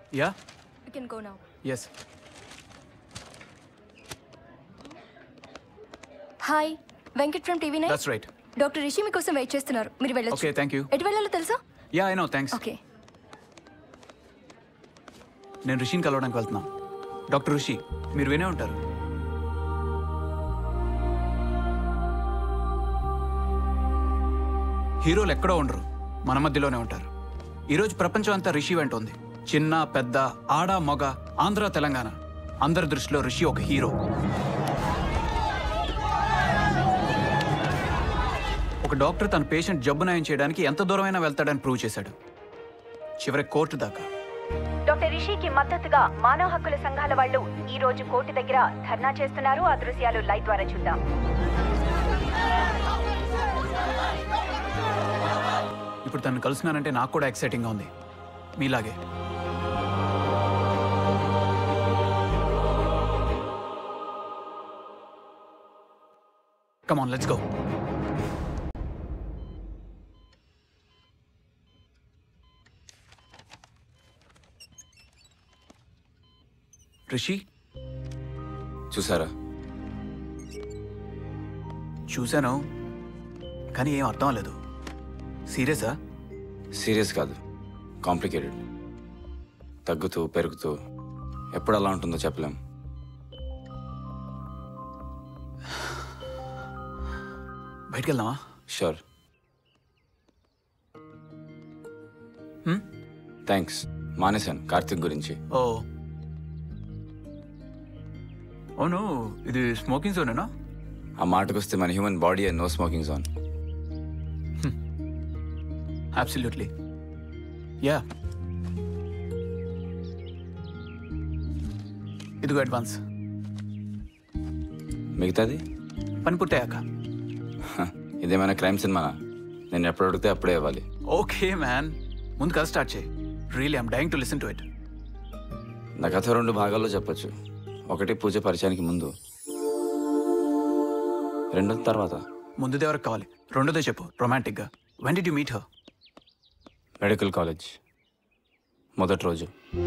Yeah You can go now. Yes hi Venkat from TV nine that's right doctor Rishi మీకోసం wait చేస్తున్నారు మీరు వెళ్ళొచ్చు okay thank you ఎటు వెళ్ళాలో తెలుసా yeah I know thanks okay నేను ఋషిని కలవడానికి వెళ్తున్నాను డాక్టర్ ఋషి మీరు వినే ఉంటారు హీరోలు ఎక్కడో ఉండరు మన మధ్యలోనే ఉంటారు ఈరోజు ప్రపంచం అంతా రిషి వెంట ఉంది చిన్న పెద్ద ఆడ మగ ఆంధ్ర తెలంగాణ అందరి దృష్టిలో రిషి ఒక హీరో ఒక డాక్టర్ తన పేషెంట్ జబ్బు నయం చేయడానికి ఎంత దూరమైనా వెళ్తాడని ప్రూవ్ చేశాడు చివరి కోర్టు దాకా డాక్టర్ రిషికి మద్దతుగా మానవ హక్కుల సంఘాల వాళ్ళు ఈ రోజు కోర్టు దగ్గర ధర్నా చేస్తున్నారు ఆ దృశ్యాలు లైవ్ ద్వారా చూద్దాం ఇప్పుడు తను కలుస్తున్నానంటే నాకు కూడా ఎక్సైటింగ్గా ఉంది మీలాగే కమాన్ లెట్స్ గో రిషి చూసారా చూశాను కానీ ఏం అర్థం లేదు సీరియసా సీరియస్ కాదు కాంప్లికేటెడ్ తగ్గుతూ పెరుగుతూ ఎప్పుడు అలా ఉంటుందో చెప్పలేం బయటికి వెళ్దామా షూర్ Hmm? థ్యాంక్స్ మానేశాను కార్తిక్ గురించి ఓ అవును ఇది స్మోకింగ్ జోనేనా ఆ మాటకు వస్తే మన human body and no smoking zone absolutely yeah ఇదిగో అడ్వాన్స్ మిగతాది పని పూర్తయ్యాక హ, ఇదేమైనా క్రైమ్ సినిమానా నేను ఎప్పుడు అడిగితే అప్పుడే ఇవ్వాలి ఓకే మ్యాన్ ముందు కథ స్టార్ట్ చేయి really I'm dying to listen to it నా కథ రెండు భాగాల్లో చెప్పొచ్చు ఒకటి పూజ పరిచయానికి ముందు రెండోది తర్వాత ముందుది ఎవరికి కావాలి రెండోదే చెప్పు రొమాంటిక్గా when did you meet her medical college మొదటి రోజు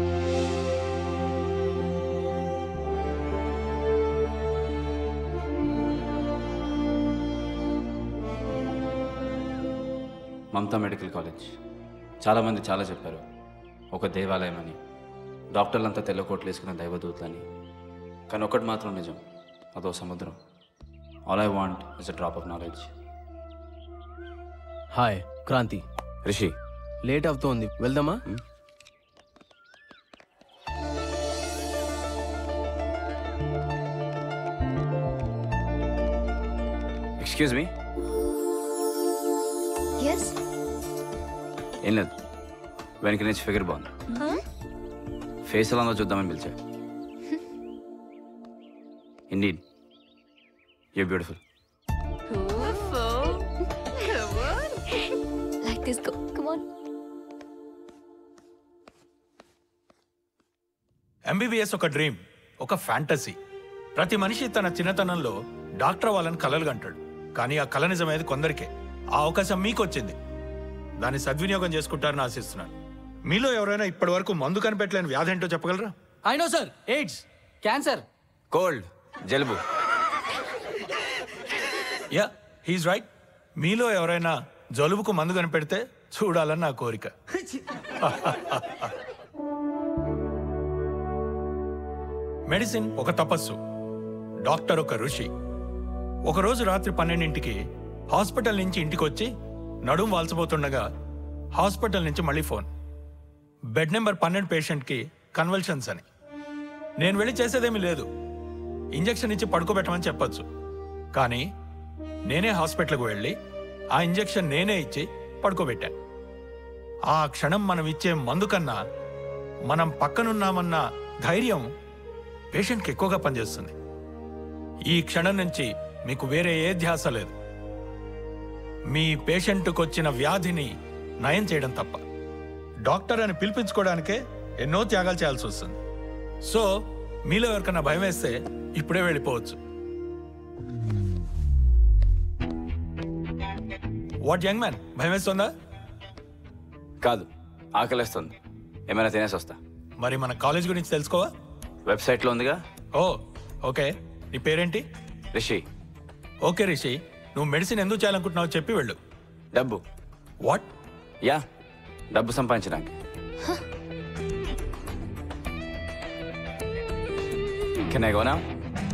మమతా మెడికల్ కాలేజ్ చాలామంది చాలా చెప్పారు ఒక దేవాలయం అని డాక్టర్లంతా తెల్ల కోట్లు వేసుకున్న దైవదూతలని కానీ ఒకటి మాత్రం నిజం అదో సముద్రం all I want is a drop of knowledge hi Kranti Rishi late అవుతోంది వెళ్దామా ఎక్స్క్యూజ్ మీ ఎస్ ఏం లేదు వెనక నుంచి ఫిగర్ బాగుంది ఫేస్ ఎలా ఉందో చూద్దామని పిలిచా indeed you beautiful like this go come on MBBS ఒక డ్రీమ్ ఒక ఫ్యాంటసీ ప్రతి మనిషి తన చిన్నతనంలో డాక్టర్ అవ్వాలని కలలు కంటాడు కానీ ఆ కల నిజమేది కొందరికే ఆ అవకాశం మీకు వచ్చింది దాన్ని సద్వినియోగం చేసుకుంటారని ఆశిస్తున్నాను మీలో ఎవరైనా ఇప్పటి వరకు మందు కనిపెట్టలేని వ్యాధి ఏంటో చెప్పగలరా I know sir AIDS cancer cold జలుబు యా హీస్ రైట్ మీలో ఎవరైనా జలుబుకు మందు కనిపెడితే చూడాలని నా కోరిక మెడిసిన్ ఒక తపస్సు డాక్టర్ ఒక ఋషి ఒకరోజు రాత్రి పన్నెండింటికి హాస్పిటల్ నుంచి ఇంటికి వచ్చి నడుం వాల్చబోతుండగా హాస్పిటల్ నుంచి మళ్ళీ ఫోన్ బెడ్ నెంబర్ పన్నెండు పేషెంట్కి కన్వల్షన్స్ అని నేను వెళ్ళి చేసేదేమీ లేదు ఇంజెక్షన్ ఇచ్చి పడుకోబెట్టమని చెప్పొచ్చు కానీ నేనే హాస్పిటల్కి వెళ్ళి ఆ ఇంజెక్షన్ నేనే ఇచ్చి పడుకోబెట్టాను ఆ క్షణం మనం ఇచ్చే మందు కన్నా మనం పక్కనున్నామన్న ధైర్యం పేషెంట్కి ఎక్కువగా పనిచేస్తుంది ఈ క్షణం నుంచి మీకు వేరే ఏ ధ్యాస లేదు మీ పేషెంట్కి వచ్చిన వ్యాధిని నయం చేయడం తప్ప డాక్టర్ అని పిలిపించుకోవడానికే ఎన్నో త్యాగాలు చేయాల్సి వస్తుంది సో మీలో ఎవరికైనా భయం వేస్తే ఇప్పుడే వెళ్ళిపోవచ్చు వాట్ యంగ్ మ్యాన్ భయం వేస్తుందా కాదు ఆకలేస్తుంది ఏమైనా తినేసి వస్తా మరి మన కాలేజ్ గురించి తెలుసుకోవా వెబ్సైట్లో ఉందిగా ఓ ఓకే నీ పేరేంటి రిషి ఓకే రిషి నువ్వు మెడిసిన్ ఎందుకు చేయాలనుకుంటున్నావు చెప్పి వెళ్ళు డబ్బు వాట్ యా డబ్బు సంపాదించడానికి కెన్ ఐ గో నా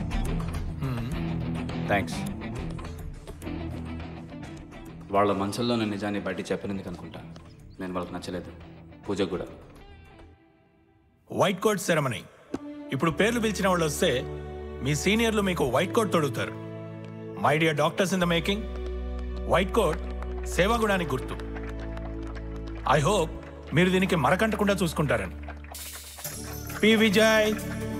థ్యాంక్స్ వాళ్ళ మనసుల్లో నేను నిజాన్ని బయట చెప్పినందుకు అనుకుంటా నేను వాళ్ళకి నచ్చలేదు పూజ కూడా వైట్ కోట్ సెరమనీ ఇప్పుడు పేర్లు పిలిచిన వాళ్ళు వస్తే మీ సీనియర్లు మీకు వైట్ కోట్ తొడుగుతారు my dear doctors in the making white coat సేవాగుణానికి గుర్తు ఐ హోప్ మీరు దీనికి మరకంటకుండా చూసుకుంటారని P Vijay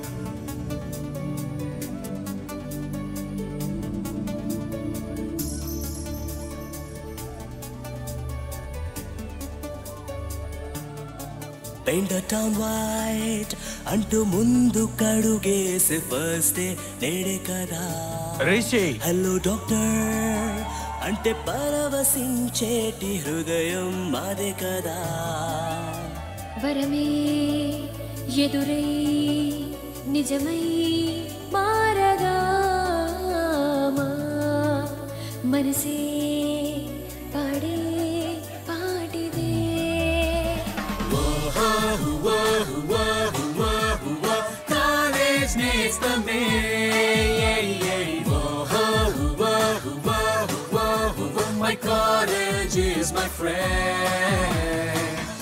paint town white అంటూ ముందు కడుగేసే ఫస్ట్ డే నేడే కదా రిషి హలో డాక్టర్ అంటే పరవశించేటి హృదయం మాదే కదా వరమే ఎదురై నిజమై మారగా మా మనసే పాడే పాటిదే కాలేజ్ నేస్తమే my college is my friend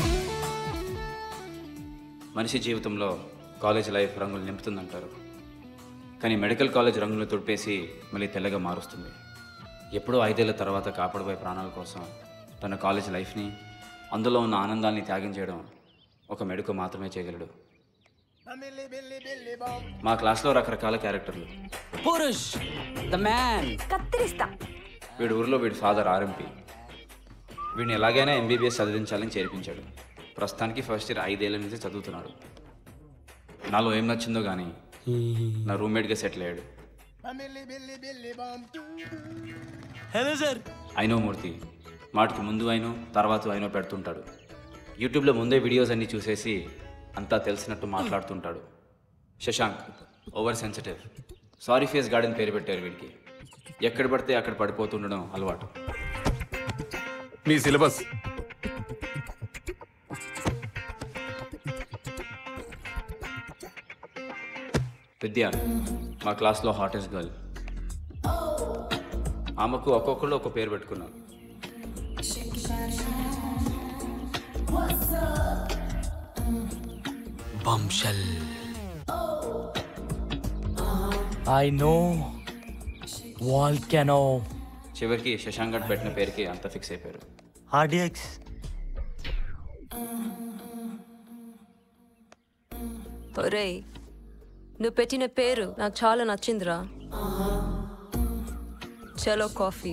మనిషి జీవితంలో కాలేజ్ లైఫ్ రంగులు నింపుతుందంటారు కానీ మెడికల్ కాలేజ్ రంగులు తుడిపేసి మళ్ళీ తెల్లగా మారుస్తుంది ఎప్పుడో ఐదేళ్ల తర్వాత కాపాడబోయే ప్రాణాల కోసం తన కాలేజ్ లైఫ్ని అందులో ఉన్న ఆనందాన్ని త్యాగం చేయడం ఒక మెడుకు మాత్రమే చేయగలడు మా క్లాస్లో రకరకాల క్యారెక్టర్లు పురుష్ ద మ్యాన్ కత్తిరిస్తా వీడి ఊరిలో వీడి ఫాదర్ ఆర్ఎంపీ వీడిని ఎలాగైనా ఎంబీబీఎస్ చదివించాలని చేర్పించాడు ప్రస్తుతానికి ఫస్ట్ ఇయర్ ఐదేళ్ల నుంచి చదువుతున్నాడు నాలో ఏం నచ్చిందో కానీ నా రూమ్మేట్గా సెటిల్ అయ్యాడు హలో సార్ అయినో మూర్తి మాటికి ముందు అయినో తర్వాత అయినో పెడుతుంటాడు యూట్యూబ్లో ముందే వీడియోస్ అన్నీ చూసేసి అంతా తెలిసినట్టు మాట్లాడుతుంటాడు Shashank over sensitive sorry face garden పేరు పెట్టారు వీడికి ఎక్కడ పడితే అక్కడ పడిపోతుండడం అలవాటు మీ సిలబస్ విద్య మా క్లాస్లో హాటెస్ట్ గర్ల్ ఆమెకు ఒక్కొక్కళ్ళు ఒక పేరు పెట్టుకున్నారు బంషల్ ఐ నో వాల్కెనో చివరికి శశాంక్ గడ్ పెట్టిన పేరుకి అంత ఫిక్స్ అయిపోయారు ఆర్డిఎక్స్ ఒరేయ్ నువ్వు పెట్టిన పేరు నాకు చాలా నచ్చిందిరా చలో కాఫీ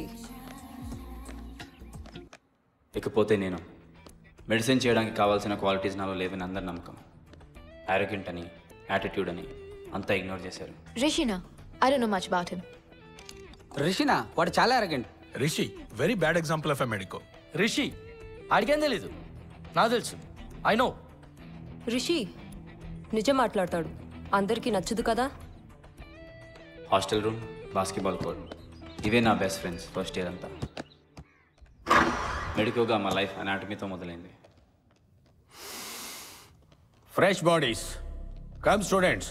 ఇకపోతే నేను మెడిసిన్ చేయడానికి కావాల్సిన క్వాలిటీస్ నాలో లేవని అందరి నమ్మకం యారగెంట్ అని యాటిట్యూడ్ అని అంతా ఇగ్నోర్ చేశారు రిషినా I don't know much about him రిషినా వాడు చాలా అరగండి Rishi very bad example of a medico Rishi ఆడికేం తెలీదు నాకు తెలుసు ఐ నో రిషి నిజం మాట్లాడతాడు అందరికీ నచ్చదు కదా హాస్టల్ రూమ్ బాస్కెట్బాల్ కోర్ట్ ఇవే నా బెస్ట్ ఫ్రెండ్స్ ఫస్ట్ ఇయర్ అంతా మెడికోగా మా లైఫ్ అనాటమీతో మొదలైంది fresh bodies come students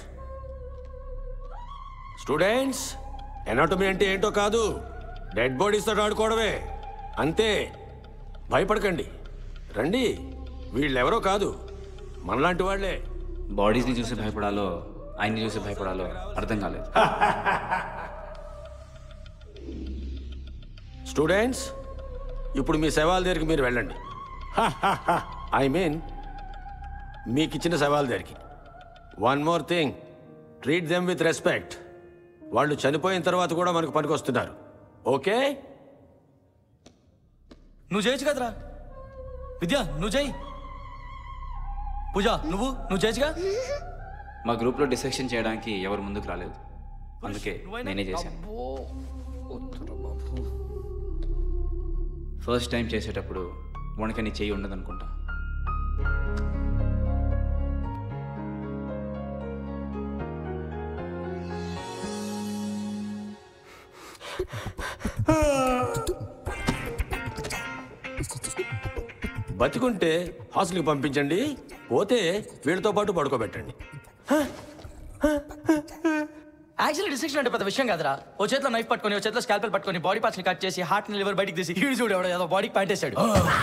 students anatomy అంటే ఏంటో కాదు డెడ్ బాడీస్తో ఆడుకోవడమే అంతే భయపడకండి రండి వీళ్ళెవరో కాదు మనలాంటి వాళ్ళే బాడీస్ని చూసి భయపడాలో ఆయన్ని చూసి భయపడాలో అర్థం కాలేదు స్టూడెంట్స్ ఇప్పుడు మీ సవాల్ దగ్గరికి మీరు వెళ్ళండి ఐ మీన్ మీకు ఇచ్చిన సవాల్ దగ్గరికి one more thing treat them with respect వాళ్ళు చనిపోయిన తర్వాత కూడా మనకు పనికొస్తున్నారు ఓకే నువ్వు చేయొచ్చు కదరా విద్య నువ్వు చేయి పూజ నువ్వు నువ్వు చేయొచ్చుగా మా గ్రూప్లో డిసెక్షన్ చేయడానికి ఎవరు ముందుకు రాలేదు అందుకే నేనే చేశాను ఫస్ట్ టైం చేసేటప్పుడు వణకని చెయ్యి ఉండదనుకుంటా బతికుంటే హాస్టల్కి పంపించండి పోతే వీళ్ళతో పాటు పడుకోబెట్టండి యాక్చువల్లీ డిస్ట్రిక్షన్ అంటే పెద్ద విషయం కాదురా ఓ చేతిలో నైఫ్ పట్టుకొని ఓ చేతిలో స్కాల్పెల్ పట్టుకొని బాడీ పార్ట్స్ ని కట్ చేసి హార్ట్ ని లివర్ బయటికి తీసి హీడు చూడు ఎవడో ఏదో బాడీకి ప్యాంటేశాడు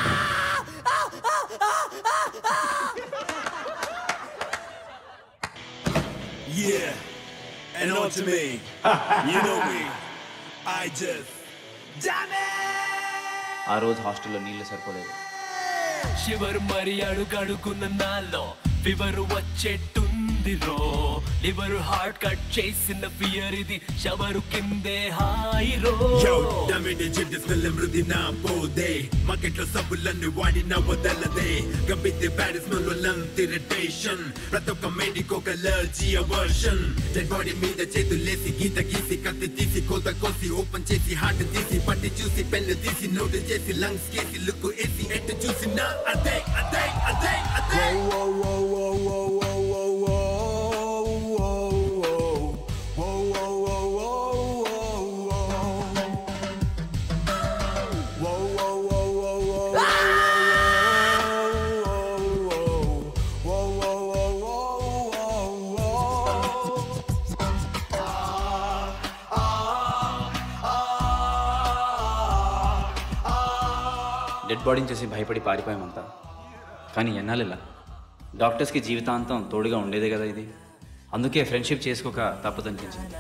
Yeah, and on to me. you know me. I just. Damn ఆ రోజు హాస్టల్లో నీళ్లు సరిపోలేదు శివరు మరి అడుగడుగున్న నాలో ఫివరు వచ్చేట్టుంది రో లివరు హార్ట్ కట్ చేసిన ఫియర్ ఇది షవరు కిందే హాయి రో Yo, damage జిడ్డు మృది నా పోదే మార్కెట్లో సబ్బులన్నీ వాడిన వదలదే గంబితే బ్యాడ్ స్మెల్ వల్లంత ఇరిటేషన్ ప్రతి ఒక్క మేడికి ఒక అలర్జీ అవర్షన్ డెడ్ బాడీ మీద చేతులేసి గీత గీసి కత్తి తీసి కోత కోసి ఓపెన్ చేసి హార్ట్ తీసి పట్టి చూసి పెన్ను తీసి నోటు చేసి లంగ్స్ కేసి లుక్ వేసి ఎట్టు చూసినా అదే అదే అదే అదే డెడ్ బాడీని చూసి భయపడి పారిపోయామంతా కానీ ఎన్నాళ్ళిలా డాక్టర్స్కి జీవితాంతం తోడుగా ఉండేదే కదా ఇది అందుకే ఫ్రెండ్షిప్ చేసుకోక తప్పదనిపించింది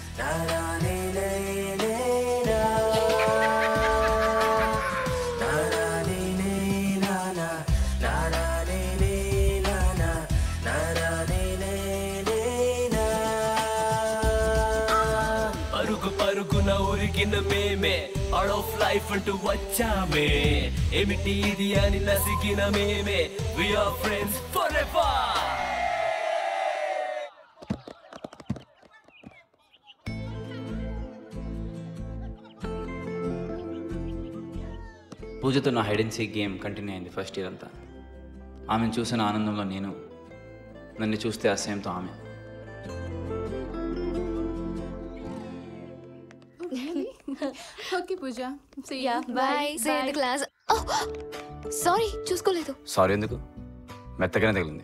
పరుగు పరుగున ఉరికిన మేమే అవుట్ ఆఫ్ లైఫ్ అంటూ వచ్చామే ఏమిటి ఇది అని నసిగిన మేమే వి ఆర్ ఫ్రెండ్స్ ఫర్ పూజతో నా hide and seek game continue అయింది ఫస్ట్ ఇయర్ అంతా ఆమెను చూసిన ఆనందంలో నేను నన్ను చూస్తే అసహ్యంతో ఆమె okay Pooja yeah bye See you in the class. Sorry చూసుకోలేదు సారీ ఎందుకు మెత్తగానే తగిలింది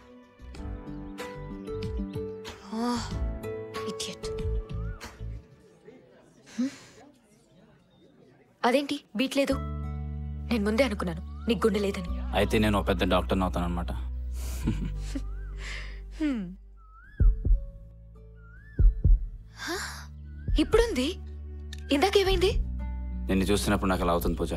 ఇడియట్ అదేంటి బీట్ లేదు నేను ముందే అనుకున్నాను నీకు గుండె లేదని అయితే నేను ఒక పెద్ద డాక్టర్ని అవుతాను అనమాట Hmm. హ? ఇప్పుడుంది ఇందాకేమైంది నిన్ను చూస్తున్నప్పుడు నాకు అలా అవుతుంది Pooja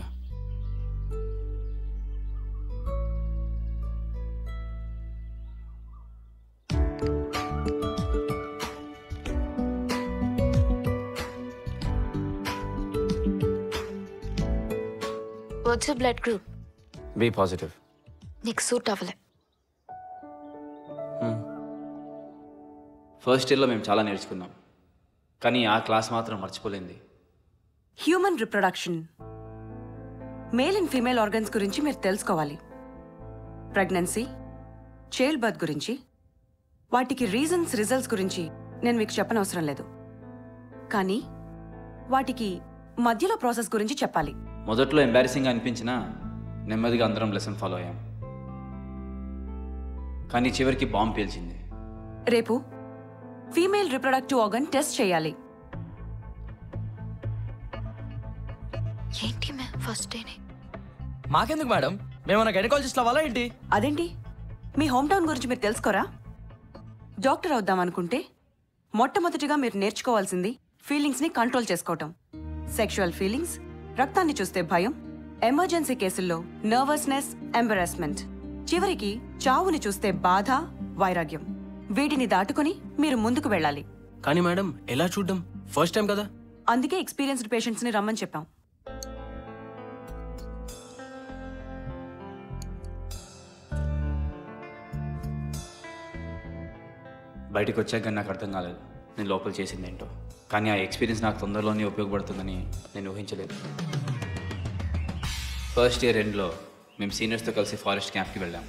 what's blood group B positive నీకు సూట్ అవ్వలే ఫస్ట్ ఇయర్లో మేము చాలా నేర్చుకున్నాం కానీ ఆ క్లాస్ మాత్రం మర్చిపోలేంది human reproduction male and female organs గురించి మీరు తెలుసుకోవాలి ప్రెగ్నెన్సీ చైల్డ్ బర్త్ గురించి వాటికి రీజన్స్ రిజల్ట్స్ గురించి నేను మీకు చెప్పనవసరం లేదు కానీ వాటికి మధ్యలో ప్రాసెస్ గురించి చెప్పాలి మొదట్లో ఎంబారసింగ్ అనిపించినా నెమ్మదిగా అందరం లెసన్ ఫాలో అయ్యాం కానీ చివరికి బాంబు పేల్చింది రేపు ఫీమేల్ రిప్రొడక్టివ్ ఆర్గన్ టెస్ట్ చేయాలి ఏంటి మ్యామ్ ఫస్ట్ డేనే మాకెందుకు మేడం మేమన్నా గైనకాలజిస్ట్ అవ్వాలా ఏంటి అదేంటి మీ హోమ్ టౌన్ గురించి మీరు తెలుసుకోరా డాక్టర్ అవుదాం అనుకుంటే మొట్టమొదటిగా మీరు నేర్చుకోవాల్సింది ఫీలింగ్స్ ని కంట్రోల్ చేసుకోవటం సెక్షువల్ ఫీలింగ్స్ రక్తాన్ని చూస్తే భయం ఎమర్జెన్సీ కేసుల్లో నర్వస్నెస్ ఎంబరాస్మెంట్ చివరికి చావుని చూస్తే బాధ వైరాగ్యం వీటిని దాటుకుని మీరు ముందుకు వెళ్ళాలి కానీ మేడం ఎలా చూడ్డం ఫస్ట్ టైం కదా అందుకే ఎక్స్పీరియన్స్డ్ పేషెంట్స్ ని రమ్మని చెప్పాం బయటకు వచ్చాక నాకు అర్థం కాలేదు నేను లోపల చేసింది ఏంటో కానీ ఆ ఎక్స్పీరియన్స్ నాకు తొందరలోనే ఉపయోగపడుతుందని నేను ఊహించలేదు ఫస్ట్ ఇయర్ ఎండ్లో మేము సీనియర్స్తో కలిసి ఫారెస్ట్ క్యాంప్కి వెళ్ళాం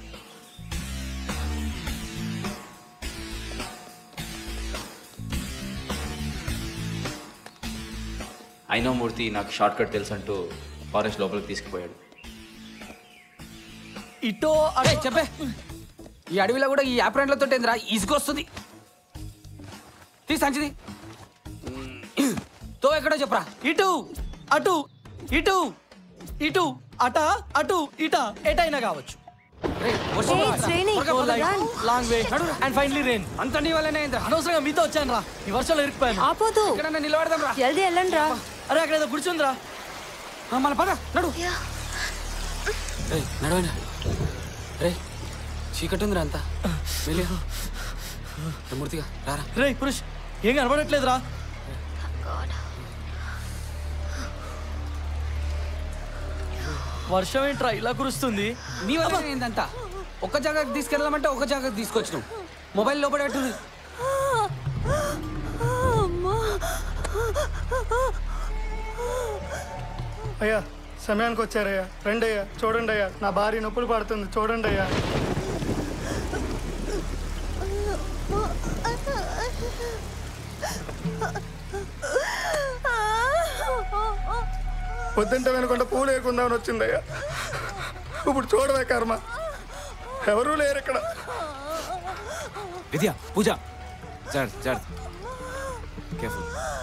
అయినో మూర్తి నాకు షార్ట్ కట్ తెలుసు అంటూ ఫారెస్ట్ లోపలికి తీసుకుపోయాడు ఇటో అడే చెప్పే ఈ అడవిలో కూడా ఈ యాప్రెంట్లతో ఏందిరా ఇసుకొస్తుంది తీ సంచిది తో ఎక్కడో చెప్పరా ఇటు అటు ఇటు ఇటు అట అటు ఇట ఎటైనా కావచ్చు long way and finally rain అంత నీ వల్లనే అయిందిరా అనవసరంగా మీతో వచ్చాను రా ఈ వర్షంలో ఇరుక్కుపోయాను ఆపోదు ఎక్కడన్నా నిలబడదాం రా జల్దీ వెళ్ళండి రా అరే అక్కడ ఏదో కూర్చుందిరా మన పద నడు రే నడవండి రే చీకటి ఉందిరా అంతా వెళ్ళి రే, మూర్తిగా రారా రే పురుష్ ఏం కనబడట్లేదురా వర్షం ఏంట్రా ఇలా కురుస్తుంది నీ వల్ల ఏందంతా ఒక జాగాకి తీసుకెళ్ళామంటే ఒక జాగాకి తీసుకొచ్చినావు మొబైల్ లోపల పెట్టుంది అయ్యా సమయానికి వచ్చారయ్యా రండి అయ్యా చూడండి అయ్యా నా భార్య నొప్పులు పడుతుంది చూడండి అయ్యా పొద్దుంటే వినకుండా పూలు వేయకుందామని వచ్చిందయ్యా ఇప్పుడు చూడవే కర్మ ఎవరూ లేరు ఇక్కడ Vidya Pooja jar jar careful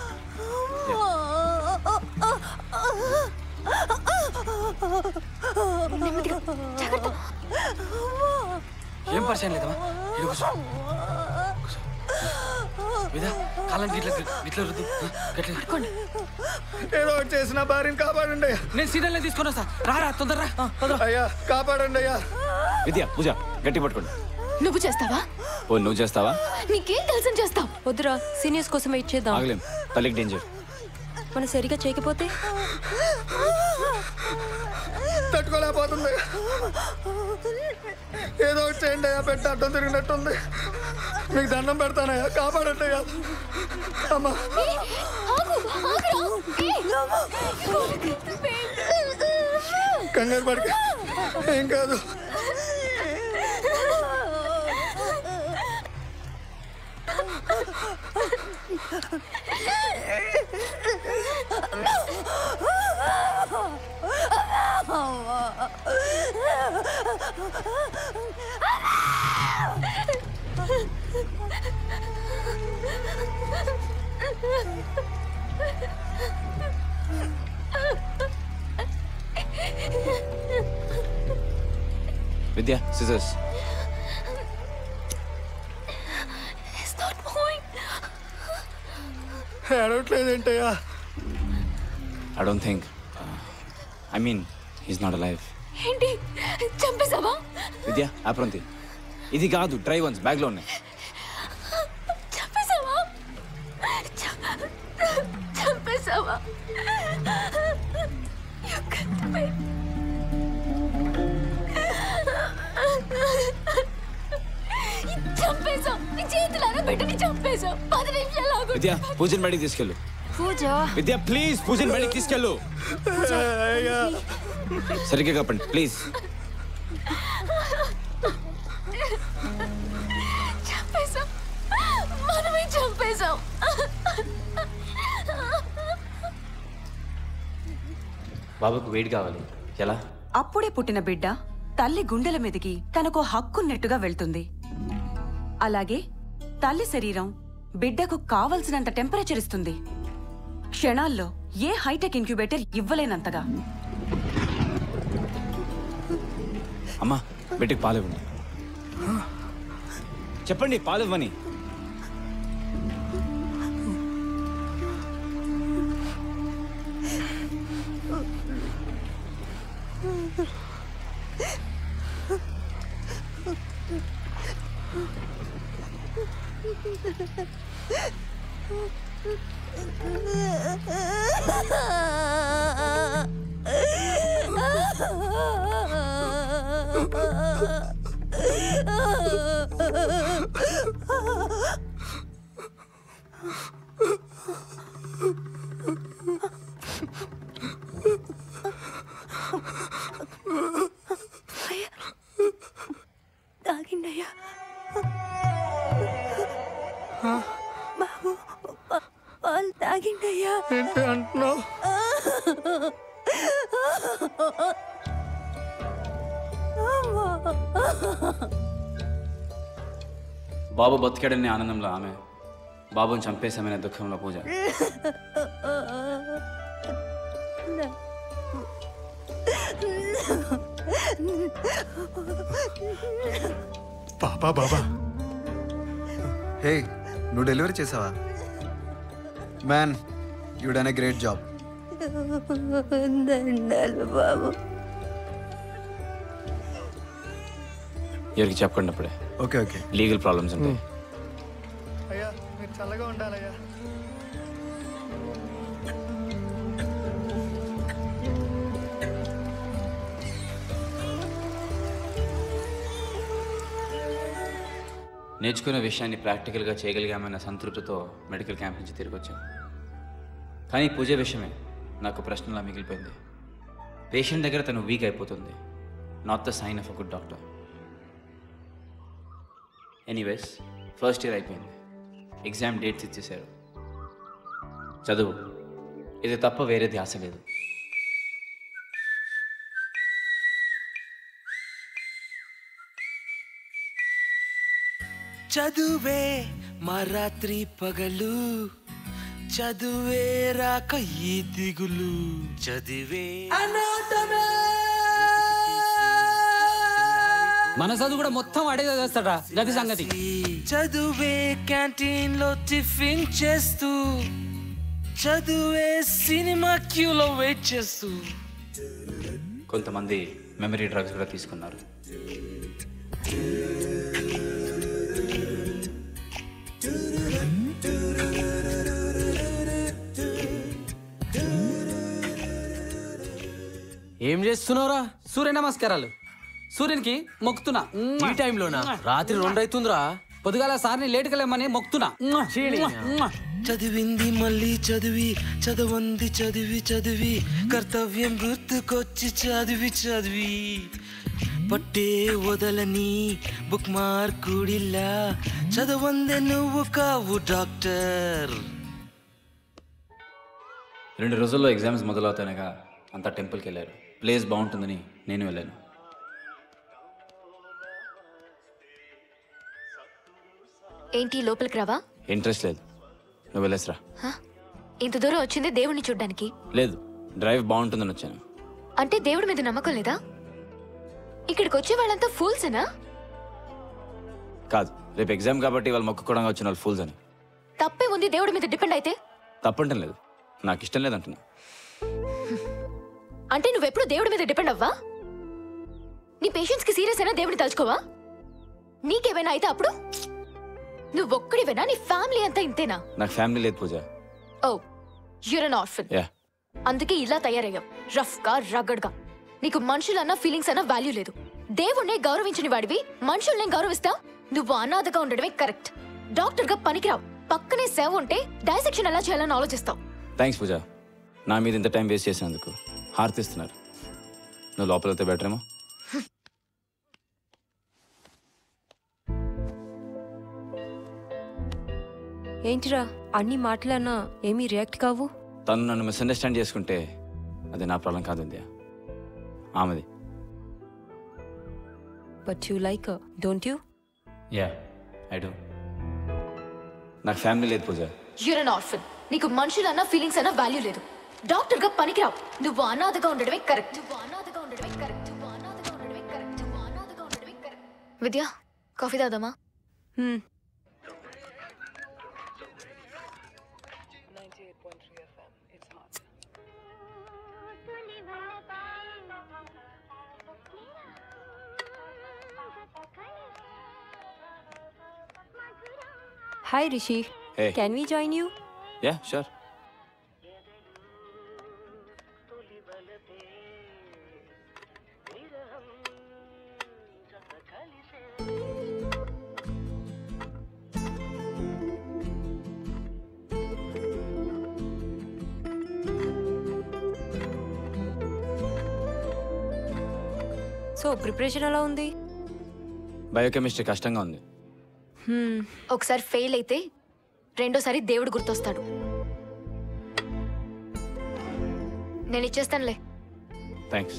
ఏం పరిచయం లేదమ్మా ఇటు కూర్చో కూర్చో. విదా కాలం ఇట్లా ఇట్లా రుద్దు గట్ల పడుకోండి ఏదో ఒకటి చేసి నా భార్యను కాపాడండి అయ్యా నేను సీరియల్ తీసుకొని వస్తా రారా తొందరరా అయ్యా కాపాడండి అయ్యా విద్య పూజ గట్టి పట్టుకోండి నువ్వు చేస్తావా ఓ నువ్వు చేస్తావా నీకేం తెలుసని చేస్తావు వద్దురా సీనియర్స్ కోసం వెయిట్ చేద్దాం ఆగలేం తల్లికి డేంజర్ మనం సరిగా చేయకపోతే తట్టుకోలేకపోతుంది ఏదో ఒకటి చేయండి అయ్యా పెట్ట అడ్డం తిరిగినట్టుంది మీకు దండం పెడతానయ్యా కాపాడండి అయ్యా అమ్మా కంగారు పడక ఏం కాదు విద్య సిజర్స్ ఏడవట్లేదేంటయ్యా I don't think I mean he's not alive ఏంటి చంపేశావా విద్య ఆప్రంతి ఇది కాదు డ్రై వన్స్ బ్యాగ్లో ఉన్నాయి చంపేశావా చ- చంపేశావా You can't wait. చంపేశాం నీ చేతులారా బిడ్డని చంపేశాం పది నిమిషాలు ఆగు. విద్య పూజని బయటికి తీసుకెళ్ళు పూజ విద్య ప్లీజ్ పూజని బయటికి తీసుకెళ్ళు సరిగ్గా చెప్పండి ప్లీజ్ చంపేశాం మనమే చంపేశాం బాబుకు వెయిట్ కావాలి ఎలా అప్పుడే పుట్టిన బిడ్డ తల్లి గుండెల మీదకి తనకు హక్కున్నట్టుగా వెళ్తుంది అలాగే తల్లి శరీరం బిడ్డకు కావలసినంత టెంపరేచర్ ఇస్తుంది క్షణాల్లో ఏ హైటెక్ ఇంక్యుబేటర్ ఇవ్వలేనంతగా అమ్మా బిడ్డకి పాలు ఇవ్వండి చెప్పండి పాలు ఇవ్వని తాగిండయ్యా బాబు పా- పాలు పాలు తాగిండయ్యా ఏంటి అంటున్నావు బాబు బతికాడని ఆనందంలో ఆమె బాబుని చంపేశామనే దుఃఖంలో పూజ బాబా బాబా హే నువ్వు డెలివరీ చేసావా man you done a great job దండాలు బాబు ఎవరికి చెప్పండి అప్పుడే ఓకే ఓకే లీగల్ ప్రాబ్లమ్స్ ఉంటాయి అయ్యా మీరు చల్లగా ఉండాలయ్యా నేర్చుకున్న విషయాన్ని ప్రాక్టికల్గా చేయగలిగామన్న సంతృప్తితో మెడికల్ క్యాంప్ నుంచి తిరిగి వచ్చాం కానీ పూజ విషయమే నాకు ప్రశ్నలా మిగిలిపోయింది పేషెంట్ దగ్గర తను వీక్ అయిపోతుంది not the sign of a good doctor anyways first year అయిపోయింది ఎగ్జామ్ డేట్స్ ఇచ్చేశారు చదువు ఇది తప్ప వేరే ధ్యాస లేదు చదువే మా రాత్రి పగలు చదువే రాక ఈ దిగులు చదివే మన చదువు కూడా మొత్తం అడే చదివేస్తాడా గది సంగతి చదువే క్యాంటీన్ లో టిఫిన్ చేస్తూ చదువే సినిమా క్యూలో వెయిట్ చేస్తూ కొంతమంది మెమరీ డ్రగ్స్ కూడా తీసుకున్నారు ఏం చేస్తున్నావురా సూర్య నమస్కారాలు సూర్యునికి మొక్కుతున్నా ఈ టైంలోనా? రాత్రి రెండు అవుతుందిరా పొద్దుగాల సార్ని లేటుగా లేమని మొక్కుతున్నా చదివింది మళ్ళీ చదివి చదవంది చదివి చదివి కర్తవ్యం గుర్తుకొచ్చి చదివి చదివి పట్టే వదలని బుక్ మార్కుడిలా చదవందే నువ్వు కావు డాక్టర్ రెండు రోజుల్లో ఎగ్జామ్స్ మొదలవుతానగా అంతా టెంపుల్కి వెళ్ళారు ప్లేస్ బాగుంటుందని నేను వెళ్ళాను ఏంటి లోపలికి రావా ఇంట్రెస్ట్ లేదు నువ్వు వెళ్ళేసిరా హ? ఇంత దూరం వచ్చింది దేవుణ్ణి చూడ్డానికి లేదు డ్రైవ్ బాగుంటుందని వచ్చాను అంటే దేవుడి మీద నమ్మకం లేదా ఇక్కడికి వచ్చే వాళ్ళంతా ఫూల్సేనా కాదు రేపు ఎగ్జామ్ కాబట్టి వాళ్ళు మొక్కుకోవడంగా వచ్చిన వాళ్ళు ఫూల్స్ అని తప్పే ఉంది దేవుడి మీద డిపెండ్ అయితే తప్పంటం లేదు నాకు ఇష్టం లేదంటున్నా అంటే నువ్వెప్పుడు దేవుడి మీద డిపెండ్ అవ్వా నీ పేషెంట్స్ కి సీరియస్ అయినా దేవుడిని తలుచుకోవా నీకేమైనా అయితే అప్పుడు నువ్వు ఒక్కడివేనా నీ ఫ్యామిలీ అంతా ఇంతేనా నాకు ఫ్యామిలీ లేదు Pooja oh you're an orphan yeah అందుకే ఇలా తయారయ్యావు రఫ్ గా రగడ్ గా నీకు మనుషులన్నా ఫీలింగ్స్ అన్నా వాల్యూ లేదు దేవుణ్ణే గౌరవించని వాడివి మనుషుల్ని గౌరవిస్తావు నువ్వు అనాథగా ఉండడమే కరెక్ట్ డాక్టర్ గా పనికిరావు పక్కనే సేవ ఉంటే డైసెక్షన్ ఎలా చేయాలని ఆలోచిస్తావు థ్యాంక్స్ పూజ నా మీద ఇంత టైం వేస్ట్ చేసినందుకు హార్తిస్తున్నారు నువ్వు లోపల వెళ్తే బెటర్ ఏమో ఏంటిరా అన్ని మాటలన్నా ఏమీ రియాక్ట్ కావు తను నన్ను మిస్అండర్స్టాండ్ చేసుకుంటే అది నా ప్రాబ్లం కాదు ఇందియా ఆమెది but you like don't you yeah I do నాకు ఫ్యామిలీ లేదు పూజ యూర్ అన్ ఆర్ఫన్ నీకు మనుషులన్నా ఫీలింగ్స్ అన్నా వాల్యూ లేదు డాక్టర్ గా పనికిరావు నువ్వు అనాథగా ఉండడమే కరెక్ట్ నువ్వు అనాథగా ఉండడమే కరెక్ట్ నువ్వు అనాథగా ఉండడమే కరెక్ట్ నువ్వు అనాథగా ఉండడమే కరెక్ట్ విద్య కాఫీ తాగుదామా hi Rishi Hey. Can we join you yeah sure so preparation ఎలా ఉంది బయోకెమిస్ట్రీ కష్టంగా ఉంది ఒకసారి ఫెయిల్ అయితే రెండోసారి దేవుడు గుర్తొస్తాడు నేను ఇచ్చేస్తానులే థ్యాంక్స్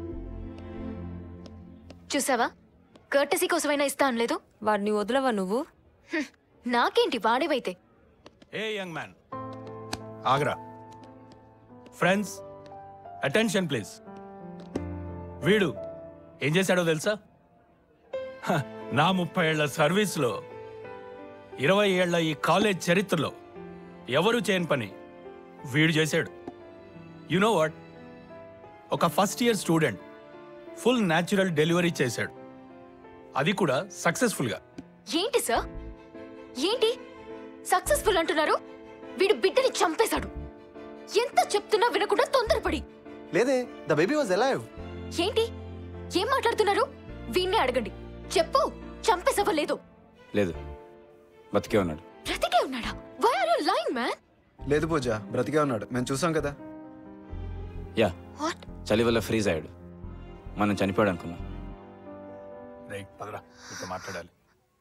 చూసావా కర్టసీ కోసమైనా ఇస్తా అనలేదు వాడిని వదలవా నువ్వు హ్మ్. నాకేంటి వాడేవైతే ఏ యంగ్ మ్యాన్ ఆగ్రా ఫ్రెండ్స్ అటెన్షన్ ప్లీజ్ వీడు ఏం చేశాడో తెలుసా హ, నా ముప్పై ఏళ్ల సర్వీస్లో ఇరవై ఏళ్ల ఈ కాలేజ్ చరిత్రలో ఎవరు చేయని పని వీడు చేశాడు యు నో వాట్ ఒక first year student full natural delivery చేశాడు అది కూడా సక్సెస్ఫుల్గా ఏంటి సార్ ఏంటి సక్సెస్ఫుల్ అంటున్నారు వీడు బిడ్డని చంపేశాడు ఎంత చెప్తున్నా వినకుండా తొందరపడి లేదే ద బేబీ వాజ్ అలైవ్ ఏంటి ఏం మాట్లాడుతున్నారు వీణ్ణే అడగండి చెప్పు చంపేసావో లేదో లేదు బతికే ఉన్నాడు బ్రతికే ఉన్నాడా why are you lying man లేదు పూజ బ్రతికే ఉన్నాడు మేము చూసాం కదా యా చలి వల్ల ఫ్రీజ్ అయ్యాడు మనం చనిపోయాడు అనుకున్నాం రేయ్ పదరా మీతో మాట్లాడాలి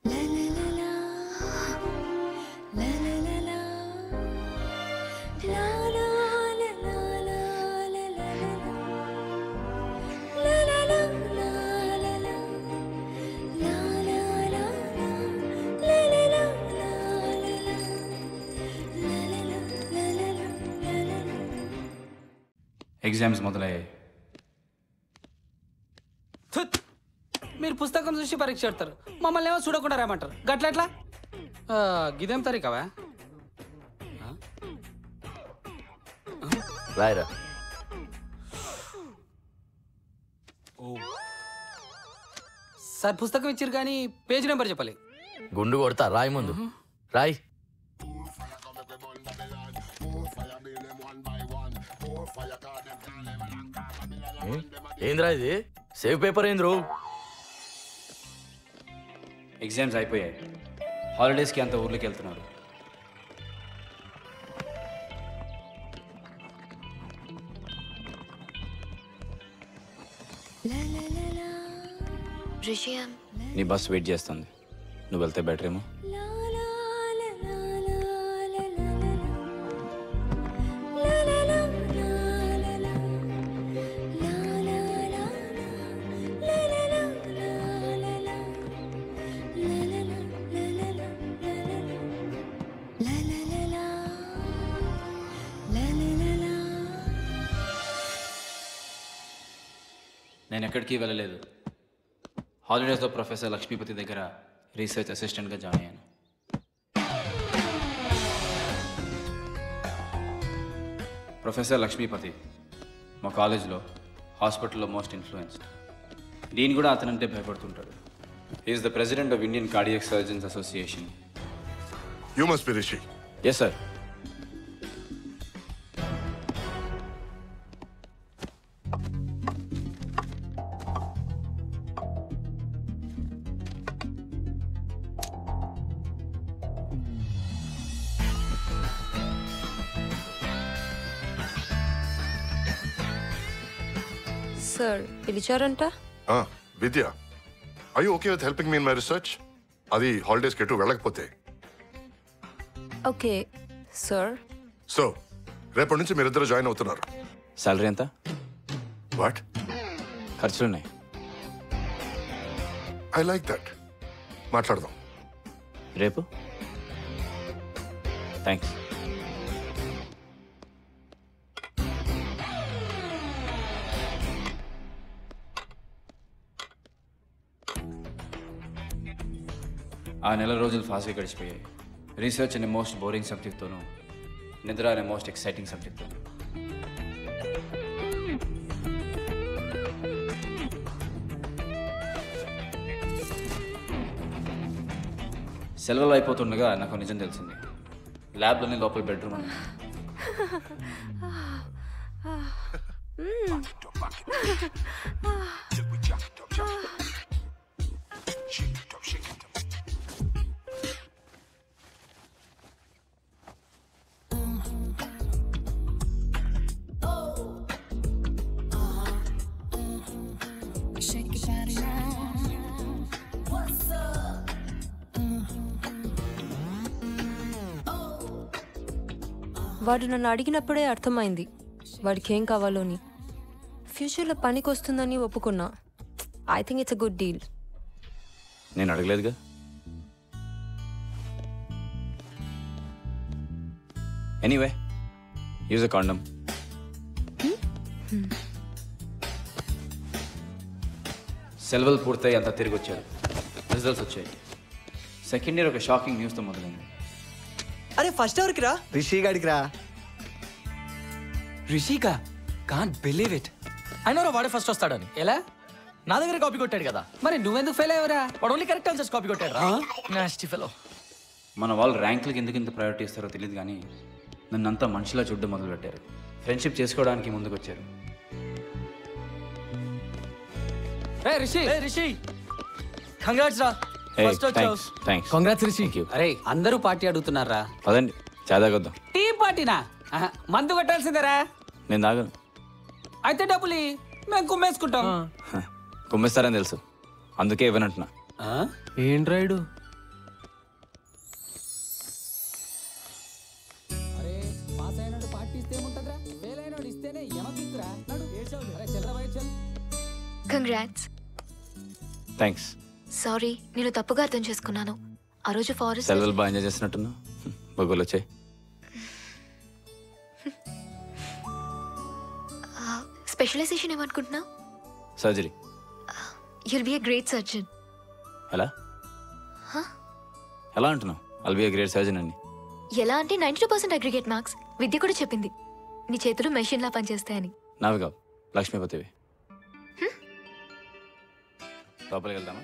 ఎగ్జామ్స్ మొదలయ్యాయి థుత్. మీరు పుస్తకం చూసి పరీక్ష పెడతారు మమ్మల్ని ఏమో చూడకుండా రామంటారు గట్ల ఎట్లా ఆ, గిదేం తరీకవా రాయరా సార్ పుస్తకం ఇచ్చారు కానీ పేజ్ నెంబర్ చెప్పాలి గుండు కొడతా రాయి ముందు రాయ్ ఏ? ఏందిరా ఇది సేవ్ పేపర్ ఏంద్రు ఎగ్జామ్స్ అయిపోయాయి హాలిడేస్కి అంత ఊర్లోకి వెళ్తున్నారు రిషియం నీ బస్ వెయిట్ చేస్తుంది నువ్వు వెళ్తే బెటర్ ఏమో నేను ఎక్కడికి వెళ్ళలేదు హాలిడేస్లో ప్రొఫెసర్ లక్ష్మీపతి దగ్గర రీసెర్చ్ అసిస్టెంట్గా జాయిన్ అయ్యాను ప్రొఫెసర్ లక్ష్మీపతి మా కాలేజ్లో హాస్పిటల్లో మోస్ట్ ఇన్ఫ్లుయెన్స్డ్ డీన్ కూడా అతనంటే భయపడుతుంటాడు is the president of Indian cardiac surgeons association you must be Rishi yes sir sir పిలిచారంట Vidya I okay with helping me in my research అది హాలిడేస్కి ఎటు వెళ్ళకపోతే ఓకే సార్ సో రేపటి నుంచి మీరిద్దరు జాయిన్ అవుతున్నారు సాలరీ ఎంత వాట్ ఖర్చులున్నాయి ఐ లైక్ దట్ మాట్లాడదాం రేపు థ్యాంక్స్ ఆ నెల రోజులు ఫాస్ట్గా గడిచిపోయాయి రీసెర్చ్ అనే మోస్ట్ బోరింగ్ సబ్జెక్ట్తోనూ నిద్ర అనే మోస్ట్ ఎక్సైటింగ్ సబ్జెక్ట్తోనూ సెలవులు అయిపోతుండగా నాకు నిజం తెలిసింది ల్యాబ్లోనే లోపల బెడ్రూమ్ ఉంది Shake your body now. What's up? వాడు నన్ను అడిగినప్పుడే అర్థమైంది వాడికి ఏం కావాలో అని ఫ్యూచర్లో పనికి వస్తుందని ఒప్పుకున్నా I think it's a good deal నేను అడగలేదుగా ఎనీవే యూజ్ అ కాండమ్ సెలవులు పూర్తయి అంతా తిరిగి వచ్చారు రిజల్ట్స్ వచ్చాయి సెకండ్ ఇయర్ ఒక షాకింగ్ న్యూస్తో మొదలైంది అరే ఫస్ట్ ఎవరికి రా రిషి గాడికి రా రిషికా కాంట్ బిలీవ్ ఇట్ అయినా వాడే ఫస్ట్ వస్తాడని ఎలా నా దగ్గర కాపీ కొట్టాడు కదా మరి నువ్వెందుకు ఫెయిల్ అయ్యవరా వాడు ఓన్లీ కరెక్ట్ ఆన్సర్స్ కాపీ కొట్టాడు రా నాస్టి ఫెలో మన వాళ్ళు ర్యాంకులకి ఎందుకు ఇంత ప్రయారిటీ ఇస్తారో తెలియదు కానీ నన్నంతా మనిషిలా చూడడం మొదలుపెట్టారు ఫ్రెండ్షిప్ చేసుకోవడానికి ముందుకు వచ్చారు ఏ రిషి ఏ రిషి కంగ్రాట్స్ రా Hey, ఫస్ట్ వచ్చావు thanks, thanks. Congrats Rishi Thank you. అరే అందరూ పార్టీ అడుగుతున్నారా పదండి చాదాకొద్దాం టీం పార్టీనా ఆహా, మందు కొట్టాల్సిందేరా నేను తాగను అయితే డబ్బులు ఇయ్యి. మేము కుమ్మేసుకుంటాం హ, కుమ్మేస్తారని తెలుసు అందుకే ఇవ్వనంటున్నా ఏం రైడు కంగ్రాట్స్ థ్యాంక్స్ సారీ నేను తప్పుగా అర్థం చేసుకున్నాను ఆ రోజు ఫారెస్ట్ సెలవులు బాగా ఎంజాయ్ చేస్తున్నట్టున్నా బొగ్గులు వచ్చాయి స్పెషలైజేషన్ ఏమనుకుంటున్నావు surgery you'll be a great surgeon ఎలా ఎలా అంటున్నావు అల్ బి గ్రేట్ సర్జన్ అని ఎలా అంటే ninety two percent aggregate marks Vidya కూడా చెప్పింది నీ చేతులు మెషిన్ లా పనిచేస్తాయని నావి కావు లక్ష్మీపతివి లోపలికి వెళ్దామా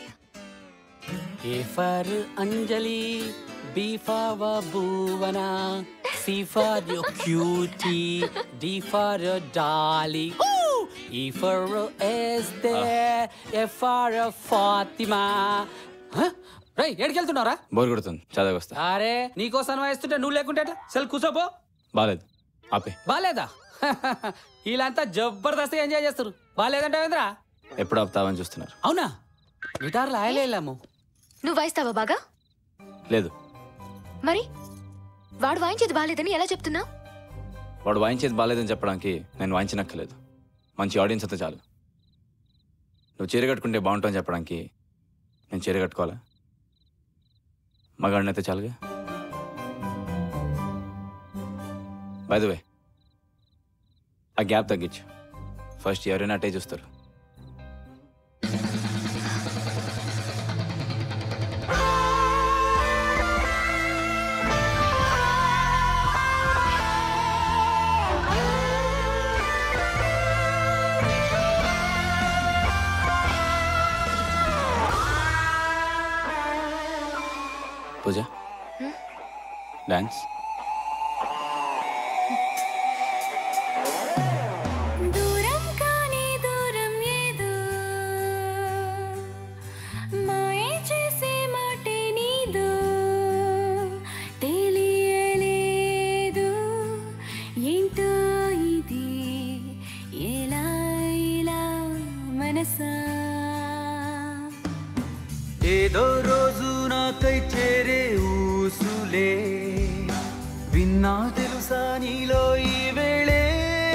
A for Anjali B for Bhuvana C for yo cutie D for yo dolly ఈ ఫర్ ఎస్తే ఎఫ్ ఫర్ ఫాతిమా రై ఎక్కడికి వెళ్తున్నారా బోర్ కొడుతుంది చదవకి వస్తా అరే నీకోసం వేస్తుంటే నువ్వు లేకుంటే సెల్ కూసోపో బాలేదు ఆపే బాలేదా వీళ్ళంతా జబర్దస్త్గా ఎంజాయ్ చేస్తారు బాలేదంటే ఏంద్రా ఎప్పుడు ఆపుతావని చూస్తున్నారు అవునా గిటార్లు ఆయలే వెళ్ళాము నువ్వు వాయిస్తావా బాగా లేదు మరి వాడు వాయించేది బాగాలేదని ఎలా చెప్తున్నావు వాడు వాయించేది బాగాలేదని చెప్పడానికి నేను వాయించనక్కర్లేదు మంచి ఆడియన్స్ అయితే చాలు నువ్వు చీర కట్టుకుంటే బాగుంటుందని చెప్పడానికి నేను చీర కట్టుకోవాలా మగాడినైతే చాలుగా బై ద వే ఆ గ్యాప్ తగ్గించు ఫస్ట్ ఎవరైనా అటే చూస్తారు పూజ డాన్స్ దూరం కానీ దూరం ఏదో మాయ చేసే మాటే నీదో తెలియలేదు ఏంటో ఇది ఎలా ఇలా మనసా ఏదో రోజు నాకై చేరే ఊసులే విన్నా తెలుసా నీలో ఈ వేళే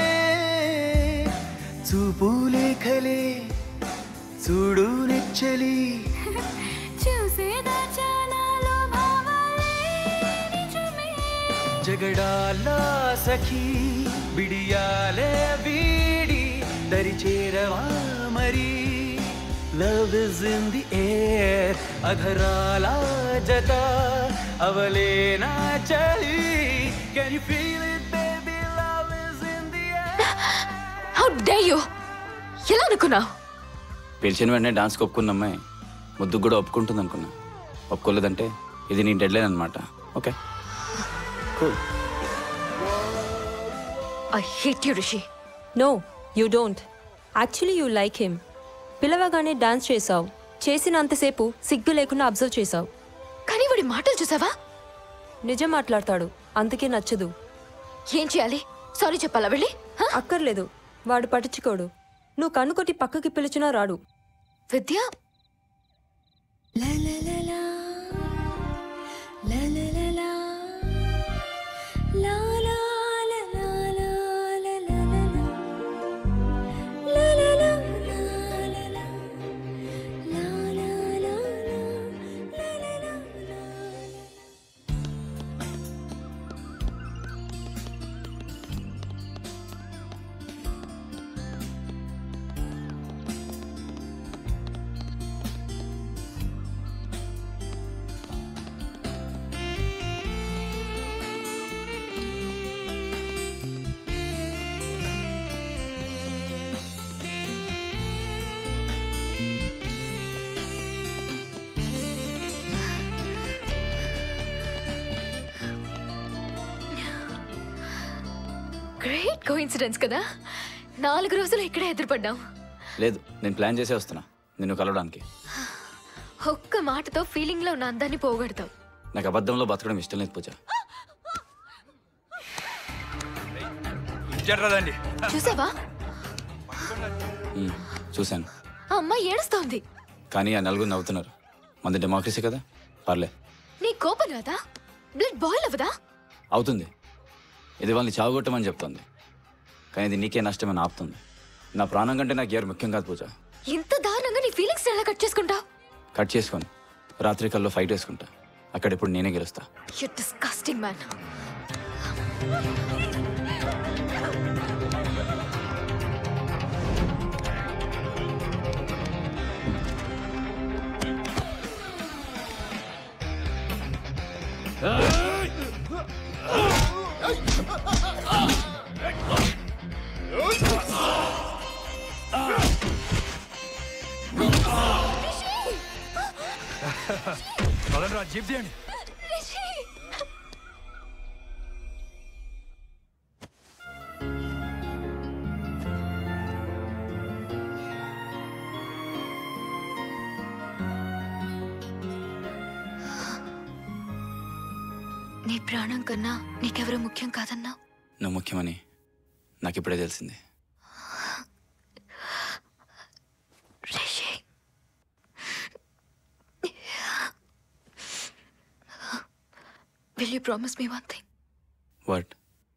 చూపు లేఖలే చూడు నెచ్చలి చూసేదా చానాలో భావాలే నిజమే జగడాల సఖీ బిడియాలే వీడి దరి చేరవా మరి love is in the air అధరాల జత అవలేనా చలి can you feel it baby love is in the how day you ఎలా అనుకున్నావు పిలిచిన వెంటనే డాన్స్కి ఒప్పుకున్న అమ్మాయి ముద్దుకు కూడా ఒప్పుకుంటుంది అనుకున్నా ఒప్పుకోలేదంటే ఇది నీ డెడ్ లైన్ అనమాట okay cool I hate you Rishi no you don't actually you like him పిలవగానే డాన్స్ చేసావు చేసినంతసేపు సిగ్గు లేకుండా అబ్జర్వ్ చేసావు కానీ వాడి మాటలు చూసావా నిజం మాట్లాడతాడు అందుకే నచ్చదు ఏం చేయాలి సారీ చెప్పాలా వెళ్ళి అక్కర్లేదు వాడు పట్టించుకోడు నువ్వు కన్ను కొట్టి పక్కకి పిలిచినా రాడు Vidya La la la la La la la la La la la la la la great coincidence కదా నాలుగు రోజులు ఇక్కడే ఎదురుపడ్డాం లేదు నేను ప్లాన్ చేసే వస్తున్నా నిన్ను కలవడానికి ఒక్క మాటతో ఫీలింగ్ లో ఉన్న అందాన్ని పోగొడతావు నాకు అబద్ధంలో బతకడం ఇష్టం లేదు పూజ జర్రదండి చూసావా ఉమ్, చూశాను ఆ అమ్మాయి ఏడుస్తోంది కానీ ఆ నలుగురు నవ్వుతున్నారు మంది డెమోక్రసీ కదా పర్లే నీ కోపం రాదా బ్లడ్ బాయిల్ అవ్వదా అవుతుంది ఇది వాళ్ళని చావగొట్టమని చెప్తుంది కానీ ఇది నీకే నష్టమని ఆపుతుంది నా ప్రాణం కంటే నాకు ఎవరు ముఖ్యం కాదు పూజ ఇంత దారుణంగా నీ ఫీలింగ్స్ ఎలా కట్ చేసుకుంటావు కట్ చేసుకొని రాత్రి కల్లో ఫైట్ వేసుకుంటా అక్కడ ఇప్పుడు నేనే గెలుస్తా యు డిస్కస్టింగ్ మ్యాన్ పదండ్రా, జీప్ తీయండి నీ ప్రాణం కన్నా నీకెవరు ముఖ్యం కాదన్నా నువ్వు ముఖ్యమని నాకు ఇప్పుడే తెలిసింది Rishi will you promise me one thing what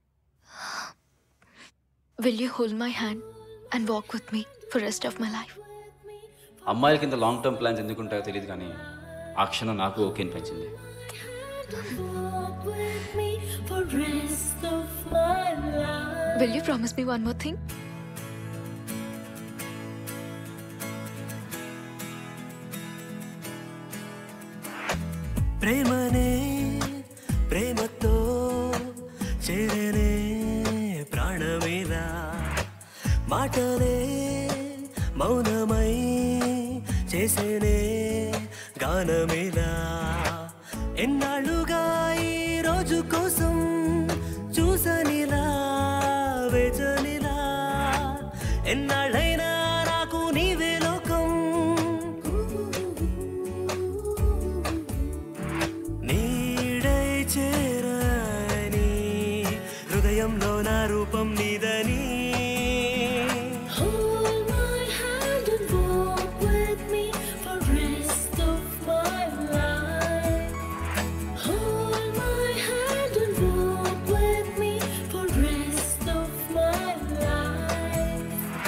will you hold my hand and walk with me for rest of my life అమ్మాయిలకి ఇంత లాంగ్ టర్మ్ ప్లాన్స్ ఎందుకు ఉంటాయో తెలియదు కానీ ఆ క్షణం నాకు ఓకే అనిపించింది For rest of my life. Will you promise me one more thing ప్రేమనే ప్రేమతో చేరనే ప్రాణమేలా మాటలే మౌనమై చేసేనే గానమేలా ఎన్నాళ్ళుగా ఈ రోజు కోసం చూసనిలా వేచనిలా ఎన్నాళ్ళైనా నాకు నీవే లోకం నీడై చేరని హృదయంలో నా రూపం నీదని Hold my hand and walk with me for rest of my life. Hold my hand and walk with me for rest of my life.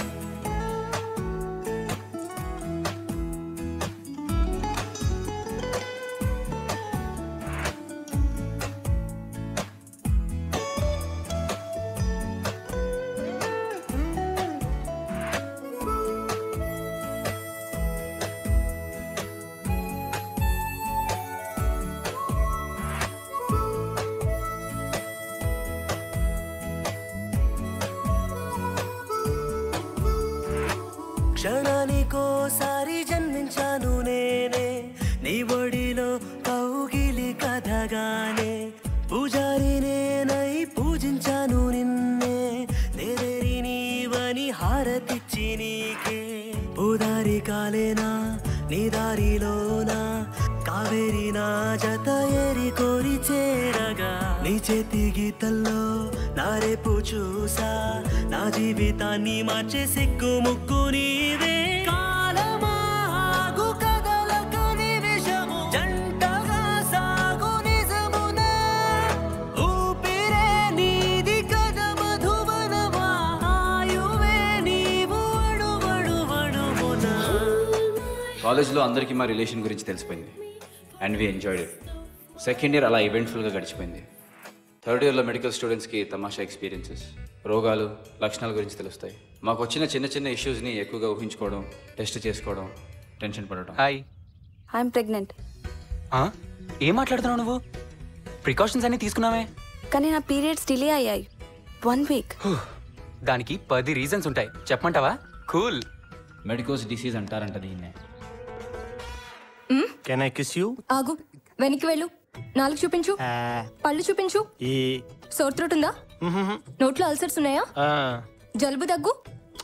క్షణానికోసారి జన్మించాను నేనే నీ ఒడిలో కౌగిలి కథగానే పూజారి నేనై పూజించాను నిన్నే నేరేరి నీవని హారతిచ్చి నీకే పూదారి కాలేనా నీ దారిలోనా కావేరి నా జత ఏరి కోరి చేరగా నీ చేతి గీతల్లో నా రేపు చూసా నా జీవితాన్ని మార్చే సిగ్గు ముగ్గు నీవే కాలమా ఆగు కదలక నిమిషము జంటగా సాగు నిజమునా ఊపిరే నీది కథ మధువనమా ఆయువే నీవు అడువడువడువునా కాలేజ్లో అందరికీ మా రిలేషన్ గురించి తెలిసిపోయింది and we enjoyed it second year అలా ఈవెంట్ఫుల్గా గడిచిపోయింది థర్డ్ ఇయర్లో మెడికల్ స్టూడెంట్స్కి తమాషా ఎక్స్పీరియన్సెస్ రోగాలు లక్షణాల గురించి తెలుస్తాయి మాకు వచ్చిన చిన్న చిన్న ఇష్యూస్ని ఎక్కువగా ఊహించుకోవడం టెస్ట్ చేసుకోవడం టెన్షన్ పడటం హాయ్ ఐఎమ్ ప్రెగ్నెంట్ ఏం మాట్లాడుతున్నావు నువ్వు ప్రికాషన్స్ అన్ని తీసుకున్నామే కానీ నా పీరియడ్స్ డిలే అయ్యాయి వన్ వీక్ దానికి పది రీజన్స్ ఉంటాయి చెప్పమంటావా కూల్ మెడికోస్ డిసీజ్ అంటారంట దీన్నే కెన్ ఐ కిస్ యూ ఆగు వెనక్కి వెళ్ళు నాలుగు చూపించు పళ్ళు చూపించు ఈ సోర్ త్రోట్ ఉందా నోట్లో అల్సర్స్ ఉన్నాయా జలుబు దగ్గు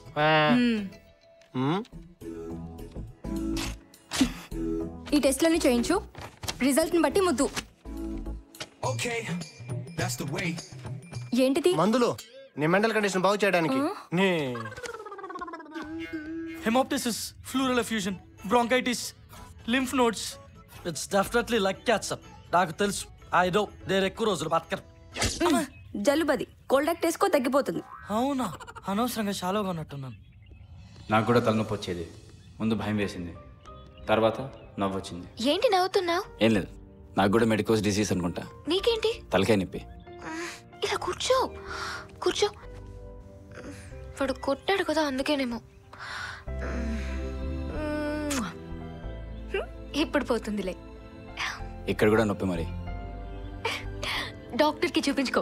మ్మ్. ఈ టెస్ట్లన్నీ చేయించు రిజల్ట్ని బట్టి ముద్దు ఏంటిది మందులు నీ మెంటల్ కండిషన్ బాగు చేయడానికి నీ hemoptysis pleural fusion bronchitis lymph nodes it's definitely luck catsup నాకు తెలుసు ఐ డో దేర్ ఎక్కువ రోజులు బతకరు జలుబది కోల్డ్ యాక్ట్ వేసుకో తగ్గిపోతుంది అవునా అనవసరంగా షాలోగా ఉన్నట్టున్నాను నాకు కూడా తలనొప్పి వచ్చేది ముందు భయం వేసింది తర్వాత నవ్వు వచ్చింది ఏంటి నవ్వుతున్నావు ఏం లేదు నాకు కూడా మెడికోస్ డిసీజ్ అనుకుంటా నీకేంటి తలకాయ నొప్పి ఇలా కూర్చో కూర్చో వాడు కొట్టాడు కదా అందుకేనేమో ఇప్పుడు పోతుందిలే ఇక్కడ కూడా నొప్పి మరి డాక్టర్కి చూపించుకో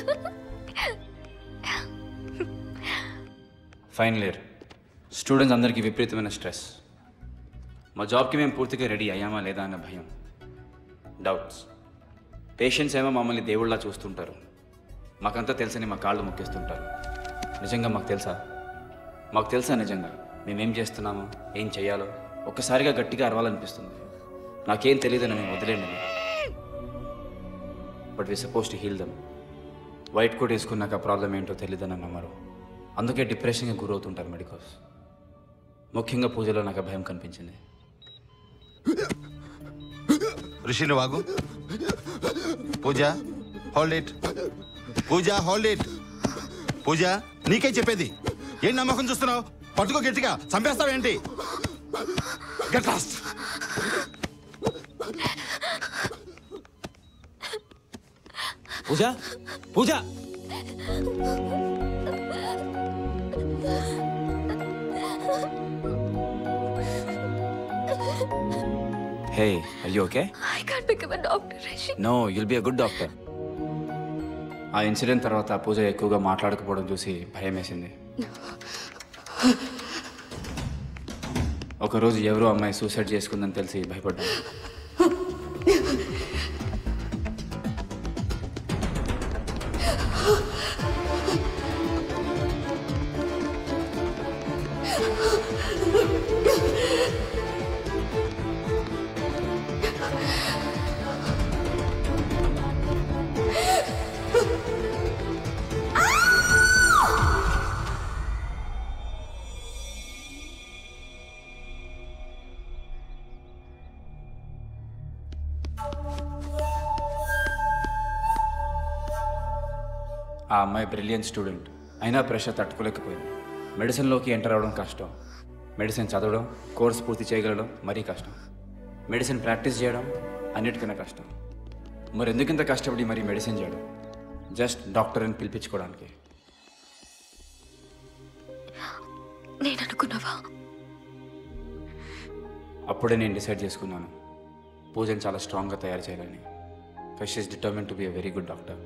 ఫైనల్ ఇయర్ స్టూడెంట్స్ అందరికీ విపరీతమైన స్ట్రెస్ మా జాబ్కి మేము పూర్తిగా రెడీ అయ్యామా లేదా అన్న భయం డౌట్స్ పేషెంట్స్ ఏమో మమ్మల్ని దేవుళ్ళ చూస్తుంటారు మాకంతా తెలుసని మా కాళ్ళు మొక్కేస్తుంటారు నిజంగా మాకు తెలుసా మాకు తెలుసా నిజంగా మేమేం చేస్తున్నామో ఏం చేయాలో ఒక్కసారిగా గట్టిగా అరవాలనిపిస్తుంది నాకేం తెలియదని మేము వదిలేండి but we suppose to heal them white coat వేసుకున్నాక ప్రాబ్లం ఏంటో తెలియదని నమ్మరు అందుకే డిప్రెషన్గా గురవుతుంటారు మెడికోస్ ముఖ్యంగా పూజలో నాకు ఆ భయం కనిపించింది ఋషిని వాగు Pooja hold it Pooja hold it Pooja నీకే చెప్పేది ఏం నమ్మకం చూస్తున్నావు పట్టుకో గట్టిగా చంపేస్తావేంటి get lost Pooja Pooja hey are you okay I can't become a doctor Rishi no you'll be a good doctor ఆ ఇన్సిడెంట్ తర్వాత పూజ ఎక్కువగా మాట్లాడకపోవడం చూసి భయం వేసింది ఒకరోజు ఎవరో అమ్మాయి సూసైడ్ చేసుకుందని తెలిసి భయపడ్డాను ఆ అమ్మాయి బ్రిలియన్ స్టూడెంట్ అయినా ప్రెషర్ తట్టుకోలేకపోయింది మెడిసిన్లోకి ఎంటర్ అవ్వడం కష్టం మెడిసిన్ చదవడం కోర్స్ పూర్తి చేయగలడం మరీ కష్టం మెడిసిన్ ప్రాక్టీస్ చేయడం అన్నిటికన్నా కష్టం మరి ఎందుకు ఇంత కష్టపడి మరి మెడిసిన్ చేయడం జస్ట్ డాక్టర్ అని పిలిపించుకోవడానికి నేను అనుకున్నావా అప్పుడే నేను డిసైడ్ చేసుకున్నాను పూజని చాలా స్ట్రాంగ్గా తయారు చేయాలని first is determined to be a very good doctor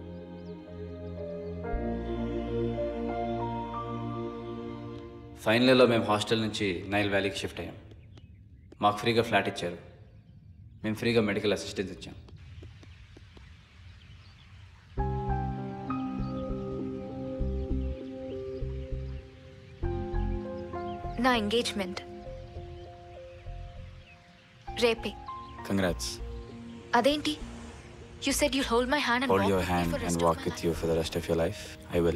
final ఇయర్లో మేము హాస్టల్ నుంచి నైల్ వ్యాలీకి షిఫ్ట్ అయ్యాం మాకు ఫ్రీగా ఫ్లాట్ ఇచ్చారు మేము ఫ్రీగా మెడికల్ అసిస్టెన్స్ ఇచ్చాం నా ఎంగేజ్మెంట్ రేపే కంగ్రాట్స్ అదేంటి you said you hold my hand hold your hand and walk with you for the rest of your life I will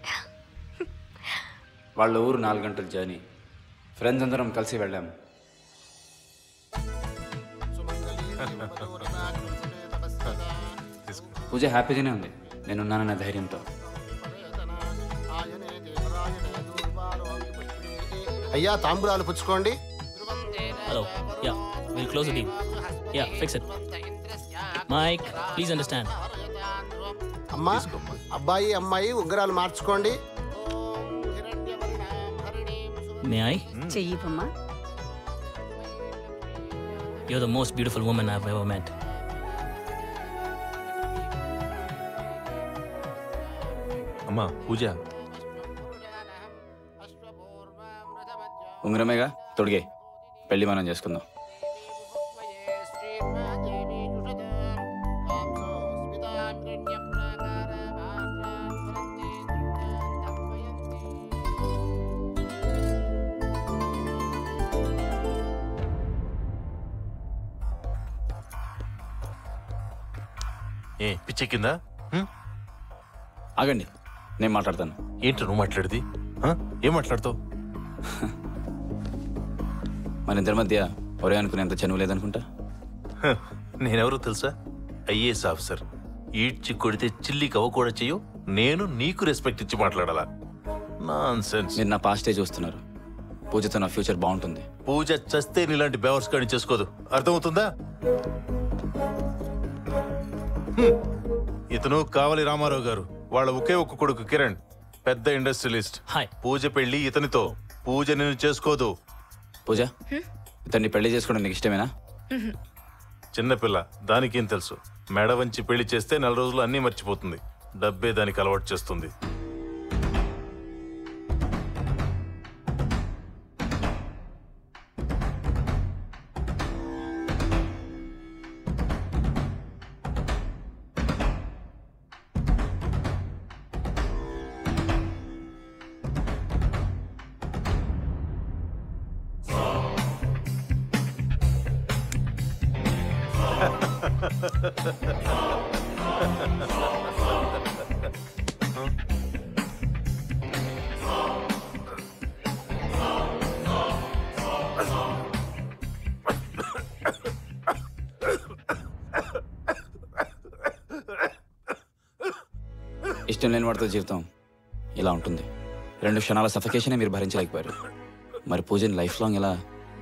వాళ్ళ ఊరు నాలుగు గంటల జర్నీ ఫ్రెండ్స్ అందరం కలిసి వెళ్ళాం పూజ హ్యాపీగానే ఉంది నేనున్నానన్న ధైర్యంతో అయ్యా తాంబూలాలు పుచ్చుకోండి Hello. Yeah, we'll close the deal. Yeah, fix it. Mike, please understand. అమ్మా అబ్బాయి అమ్మాయి ఉంగరాలు మార్చుకోండి May I? చెయ్యిపమ్మా You're the most beautiful woman I've ever met. అమ్మా పూజ ఉంగరమేగా తొడిగే పెళ్లి మనం చేసుకుందాం ఏ పిచ్చెక్కిందా హ్మ్? ఆగండి నేను మాట్లాడతాను ఏంటి నువ్వు మాట్లాడేది ఆ? ఏం మాట్లాడుతావు మన ఇద్దరి మధ్య ఒరే అనుకునేంత చనువు లేదనుకుంటా హ, నేనెవరో తెలుసా ఐఏఎస్ ఆఫీసర్ ఈడ్చి కొడితే చిల్లి కవ్వ కూడా చెయ్యు నేను నీకు రెస్పెక్ట్ ఇచ్చి మాట్లాడాలా నాన్ సెన్స్ మీరు నా పాస్టే చూస్తున్నారు పూజతో నా ఫ్యూచర్ బాగుంటుంది పూజ చస్తే నీలాంటి బేవర్స్ కాడి చేసుకోదు అర్థమవుతుందా హ్మ్. ఇతను కావలి రామారావు గారు వాళ్ళ ఒకే ఒక్క కొడుకు కిరణ్ పెద్ద ఇండస్ట్రియలిస్ట్ పూజ పెళ్లి ఇతనితో పూజ నేను చేసుకోదు పూజ ఇతన్ని పెళ్లి చేసుకోవడం నీకు ఇష్టమేనా చిన్నపిల్ల దానికేం తెలుసు మెడ వంచి పెళ్లి చేస్తే నెల రోజులు అన్నీ మర్చిపోతుంది డబ్బే దానికి అలవాటు చేస్తుంది ఇష్టం లేని వాడితో జీవితం ఇలా ఉంటుంది రెండు క్షణాల సఫకేషనే మీరు భరించలేకపోయారు మరి పూజని లైఫ్ లాంగ్ ఎలా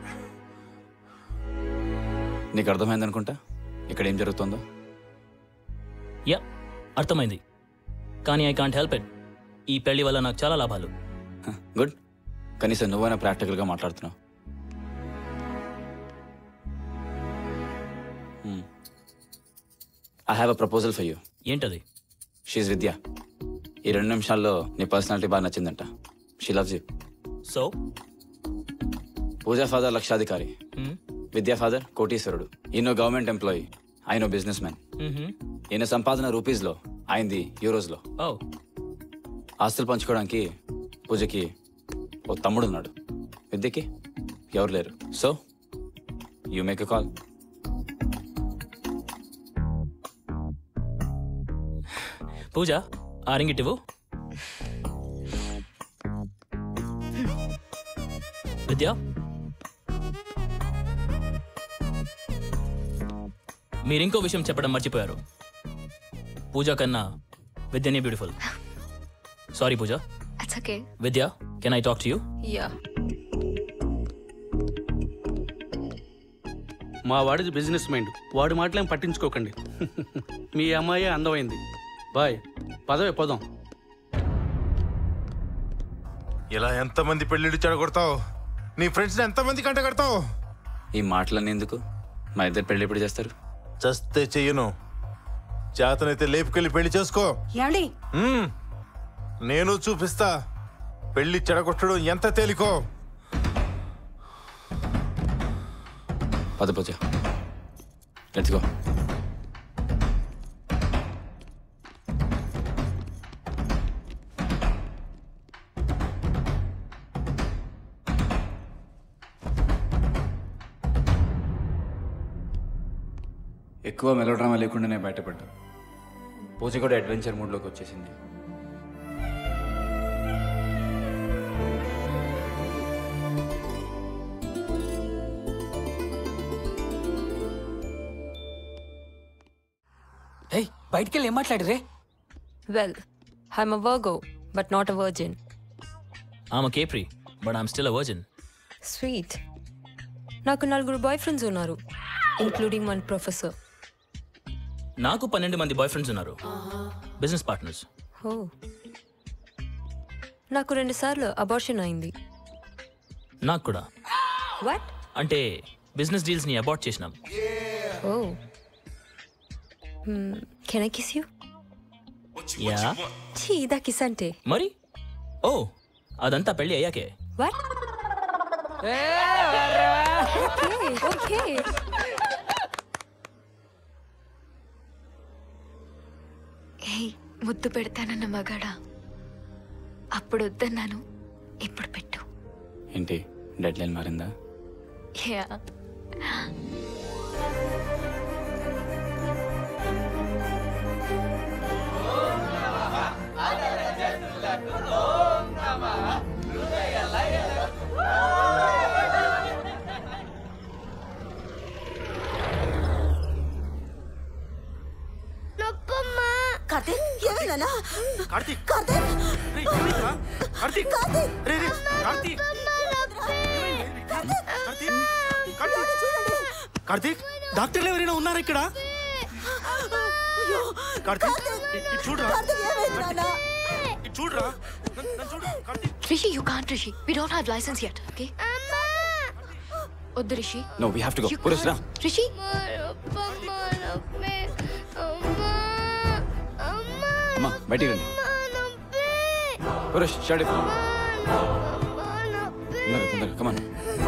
నీకు అర్థమైంది అనుకుంటా ఇక్కడ ఏం జరుగుతుందో యా అర్థమైంది కానీ ఐ కాంట్ హెల్ప్ ఇట్ ఈ పెళ్లి వల్ల నాకు చాలా లాభాలు గుడ్ కనీసం నువ్వైనా ప్రాక్టికల్గా మాట్లాడుతున్నావు I have a proposal for you ఏంటది షీజ్ విద్య ఈ రెండు నిమిషాల్లో నీ పర్సనాలిటీ బాగా నచ్చిందంట she loves you so Pooja father లక్షాధికారి విద్యా ఫాదర్ కోటీశ్వరుడు ఈయన గవర్నమెంట్ ఎంప్లాయీ ఆయన బిజినెస్ మ్యాన్ ఈయన సంపాదన రూపీస్లో ఆయనది యూరోస్లో ఓ ఆస్తులు పంచుకోవడానికి పూజకి ఓ తమ్ముడు ఉన్నాడు విద్యకి ఎవరు లేరు so you make a call Pooja ఆ రింగిట్ ఇవ్వు విద్య మీరు ఇంకో విషయం చెప్పడం మర్చిపోయారు పూజ కన్నా విద్యనే beautiful sorry Pooja it's okay Vidya can I talk to you yeah మా వాడిది బిజినెస్ మైండ్ వాడి మాటలేం పట్టించుకోకండి మీ అమ్మాయి అందమైంది బాయ్ పదవే పదం ఇలా ఎంతమంది పెళ్లిళ్ళు చెడగొడతావు నీ ఫ్రెండ్స్ ఎంతమంది కంట కడతావు ఈ మాటలన్నీ ఎందుకు మా ఇద్దరు పెళ్లి ఎప్పుడు చేస్తారు చస్తే చెయ్యను చేతనైతే లేపుకెళ్ళి పెళ్లి చేసుకో ఏమండి మ్మ్. నేను చూపిస్తా పెళ్లి చెడగొట్టడం ఎంత తేలికో పద పూజ లెట్స్ గో ఎక్కువ మెలోడ్రామా లేకుండానే బయటపడ్డా పూజ కూడా అడ్వెంచర్ మూడ్లోకి వచ్చేసింది ఏయ్ బయటికి వెళ్ళి ఏం మాట్లాడిరే well I'm a Virgo but not a virgin ఆమె Capri but I'm still a virgin sweet నాకు నలుగురు బాయ్ ఫ్రెండ్స్ ఉన్నారు ఇంక్లూడింగ్ వన్ ప్రొఫెసర్ నాకు పన్నెండు మంది బాయ్ ఫ్రెండ్స్ ఉన్నారు బిజినెస్ పార్ట్నర్స్ ఓ నాకు రెండు సార్లు అబార్షన్ అయింది నాకు కూడా వాట్ అంటే బిజినెస్ డీల్స్ ని అబార్ట్ చేసినాం oh can I kiss you yeah ఛీ ఇదా కిస్ అంటే మరి ఓ అదంతా పెళ్లి అయ్యాకే వాట్ ఓకే ఏయ్ ముద్దు పెడతానన్న మగాడా అప్పుడు వద్దన్నాను ఇప్పుడు పెట్టు ఏంటి డెడ్ లైన్ మారిందా యా కార్తీక్ ఏమైనా కార్తీక్ కార్తీక్ కార్తీక్ కార్తీక్ రే రే కార్తీక్ కార్తీక్ డాక్టర్లు ఎవరైనా ఉన్నారా ఇక్కడ కార్తీక్ ఇ- ఇటు చూడరా ఇటు చూడరా నన్ను- నన్ను చూడు Karthik Rishi you can't Rishi we don't have license yet okay వద్దు Rishi no we have to go You Purush రా రిషి అమ్మా బయటికి రండి పురుష్ షాడి తొందరగా తొందరగా కమాన్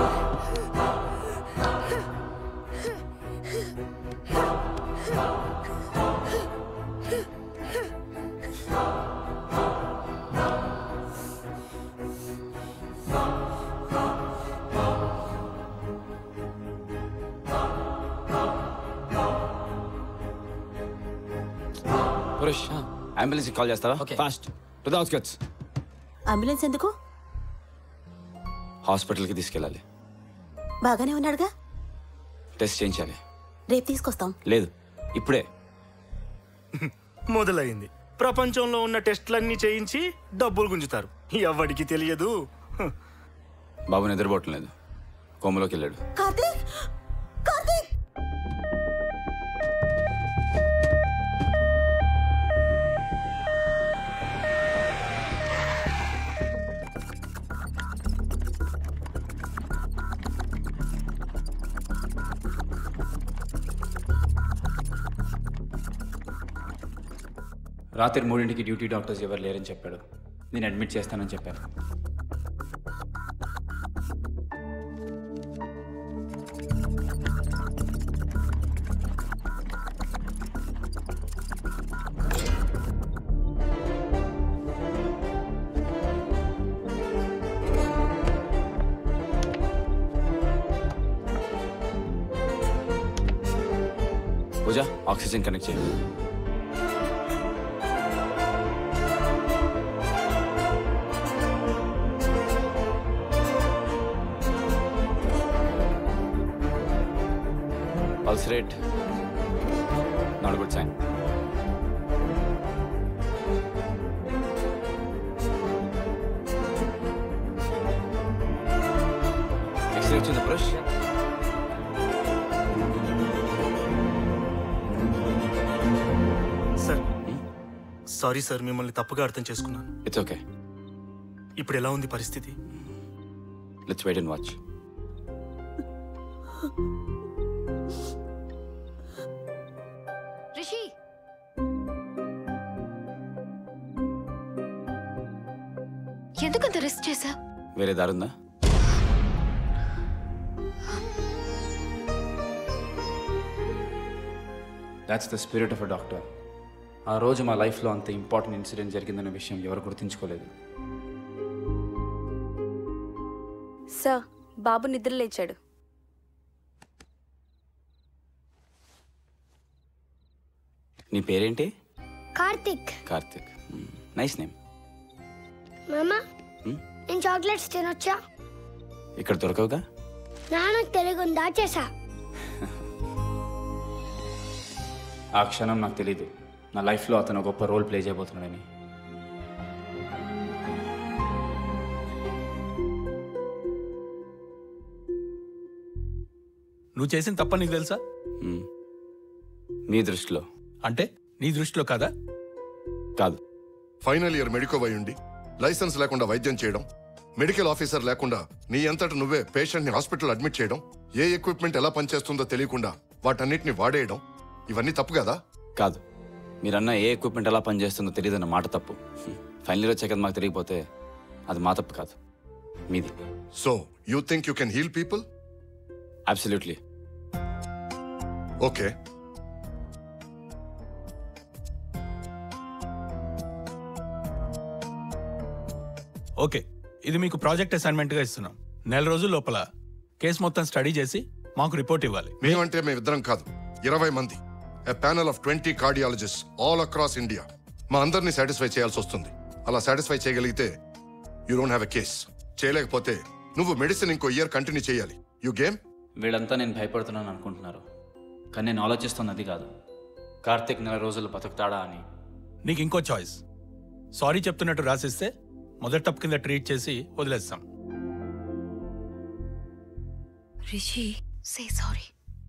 పురుష్ అంబులెన్స్ కాల్ చేస్తావా fast to the outskirts ambulance ఎందుకు హాస్పిటల్కి తీసుకెళ్ళాలి బాగానే ఉన్నాడుగా టెస్ట్ చేయించాలి రేపు తీసుకొస్తాం లేదు ఇప్పుడే మొదలైంది ప్రపంచంలో ఉన్న టెస్టులన్నీ చేయించి డబ్బులు గుంజుతారు ఎవరికి తెలియదు బాబు నిద్రపోవటం లేదు కోమలోకి వెళ్ళాడు కార్తీక్ కార్తీక్ రాత్రి మూడింటికి డ్యూటీ డాక్టర్స్ ఎవరు లేరని చెప్పాడు నేను అడ్మిట్ చేస్తానని చెప్పాను పూజ ఆక్సిజన్ కనెక్ట్ చేయండి pulse rate not good sign x ray వచ్చిందా పురుష్ సార్ సారీ సార్ మిమ్మల్ని తప్పుగా అర్థం చేసుకున్నాను ఇట్స్ ఓకే ఇప్పుడు ఎలా ఉంది పరిస్థితి let's wait and watch Rishi ఎందుకంత రిస్క్ చేశా వేరే దారుందా that's the spirit of a doctor ఆ రోజు మా లైఫ్లో అంత ఇంపార్టెంట్ ఇన్సిడెంట్ జరిగిందన్న విషయం ఎవరు గుర్తుంచుకోలేదు సార్ బాబు నిద్ర లేచాడు నీ పేరేంటి కార్తిక్ కార్తిక్ నైస్ నేమ్ మామ Hmm? నేను చాక్లెట్స్ తినొచ్చా ఇక్కడ దొరకవుగా నాన్నకు తెలుగు దాచేసా ఆ క్షణం నాకు తెలీదు నా లైఫ్లో అతను గొప్ప రోల్ ప్లే చేయబోతున్నాడని నువ్వు చేసిన తప్ప నీకు తెలుసా మ్మ్. మీ దృష్టిలో అంటే నీ దృష్టిలో కాదా కాదు ఫైనల్ ఇయర్ మెడికో అయి ఉండి లైసెన్స్ లేకుండా వైద్యం చేయడం మెడికల్ ఆఫీసర్ లేకుండా నీ అంతట నువ్వే పేషెంట్ ని హాస్పిటల్ అడ్మిట్ చేయడం ఏ ఎక్విప్మెంట్ ఎలా పనిచేస్తుందో తెలియకుండా వాటన్నిటిని వాడేయడం ఇవన్నీ తప్పు కదా కాదు మీరన్న ఏ ఎక్విప్మెంట్ ఎలా పనిచేస్తుందో తెలియదన్న మాట తప్పు ఫైనల్ ఇయర్ వచ్చాక మాకు తెలియకపోతే అది మా తప్పు కాదు మీది so you think you can heal people absolutely okay okay ఇది మీకు ప్రాజెక్ట్ అసైన్మెంట్గా ఇస్తున్నాం నెల రోజుల లోపల కేసు మొత్తం స్టడీ చేసి మాకు రిపోర్ట్ ఇవ్వాలి మేమంటే మేమిద్దరం కాదు ఇరవై మంది a panel of twenty cardiologist all across India మా అందరినీ సాటిస్ఫై చేయాల్సి వస్తుంది అలా సాటిస్ఫై చేయగలిగితే you don't have a case చేయలేకపోతే నువ్వు మెడిసిన్ ఇంకో ఇయర్ కంటిన్యూ చేయాలి యు గేమ్ వీళ్ళంతా నేను భయపడుతున్నాను అనుకుంటున్నారు కానీ నేను ఆలోచిస్తున్నది కాదు కార్తీక్ నెల రోజులు బతుకుతాడా అని నీకు ఇంకో చాయిస్ సారీ చెప్తున్నట్టు రాసిస్తే మొదటి తప్పు కింద ట్రీట్ చేసి వదిలేస్తాం Rishi say sorry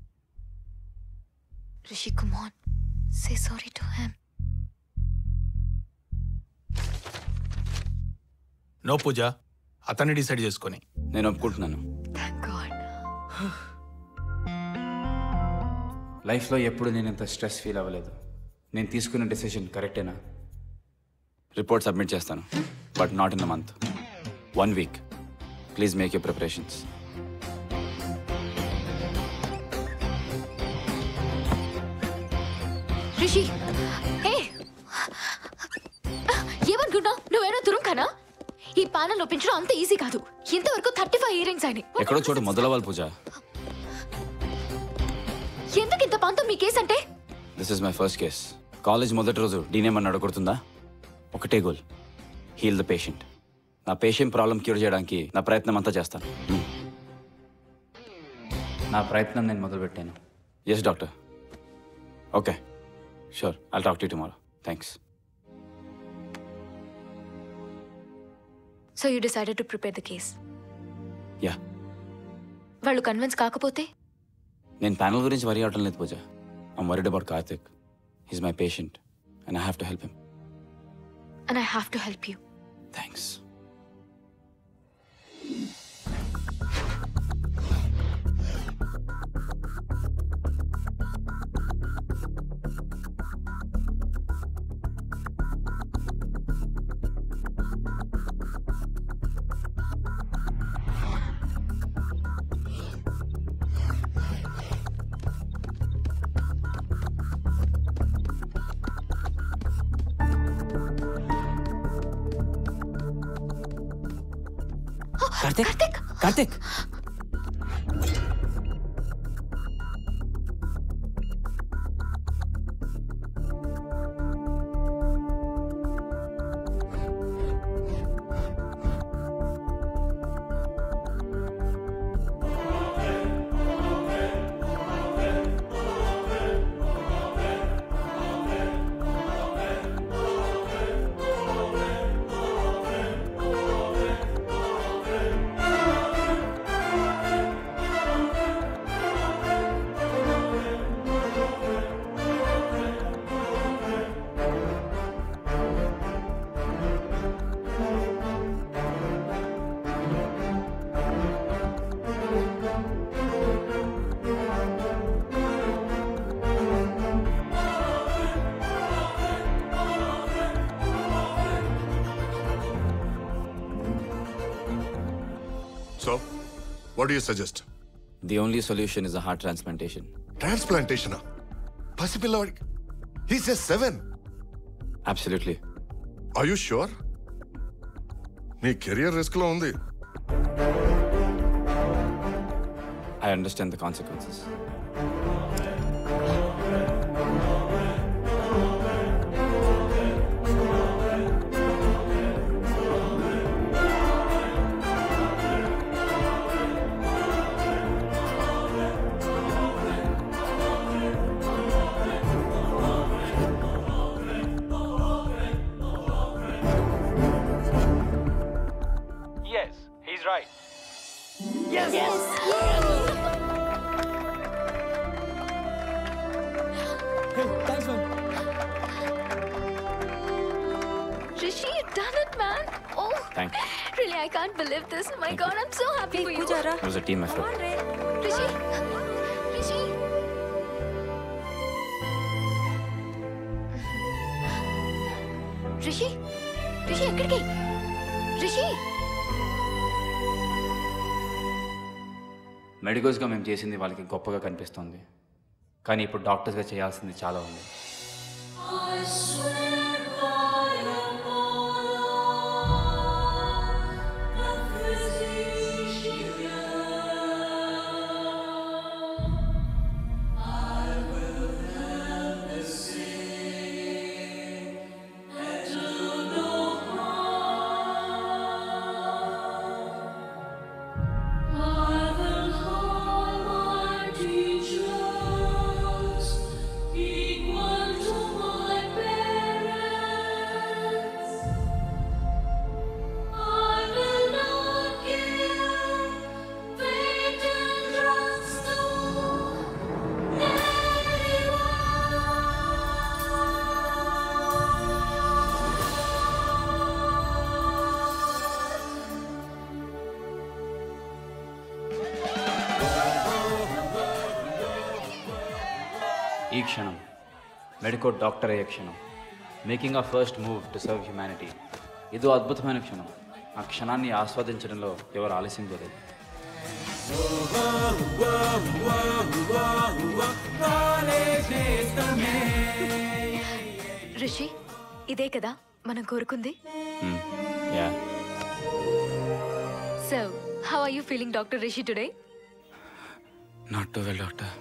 Rishi Kumar say sorry to him no Pooja అతన్ని డిసైడ్ చేసుకొని నేను ఒప్పుకుంటున్నాను లైఫ్లో ఎప్పుడు నేను ఇంత స్ట్రెస్ ఫీల్ అవ్వలేదు నేను తీసుకున్న డెసిషన్ కరెక్టేనా రిపోర్ట్ సబ్మిట్ చేస్తాను but not in a month one week please make you preparations Rishi ఏ ఏమనుకున్నావు నువ్వేనా తురుంకానా ఈ ప్యానల్ ఒప్పించడం అంత ఈజీ కాదు ఇంతవరకు థర్టీ ఫైవ్ ఇయరింగ్స్ అయినాయి ఎక్కడో చోటు మొదలవ్వాలి పూజ ఎందుకు ఇంత పంతం మీ కేసు అంటే this is my first case college మొదటి రోజు డీనేమని అడగొడుతుందా ఒకటే గోల్ హీల్ ద పేషెంట్ నా పేషెంట్ ప్రాబ్లం క్యూర్ చేయడానికి నా ప్రయత్నం అంతా చేస్తాను Hmm. నా ప్రయత్నం నేను మొదలుపెట్టాను yes doctor okay sure I talk to tomorrow thanks so you decided to prepare the case yeah వాళ్ళు కన్విన్స్ కాకపోతే నేను ప్యానల్ గురించి వరి అవటం లేదు Pooja I'm worried about Karthik he's my patient and I have to help him and I have to help you thanks Karthik Karthik so what you suggest the only solution is a heart transplantation transplantation పసిపిల్లవాడికి he's a seven absolutely are you sure నీ career risk లో ఉంది I understand the consequences Yes, he's right. Rishi, you done it, man. Oh, Thank you. really, I can't believe this. Oh my God, I'm so happy for you. It was a team effort. Rishi, Rishi. Rishi Rishi ఎక్కడికి రిషి మెడికల్స్గా మేము చేసింది వాళ్ళకి గొప్పగా కనిపిస్తుంది కానీ ఇప్పుడు డాక్టర్స్గా చేయాల్సింది చాలా ఉంది I క్షణం మెడికో డాక్టర్ అయ్యే క్షణం making a first move to serve humanity ఇదో అద్భుతమైన క్షణం ఆ క్షణాన్ని ఆస్వాదించడంలో ఎవరు ఆలస్యం చేయలేదు రిషి ఇదే కదా మనం కోరుకుంది yeah so how are you feeling doctor Rishi today not too well doctor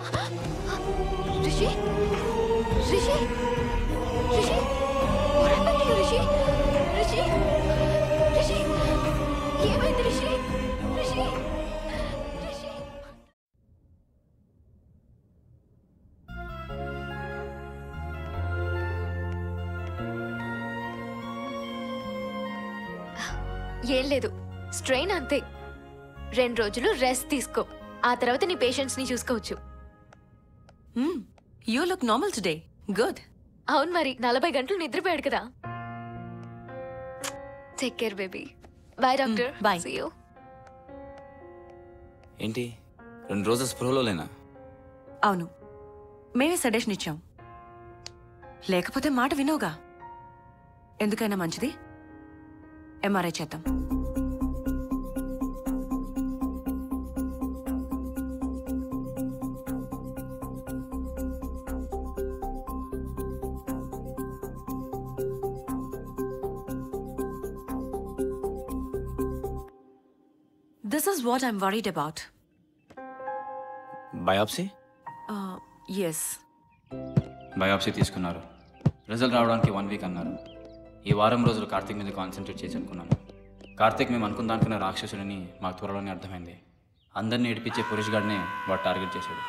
Rishi Rishi Rishi What happened to you, Rishi Rishi Rishi ఏమైంది రిషి రిషి రిషి ఏం లేదు స్ట్రెయిన్ అంతే రెండు రోజులు రెస్ట్ తీసుకో ఆ తర్వాత నీ పేషెంట్స్ ని చూసుకోవచ్చు you look normal today good అవును మరి నలభై గంటలు నిద్రపోయాడు కదా take care baby boy doctor bye see you ఏంటి రెండు రోజులు స్పృహలో లేనా అవును మేమే సజెషన్ ఇచ్చాం లేకపోతే మాట వినోగా ఎందుకైనా మంచిది ఎంఆర్ఐ చేద్దాం this is what I'm worried about biopsy yes biopsy తీసుకున్నారు రిజల్ట్ రావడానికి వన్ వీక్ అన్నారు ఈ వారం రోజులు కార్తీక్ మీద కాన్సన్ట్రేట్ చేసి అనుకున్నాను కార్తీక్ మేము అనుకున్న దానికన్నా రాక్షసుడని మాకు త్వరలోనే అర్థమైంది అందరినీ ఏడిపించే పురుష్ గాడినే వాడు టార్గెట్ చేశాడు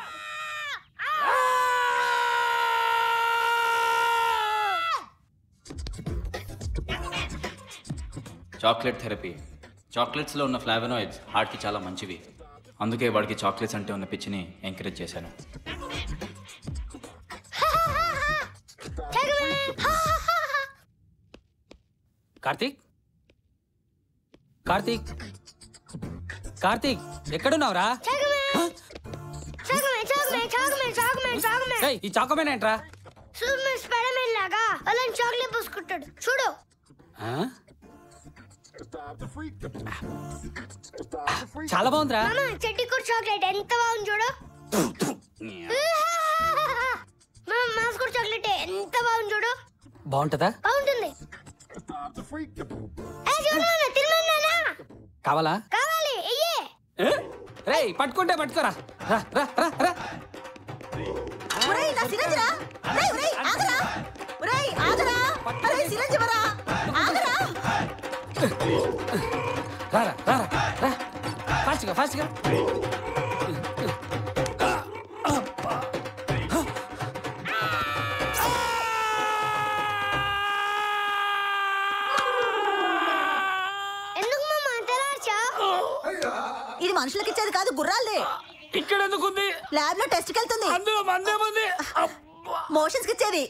చాక్లెట్ థెరపీ చాక్లెట్స్లో ఉన్న ఫ్లావెనాయిడ్స్ హార్ట్కి చాలా మంచివి అందుకే వాడికి చాక్లెట్స్ అంటే ఉన్న పిచ్చిని ఎంకరేజ్ చేశాను కార్తీక్ కార్తీక్ కార్తీక్ ఎక్కడున్నావురా చాకుమే చాకుమే చాకుమే చాకుమే చాకుమే ఏయ్, ఈ చాకోమేన్ ఏంట్రా సూపర్ స్పైడర్మెన్ లాగా అలాంటి చాక్లెట్ పూసుకుంటాడు చూడు ఆ? చాలా బాగుందిరా మామ చెట్టికూర చాక్లెట్ ఎంత బాగుంది చూడు మామ మాస్కూర్ చాక్లెట్ ఎంత బాగుంది చూడు బాగుంటుందా బాగుంటుంది ఏ చూడు నాన్న, తినమన్నానా కావాలా కావాలి ఇయ్యే రేయ్ పట్టుకుంటే పట్టుకోరా రా రా రా రా ఒరేయ్ నా సిరంజ్ రా ఒరేయ్ ఒరేయ్ ఆగరా ఒరేయ్ ఆగరా అరే సిరంజ్ ఇవ్వరా ఆగరా రా రా రా రా రా ఫాస్ట్గా ఫాస్ట్గా ఎందుకు మామ అంత రాచా ఇది మనుషులకి ఇచ్చేది కాదు గుర్రాలదే ఇక్కడ ఎందుకు ఉంది ల్యాబ్ లో టెస్ట్ వెళ్తుంది అందులో మందేముంది మోషన్స్ కి ఇచ్చేది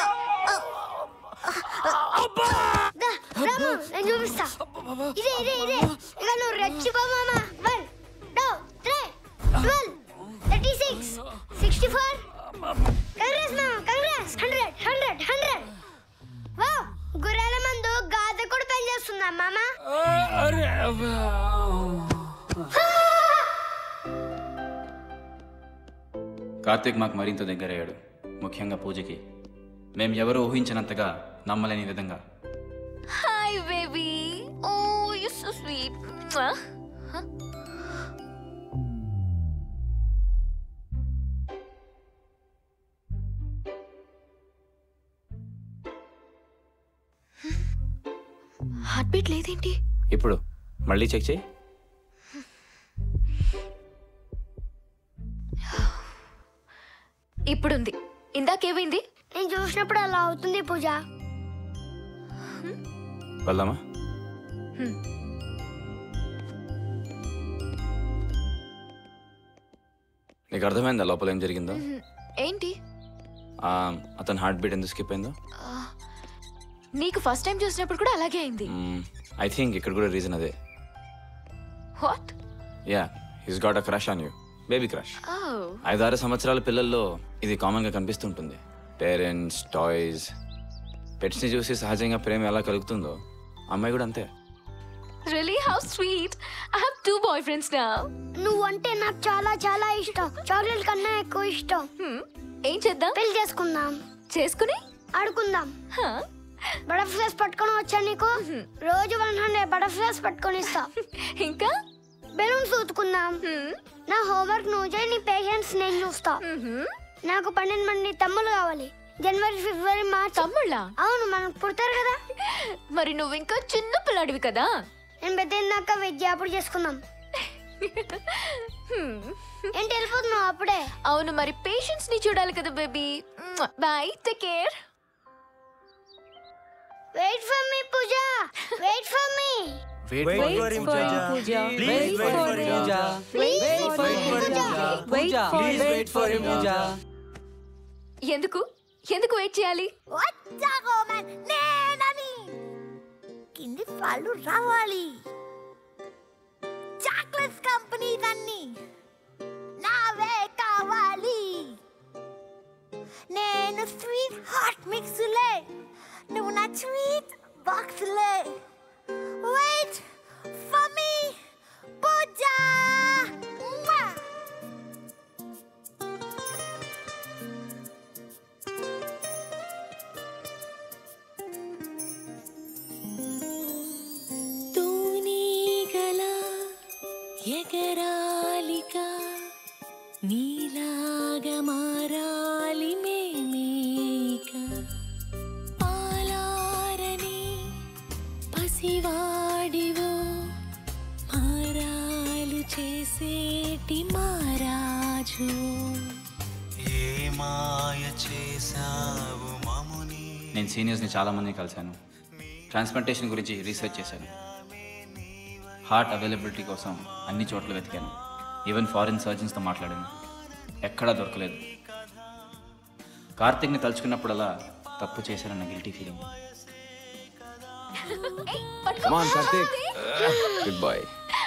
దా, రాము నేను చూపిస్తా ఇదే ఇదే ఇదే ఇక నువ్వు రెచ్చిపో మామ one two three twelve thirty six sixty four కంగ్రెస్ మామ కంగ్రెస్ హండ్రెడ్ హండ్రెడ్ హండ్రెడ్ వా గుర్రాల మందు గాజ కూడా పనిచేస్తుందా మామ అరే కార్తీక్ మాకు మరింత దగ్గరయ్యాడు ముఖ్యంగా పూజకి మేము ఎవరు ఊహించినంతగా నమ్మలేని విధంగా hi baby oh you so sweet heartbeat లేదేంటి ఇప్పుడు మళ్ళీ చెక్ చేయి ఇప్పుడుంది ఇందాకేమైంది నేను చూసినప్పుడు అలా అవుతుంది పూజ వెళ్దామా నీకు అర్థమైందా లోపల ఏం జరిగిందో ఏంటి ఆ, అతని హార్ట్ బీట్ ఎందుకు స్కిప్ అయిందో ఆ, నీకు ఫస్ట్ టైం చూసినప్పుడు కూడా అలాగే అయింది ఐ థింక్ ఇక్కడ కూడా రీజన్ అదే what ya he's got a crush on you baby crush Oh. ఐదారు సంవత్సరాల పిల్లల్లో ఇది కామన్గా కనిపిస్తుంటుంది పేరెంట్స్ టాయ్స్ పెట్స్ని చూసి సహజంగా ప్రేమ ఎలా కలుగుతుందో అమ్మాయి కూడా అంతే Really? How sweet. I have two boyfriends now. నువ్వంటే నాకు చాలా చాలా ఇష్టం చాక్లెట్ కన్నా ఎక్కువ ఇష్టం ఏం చేద్దాం పెళ్లి చేసుకుందాం చేసుకుని ఆడుకుందాం బటర్ఫ్లైస్ పట్టుకొని వచ్చా నీకు రోజు వన్ హండ్రెడ్ బటర్ఫ్లైస్ పట్టుకొని ఇస్తా ఇంకా బెలూన్స్ ఊతుకుందాం నా హోంవర్క్ నువ్వు చేయి నీ పేషెంట్స్ నేను చూస్తా నాకు పన్నెండు మంది తమ్ముళ్ళు కావాలి జనవరి ఫిబ్రవరి మార్చ్ తమ్ముళ్ళ అవును మనకు పుడతారు కదా మరి నువ్వు ఇంకా చిన్న పిల్లాడివి కదా నేను పెద్ద విద్య అప్పుడు చేసుకుందాం ఏంటి వెళ్ళిపోతున్నావు అప్పుడే అవును మరి పేషెంట్స్ ని చూడాలి కదా baby boy take care wait for me Pooja wait for me Wait Wait for for him, him, Pooja. Pooja. Please Wait wait for for him. Pooja. Please Wait wait for for him, him, Pooja. Pooja. Please wait for him, Pooja. ఎందుకు ఎందుకు wait చేయాలి నేనని కింది వాళ్ళు రావాలి chocolates company అన్ని నావే కావాలి నేను స్వీట్ హాట్ మిక్స్లే నువ్వు నా స్వీట్ బాక్స్లే వెయిట్ ఫర్ మీ పూజా తూనీగల ఎగరాలిక నీలాగా మారాలి మేమేక పాలారని పసివాడివో మారాలు చేసేటి మారాజు ఏ మాయ చేసావు మముని నేను సీనియర్స్ని చాలామంది కలిశాను ట్రాన్స్ప్లాంటేషన్ గురించి రీసెర్చ్ చేశాను హార్ట్ అవైలబిలిటీ కోసం అన్ని చోట్ల వెతికాను ఈవెన్ ఫారిన్ సర్జన్స్తో మాట్లాడాను ఎక్కడా దొరకలేదు కార్తిక్ని తలుచుకున్నప్పుడల్లా తప్పు చేశానన్న guilty feeling Come good boy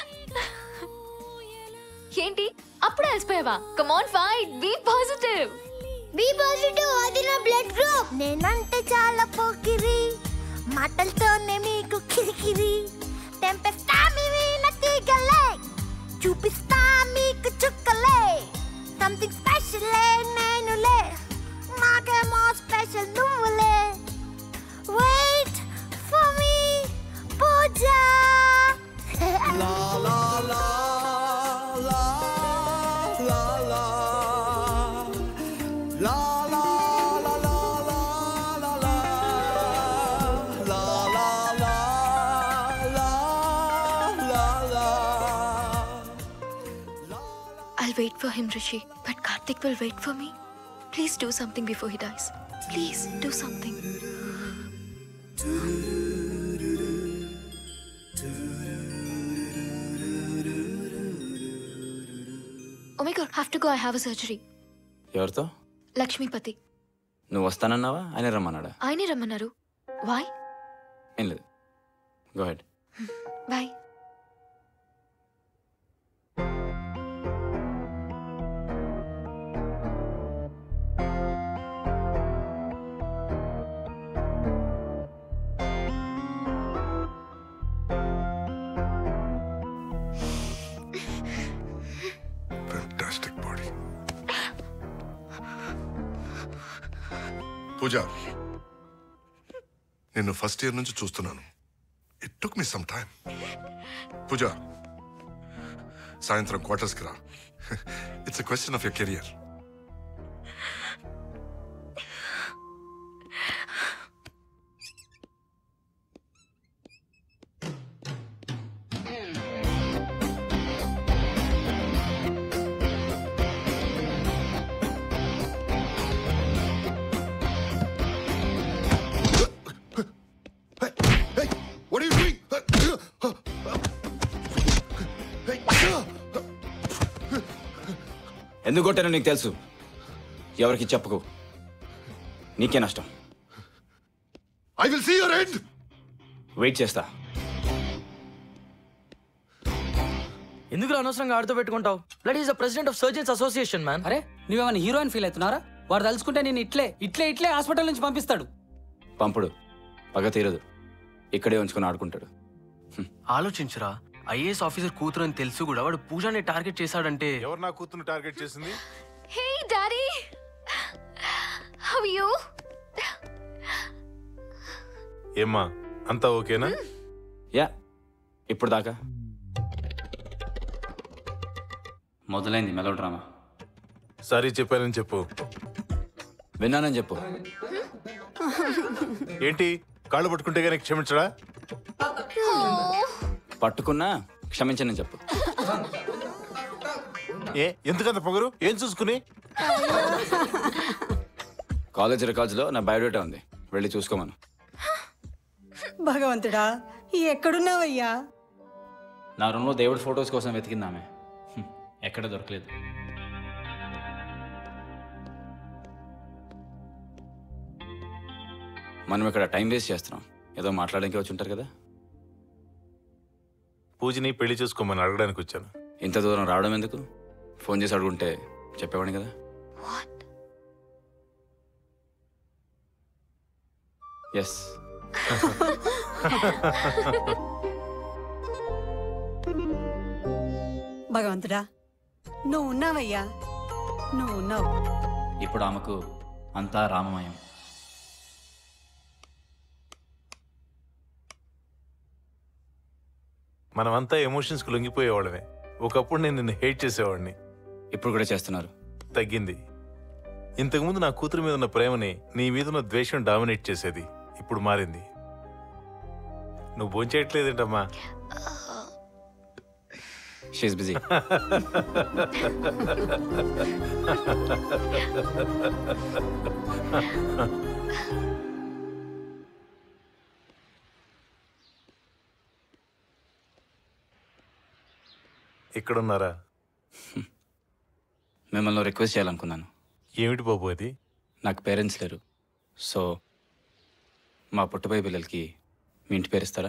ఏంటి అప్పుడే అలసిపోయావా come on fight be positive B positive అది నా బ్లడ్ గ్రూప్ నేనంటే చాలా పోకిరి మాటలతోనే మీకు కిరికిరి తెంపేస్తా మీ వీణ తీగలే చూపిస్తా మీకు చుక్కలే సంథింగ్ స్పెషల్ నేనులే నాకేమో స్పెషల్ నువ్వులే వెయిట్ ఫర్ మీ పూజా లా లా లా లా లా లా లా లా లా లా లా లా లా లా లా లా లా లా I'll wait for him, Rishi. But Karthik will wait for me. Please do something before he dies. Please do something. Oh my god, have to go. I have a surgery. ఎవరితో లక్ష్మీపతి నువ్వు వస్తానన్నావా ఆయన రమ్మన్నాడా ఆయనే రమ్మన్నారు వాయ్ ఏం లేదు go ahead boy fantastic body Pooja నిన్ను first year నుంచి చూస్తున్నాను it took me some time Pooja సాయంత్రం క్వార్టర్స్కి రా it's a question of your career What are you doing? ఎందుకు కొట్టానో నీకు తెలుసు ఎవరికి చెప్పకు నీకే నష్టం I will see your end wait చేస్తా ఎందుకు అనవసరంగా ఆడుతూ పెట్టుకుంటావు blood is the president of surgeons association man అరే నువ్వేమైనా హీరోయిన్ ఫీల్ అవుతున్నారా వాడు తలుచుకుంటే నేను ఇట్లే ఇట్లే ఇట్లే హాస్పిటల్ నుంచి పంపిస్తాడు పంపుడు పగ తీరదు ఇక్కడే ఉంచుకొని ఆడుకుంటాడు ఆలోచించురా ఐఏఎస్ ఆఫీసర్ కూతురు అని తెలుసు కూడా వాడు పూజాని టార్గెట్ చేశాడంటే ఎవరు నా కూతురు టార్గెట్ చేసింది హే డాడీ హౌ యూ ఏమ్మా అంతా ఓకేనా యా ఇప్పుడు దాకా మొదలైంది మెలో డ్రామా సారీ చెప్పానని చెప్పు విన్నానని చెప్పు ఏంటి కాళ్ళు పట్టుకుంటే కానీ క్షమించడా పట్టుకున్నా క్షమించనని చెప్పు ఏ ఎందుకంత పొగరు ఏం చూసుకుని కాలేజ్ రికార్డ్స్లో నా బయోడేటా ఉంది వెళ్ళి చూసుకోమను భగవంతుడా ఎక్కడున్నావయ్యా నా రూమ్లో దేవుడి ఫొటోస్ కోసం వెతికింది ఆమె హ్మ్, ఎక్కడ దొరకలేదు మనం ఇక్కడ టైం వేస్ట్ చేస్తున్నాం ఏదో మాట్లాడడానికి వచ్చి ఉంటారు కదా పూజని పెళ్లి చేసుకోమని అడగడానికి వచ్చాను ఇంత దూరం రావడం ఎందుకు ఫోన్ చేసి అడుగుంటే చెప్పేవాడిని కదా ఎస్ భగవంతుడా నువ్వు ఉన్నావయ్యా నువ్వు ఉన్నావు ఇప్పుడు ఆమెకు అంతా రామమయం మనమంతా ఎమోషన్స్కి లొంగిపోయేవాళ్ళమే ఒకప్పుడు నేను నిన్ను హేట్ చేసేవాడిని ఇప్పుడు కూడా చేస్తున్నారు తగ్గింది ఇంతకుముందు నా కూతురు మీద ఉన్న ప్రేమని నీ మీద ఉన్న ద్వేషం డామినేట్ చేసేది ఇప్పుడు మారింది నువ్వు భోంచేయట్లేదేంటమ్మా షీఈ్ బిజీ ఇక్కడున్నారా మిమ్మల్ని రిక్వెస్ట్ చేయాలనుకున్నాను ఏమిటి బాబు అది నాకు పేరెంట్స్ లేరు సో మా పుట్టబోయే పిల్లలకి మీ ఇంటి పేరు ఇస్తారా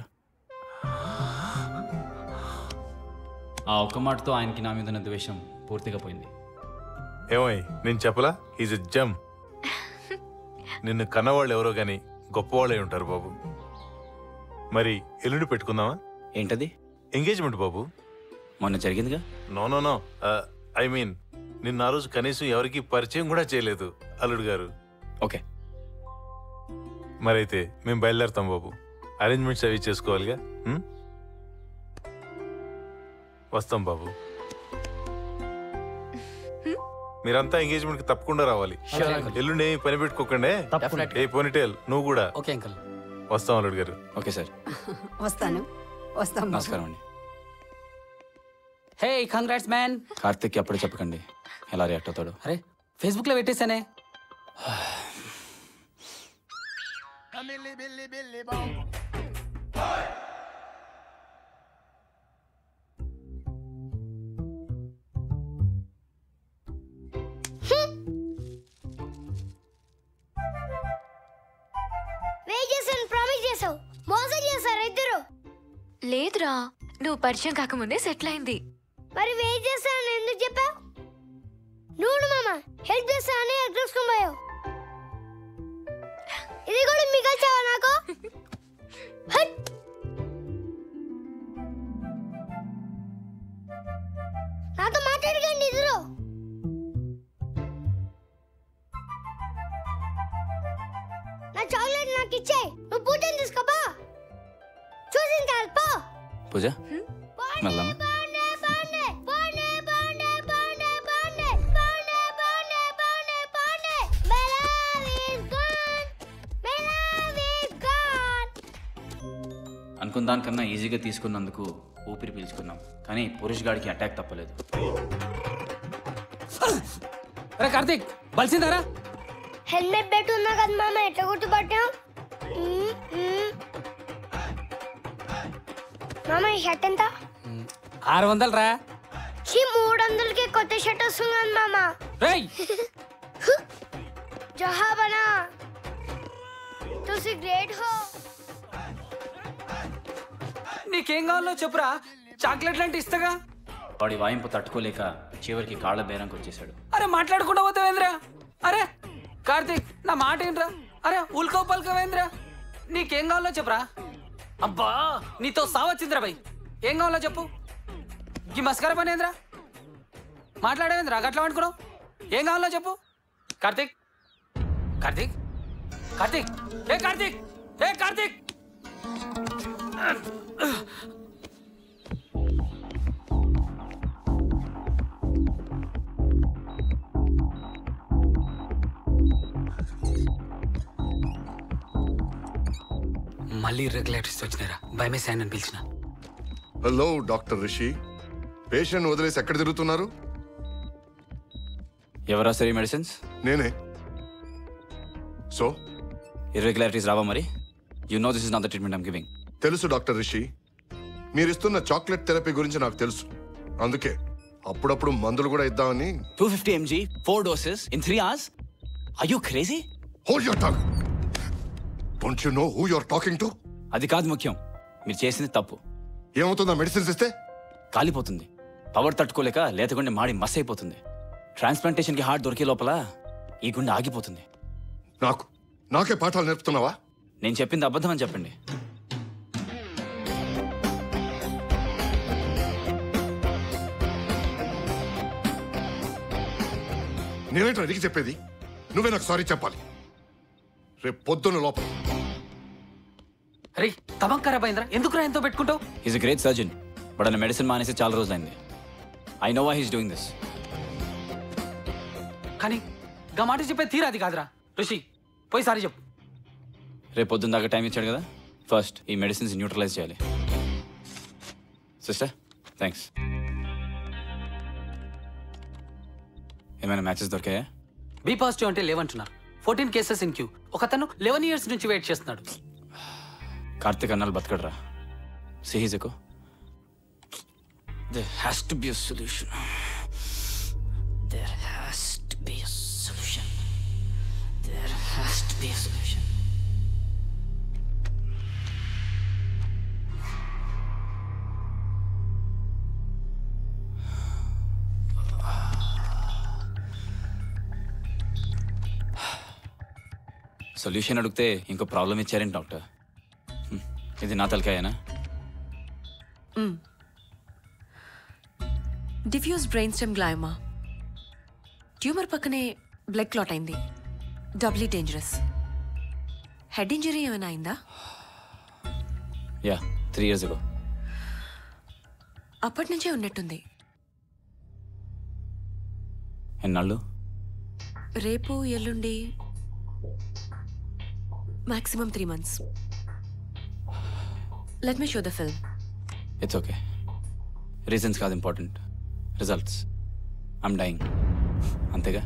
ఆ ఒక్క మాటతో ఆయనకి నా మీద ఉన్న ద్వేషం పూర్తిగా పోయింది ఏమై నేను చెప్పలా ఈజ్ ఎ జమ్ నిన్ను కన్నవాళ్ళు ఎవరో గాని గొప్పవాళ్ళై ఉంటారు బాబు మరి ఎల్లుండి పెట్టుకుందామా ఏంటది ఎంగేజ్మెంట్ బాబు మొన్న జరిగిందిగా no no no I mean నిన్న ఆ రోజు కనీసం ఎవరికి పరిచయం కూడా చేయలేదు అల్లుడు గారు ఓకే మరైతే మేము బయలుదేరుతాం బాబు అరేంజ్మెంట్స్ అవి చేసుకోవాలిగా ఉం? వస్తాం బాబు మీరంతా ఎంగేజ్మెంట్ కి తప్పకుండా రావాలి Sure, uncle. ఎల్లుండి ఏమి పని పెట్టుకోకండి తప్పకుండా. ఏ పోనిటేల్ నువ్వు కూడా ఓకే అంకల్ వస్తాం అల్లుడు గారు ఓకే సార్ వస్తాను వస్తాం బాబు. నమస్కారం అండి హే కంగ్రాట్స్ మ్యాన్ కార్తిక్కి అప్పుడే చెప్పకండి ఎలా రియాక్ట్ అవుతాడు అరే ఫేస్బుక్ లో పెట్టేశానే వెయిట్ చేశాను ప్రామిస్ చేసావు మోసం చేశారు ఇద్దరు లేదురా నువ్వు పరిచయం కాకముందే సెటిల్ అయింది మరి వెయిట్ చేస్తాను ఎందుకు చెప్పావు నువ్వు మామ హెల్ప్ చేస్తానని ఎగ్రేసుకుని పోయావు ఇది కూడా మిగల్చావా నాకు హట్! నాతో మాట్లాడకండి ఇద్దరు నా చాక్లెట్ నాకు ఇచ్చేయ్ నువ్వు పూటని తీసుకోపా చూసిన తర్వాత పో పూజ వెళ్దామా అనుకున్న దానికన్నా ఈజీగా తీసుకున్నందుకు ఊపిరి పీల్చుకున్నాం కానీ పురుష్ గాడికి అటాక్ తప్పలేదు అరే కార్తీక్ బలిసిందారా హెల్మెట్ పెట్టున్నా కదా మామ ఎట్లా గుర్తుపట్టావు మ్మ్, మ్మ్. మామ ఈ షర్ట్ ఎంత ఆరు వందలు రా చీ మూడు వందలకి కొత్త షర్ట్ వస్తుంది మామ రేయ్ జహా బనా తుసి గ్రేట్ హో నీకేం కావాలో చెప్పురా చాక్లెట్లు అంటే ఇస్తగా వాడి వాయింపు తట్టుకోలేక చివరికి కాళ్ళ బేరంకి వచ్చేసాడు అరే మాట్లాడకుండా పోతావేంద్రా అరే కార్తీక్ నా మాట ఏంట్రా అరే ఉల్కో పల్కవేంద్రా నీకేం కావాలో చెప్పరా అబ్బా నీతో సావచ్చిందిరా భయ్ ఏం కావాలో చెప్పు ఈ మస్కర పని ఏంద్రా మాట్లాడేంద్రా గట్లా అనుకున్నావు ఏం కావాలో చెప్పు కార్తీక్ కార్తీక్ కార్తీక్ ఏ కార్తీక్ ఏ కార్తీక్ మళ్ళీ రెగ్యులేటర్స్ వచ్చినారా భయమేసి ఆయన పిలిచిన హలో డాక్టర్ రిషి పేషెంట్ వదిలేసి ఎక్కడ తిరుగుతున్నారు ఎవరా సరే మెడిసిన్స్ నేనే సో ఇర్రెగ్యులారిటీస్ రావా మరి you know this is not the treatment I'm giving తెలుసు డాక్టర్ రిషి మీరిస్తున్న చాక్లెట్ థెరపీ గురించి నాకు తెలుసు అందుకే అప్పుడప్పుడు మందులు కూడా ఇద్దామని two fifty MG four doses in three hours I you crazy hold your talk don't you know who you are talking to అది కాదు ముఖ్యం మీరు చేసింది తప్పు ఏమవుతుందా మెడిసిన్స్ ఇస్తే కాలిపోతుంది పవర్ తట్టుకోలేక లేతగుండె మాడి మస్ అయిపోతుంది ట్రాన్స్ప్లాంటేషన్కి హార్ట్ దొరికే లోపల ఈ గుండె ఆగిపోతుంది నాకు నాకే పాఠాలు నేర్పుతున్నావా నేను చెప్పింది అబద్ధం అని చెప్పండి నేనేంటో అడిగి చెప్పేది నువ్వే నాకు సారీ చెప్పాలి రేపు పొద్దున్న లోపల అరే తమం ఖరాబ్ అయిందిరా ఎందుకురా ఎంతో పెట్టుకుంటావు is a great surgeon but ఆయన మెడిసిన్ మానేసి చాలా రోజులైంది I know why he's doing this కానీ గా మాట చెప్పే తీరాది కాదురా ఋషి పోయి సారీ చెప్పు రేపు పొద్దున్న దాకా టైం ఇచ్చాడు కదా ఫస్ట్ ఈ మెడిసిన్స్ న్యూట్రలైజ్ చేయాలి సిస్టర్ థ్యాంక్స్ ఏమైనా మ్యాచెస్ దొరికాయా బి పాజిటివ్ అంటే లేవంటున్నారు ఫోర్టీన్ కేసెస్ ఇన్ క్యూ ఒకతను లెవెన్ ఇయర్స్ నుంచి వెయిట్ చేస్తున్నాడు కార్తిక్ అన్నాలు బతకడరా సిహీజకు There has to be a solution. There has to be a solution. There has to be a solution. Solution అడిగితే ఇంకో ప్రాబ్లం ఇచ్చారేంటి డాక్టర్ హ్మ్. ఇది నా తలకాయనా diffuse brain stem glioma tumour పక్కనే బ్లడ్ క్లాట్ అయింది డబ్లీ డేంజరస్ హెడ్ ఇంజరీ ఏమైనా అయిందా యా త్రీ ఇయర్స్ అగో అప్పటి నుంచే ఉన్నట్టుంది ఎన్నాళ్ళు రేపు ఎల్లుండి maximum three months let me show the film it's okay reasons కాదు ఇంపార్టెంట్ రిజల్ట్స్ ఐమ్ డైయింగ్ అంతేగా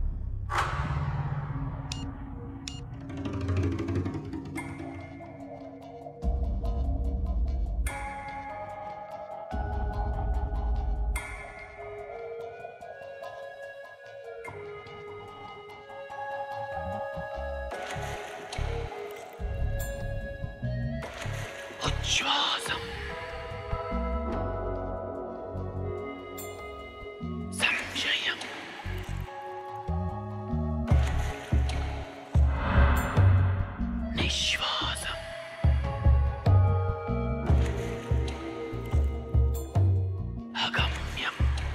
ఉచ్ఛ్వాసం సంశయం నిశ్వాసం అగమ్యం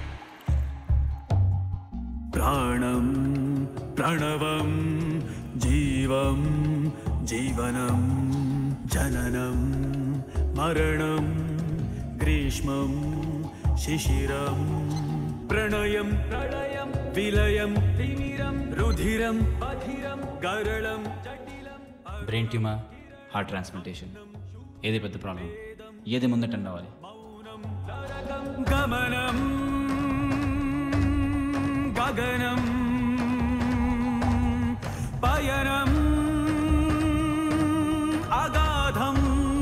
ప్రాణం ప్రణవం జీవం జీవనం జననం మరణం గ్రీష్మం శిశిరం ప్రణయం ప్రళయం విలయం తిమిరం రుధిరం అధిరం గరళం బ్రెయిన్ ట్యూమర్ హార్ట్ ట్రాన్స్ప్లాంటేషన్ ఏది పెద్ద ప్రాబ్లం ఏది ముందట అవ్వాలి గమనం గగనం పయనం అగాధం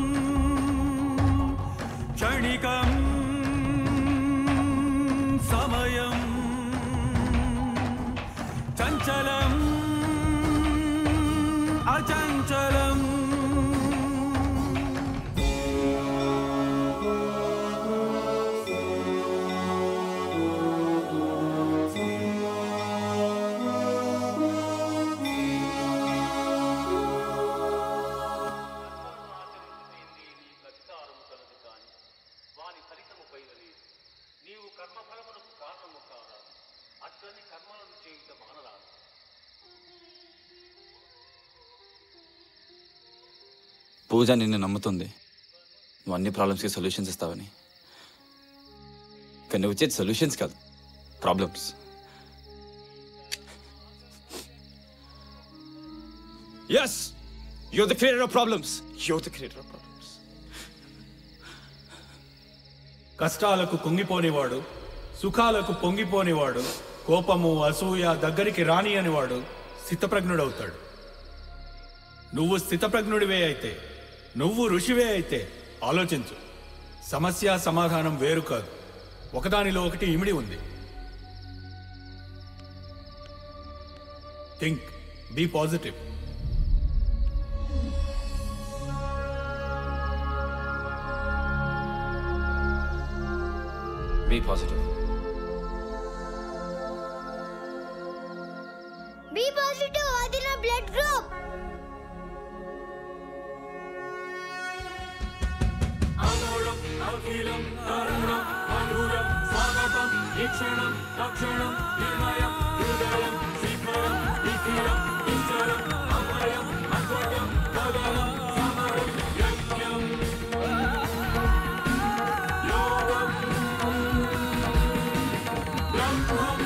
క్షణికం సమయం చంచలం అచంచలం ఫలితముపైనది నీవు కర్మఫలమునకు కారణము కాదా అట్లని కర్మలను చేయుట మానరాదు పూజ నిన్ను నమ్ముతుంది నువ్వు అన్ని ప్రాబ్లమ్స్కి సొల్యూషన్స్ ఇస్తావని కానీ నువ్వు ఇచ్చేది సొల్యూషన్స్ కాదు problems yes you're the creator of problems you're the creator of problems కష్టాలకు కుంగిపోనివాడు సుఖాలకు పొంగిపోనివాడు కోపము అసూయ దగ్గరికి రాని అనివాడు స్థితప్రజ్ఞుడవుతాడు నువ్వు స్థితప్రజ్ఞుడివే అయితే నువ్వు ఋషివే అయితే ఆలోచించు సమస్య సమాధానం వేరు కాదు ఒకదానిలో ఒకటి ఇమిడి ఉంది think be positive be positive B positive అది నా బ్లడ్ గ్రూప్ అమోళం అఖిలం తరుణం మధురం స్వాగతం ఈక్షణం తక్షణం నిర్ణయం హృదయం శిఖరం నిఖిలం నిశ్చలం అమయం అద్భుతం గగనం సమరం యజ్ఞం యోగం బ్రహ్మం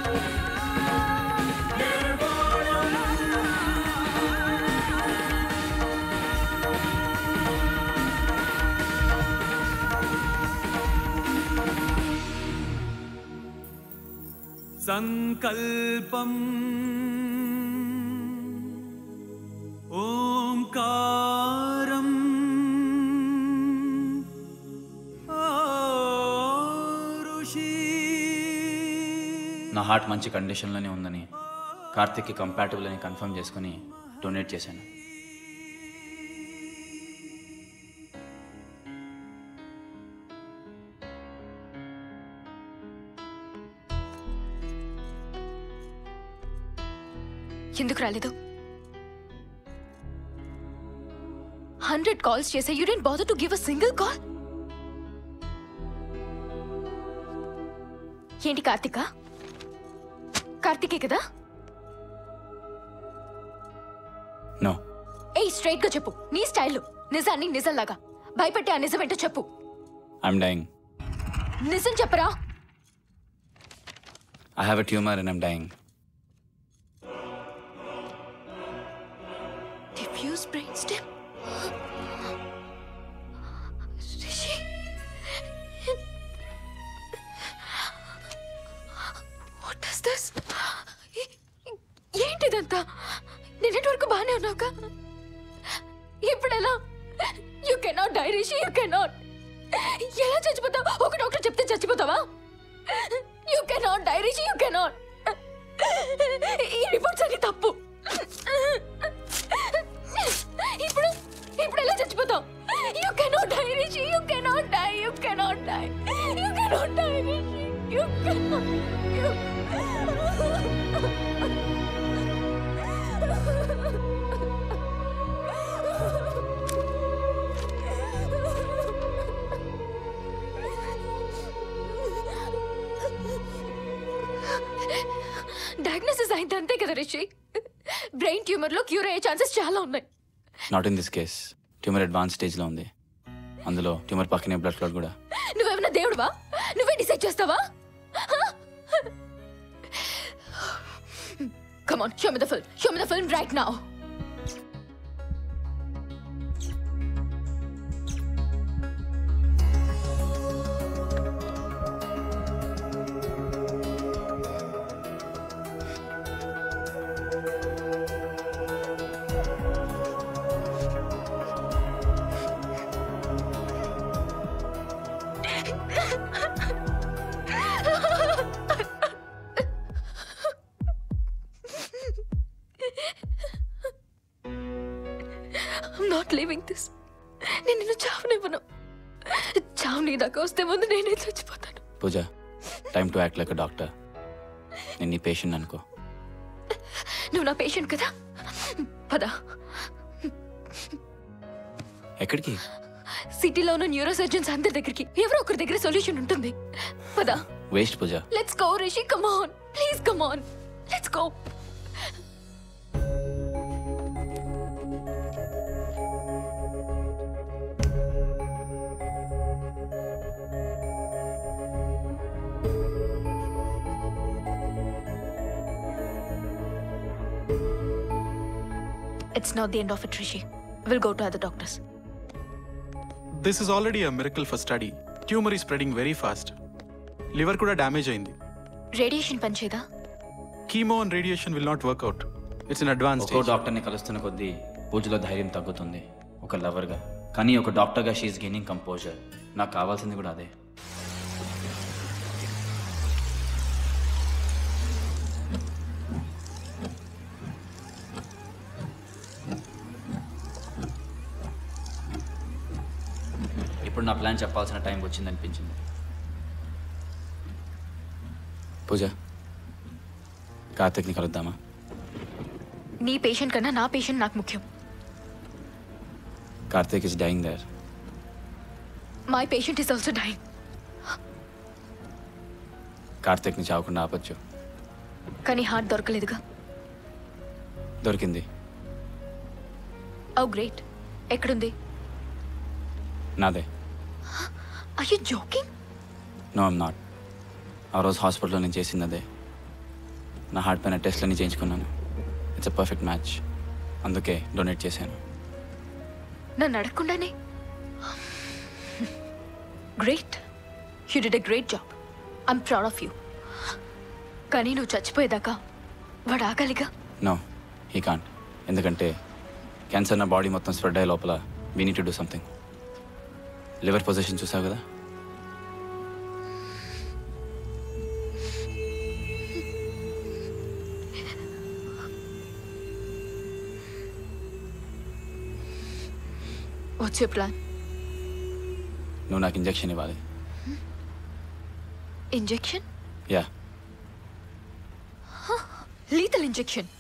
सङ्कल्पम् ओङ्कारम् ऋषि నా హార్ట్ మంచి కండిషన్లోనే ఉందని కార్తిక్కి కంపాటబుల్ అని కన్ఫర్మ్ చేసుకుని డొనేట్ చేశాను ఎందుకు రాలేదు హండ్రెడ్ కాల్స్ చేసే you didn't bother to give a single call ఏంటి కార్తిక కార్తికే కదా నో ఏయ్ స్ట్రైట్ గా చెప్పు నీ స్టైల్లో నిజాన్ని నిజంలాగా భయపెట్టే ఆ నిజం ఏంటో చెప్పు ఐఎమ్ డైయింగ్ నిజం చెప్పరా I have a tumour and I'm dying Diffuse brainstem. Rishi. What is this? ఏంటిదంతా నిన్నటి వరకు బాగానే ఉన్నావుగా ఇప్పుడు ఎలా you cannot die Rishi you cannot ఎలా చచ్చిపోతావు ఒక డాక్టర్ చెప్తే చచ్చిపోతావా you cannot die Rishi you cannot ఈ రిపోర్ట్స్ అన్ని తప్పు ఇప్పుడు ఇప్పుడు ఎలా చచ్చిపోతావు you cannot die Rishi you cannot die you cannot die you cannot die Rishi you cannot you diagnosis అయింది అంతే కదా రిషి బ్రెయిన్ ట్యూమర్ లో క్యూర్ అయ్యే ఛాన్సెస్ చాలా ఉన్నాయి not in this case tumour advance స్టేజ్లో ఉంది అందులో ట్యూమర్ పక్కనే బ్లడ్ క్లాట్ కూడా నువ్వేమన్నా దేవుడువా నువ్వే డిసైడ్ చేస్తావా Come on, show me the film. Show me the film right now. I'm not leaving this. నేను నిన్ను చావనివ్వను చావు నీ దాకా వస్తే ముందు నేనే చచ్చిపోతాను Pooja time to act like doctor నేను నీ పేషెంట్ అనుకో నువ్వు నా పేషెంట్ కదా పద ఎక్కడికి సిటీలో ఉన్న న్యూరో సర్జన్స్ అందరి దగ్గరికి ఎవరో ఒకరి దగ్గర సొల్యూషన్ ఉంటుంది పదా waste Pooja let's go Rishi come on please come on let's go It's not the end of it, Rishi. We'll go to other doctors. This is already a miracle for study tumour ఈ spreading very fast liver కూడా damage అయింది radiation పనిచేదా chemo and radiation will not work out it's in advance ఒక్కో డాక్టర్ని కలుస్తున్న కొద్దీ పూజలో ధైర్యం తగ్గుతుంది ఒక లవర్గా కానీ ఒక డాక్టర్గా షీఈస్ గెయినింగ్ కంపోజర్ నాకు కావాల్సింది కూడా అదే ఇప్పుడు నా ప్లాన్ చెప్పాల్సిన టైం వచ్చిందనిపించింది పూజ కార్తిక్ని కలుద్దామా నీ పేషెంట్ కన్నా నా పేషెంట్ నాకు ముఖ్యం Karthik is dying there my patient is also dying కార్తిక్ని చావకుండా ఆపచ్చు కానీ హార్ట్ దొరకలేదుగా దొరికింది ఓ గ్రేట్ ఎక్కడుంది నాదే I you joking no I'm not ఆ రోజు హాస్పిటల్లో నేను చేసింది అదే నా హార్ట్ పైన టెస్ట్లన్నీ చేయించుకున్నాను ఇట్స్ అ పర్ఫెక్ట్ మ్యాచ్ అందుకే డొనేట్ చేశాను నన్ను అడగకుండానే great you did a great job I'm proud of you కానీ నువ్వు చచ్చిపోయేదాకా వాడు ఆగాలిగా నో హీ కాంట్ ఎందుకంటే క్యాన్సర్ నా బాడీ మొత్తం స్ప్రెడ్ అయ్యే లోపల we need to do something liver position చూసావు కదా వచ్చే ప్లాన్ నువ్వు నాకు ఇంజెక్షన్ ఇవ్వాలి injection yeah lethal injection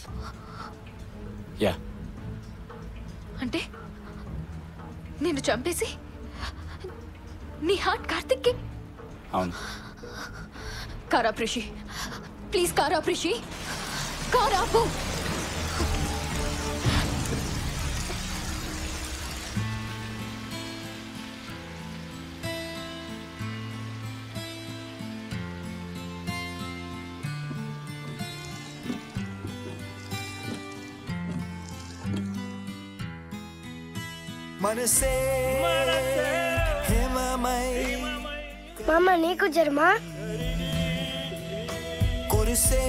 yeah అంటే నేను చంపేసి నీ హార్ట్ కార్తిక్కి అవును కారా ప్రిషి ప్లీజ్ కారా ప్రిషి కారాపు మనసే హిమమై మామ నీకు జర్మా కురిసే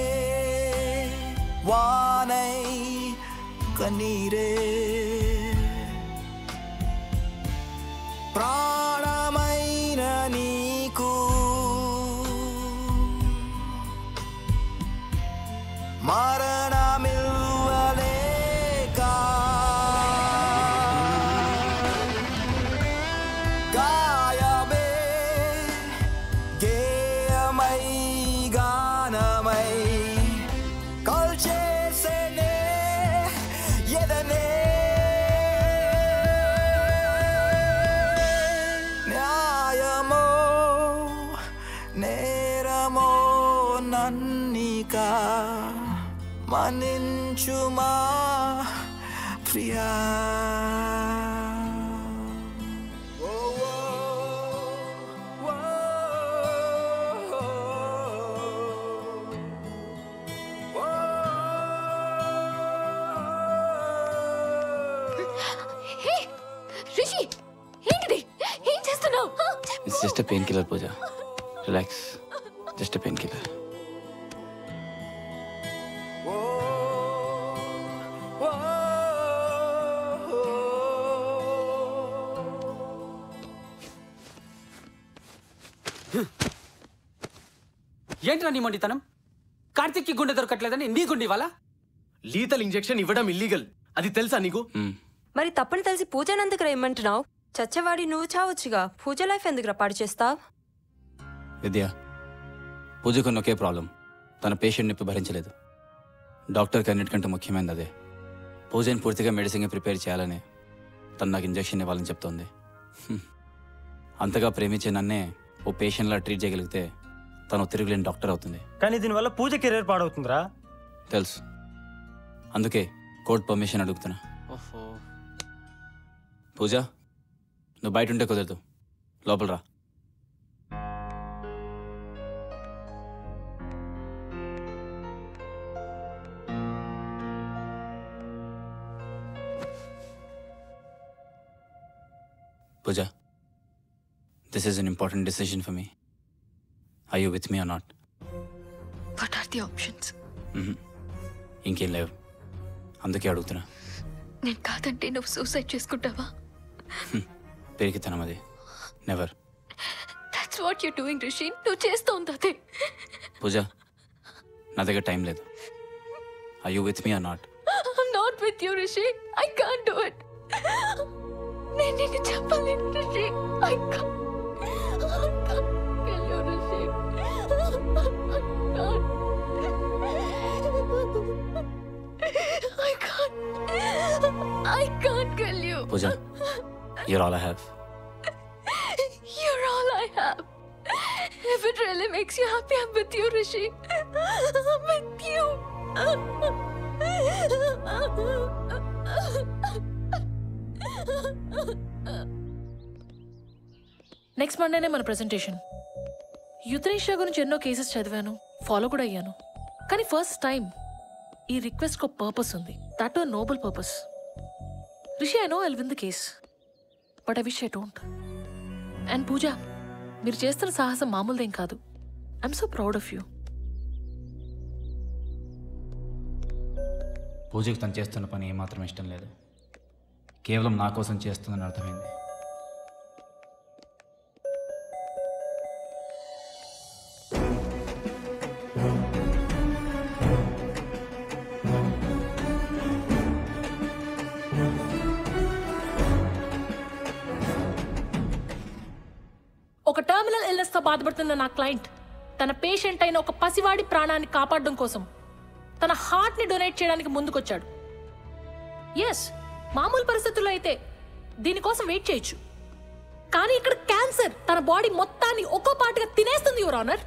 వానై కన్నీరే ప్రాణమైన నీకు మరణమివ్వలేక గాయమే గేయమై గానమై కల్చేసేనే ఎదనే న్యాయమో నేరమో నన్నిక మన్నించుమా ప్రియా హే రిషి ఏంటిది ఏం చేస్తున్నావు it's just a painkiller Pooja relax just a painkiller ఏంట్రా నీ మొండితనం కార్తిక్కి గుండె దొరకట్లేదని నీ గుండె ఇవ్వాలా లీతల్ ఇంజెక్షన్ ఇవ్వడం ఇల్లీగల్ అది తెలుసా నీకు మరి తప్పని తెలిసి పూజను ఎందుకురా ఇమ్మంటున్నావు చచ్చవాడి నువ్వు చావచ్చుగా పూజ లైఫ్ ఎందుకురా పాడు చేస్తావు విద్య పూజకున్న ఒకే ప్రాబ్లం తన పేషెంట్ నొప్పి భరించలేదు డాక్టర్కి అన్నిటికంటే ముఖ్యమైనది అదే పూజని పూర్తిగా మెడిసిన్గా ప్రిపేర్ చేయాలని తను నాకు ఇంజెక్షన్ ఇవ్వాలని చెప్తోంది అంతగా ప్రేమించే నన్నే ఓ పేషెంట్లా ట్రీట్ చేయగలిగితే తను తిరుగులేని డాక్టర్ అవుతుంది కానీ దీనివల్ల పూజ కెరీర్ పాడవుతుందిరా తెలుసు అందుకే కోర్ట్ పర్మిషన్ అడుగుతున్నా పూజ నువ్వు బయట ఉంటే కుదరదు లోపల రా Pooja this is an important decision for me I you with me or not what are the options ఇంకేం లేవు అందుకే అడుగుతున్నా నేను కాదంటే నువ్వు సూసైడ్ చేసుకుంటావా పెరిగితనం అది never that's what you doing Rishi నువ్వు చేస్తూ ఉంది అదే పూజ నా దగ్గర టైం లేదు I you with me or not not with you Rishi I can't do it నేను నిన్ను చెప్పలేను Rishi I can't I can't. I can't kill you. Pooja you're all I have You're all I have. If it really makes you happy, I'm with you, Rishi. I'm with you. Next మండేనే మన presentation యుత్రేషియా గురించి ఎన్నో cases చదివాను follow కూడా అయ్యాను కానీ first time ఈ రిక్వెస్ట్కి ఒక పర్పస్ ఉంది that noble purpose Rishi I know I win the case but I wish I don't అండ్ పూజ మీరు చేస్తున్న సాహసం మామూలుదేం కాదు I'm so proud of you పూజకి తను చేస్తున్న పని ఏమాత్రం ఇష్టం లేదు కేవలం నా కోసం చేస్తుందని అర్థమైంది ఒక టర్మినల్ ఇల్నెస్తో బాధపడుతున్న నా క్లయింట్ తన పేషెంట్ అయిన ఒక పసివాడి ప్రాణాన్ని కాపాడడం కోసం తన హార్ట్ని డొనేట్ చేయడానికి ముందుకొచ్చాడు ఎస్ మామూలు పరిస్థితుల్లో అయితే దీనికోసం వెయిట్ చేయొచ్చు కానీ ఇక్కడ క్యాన్సర్ తన బాడీ మొత్తాన్ని ఒక్కో పాటుగా తినేస్తుంది యువర్ ఆనర్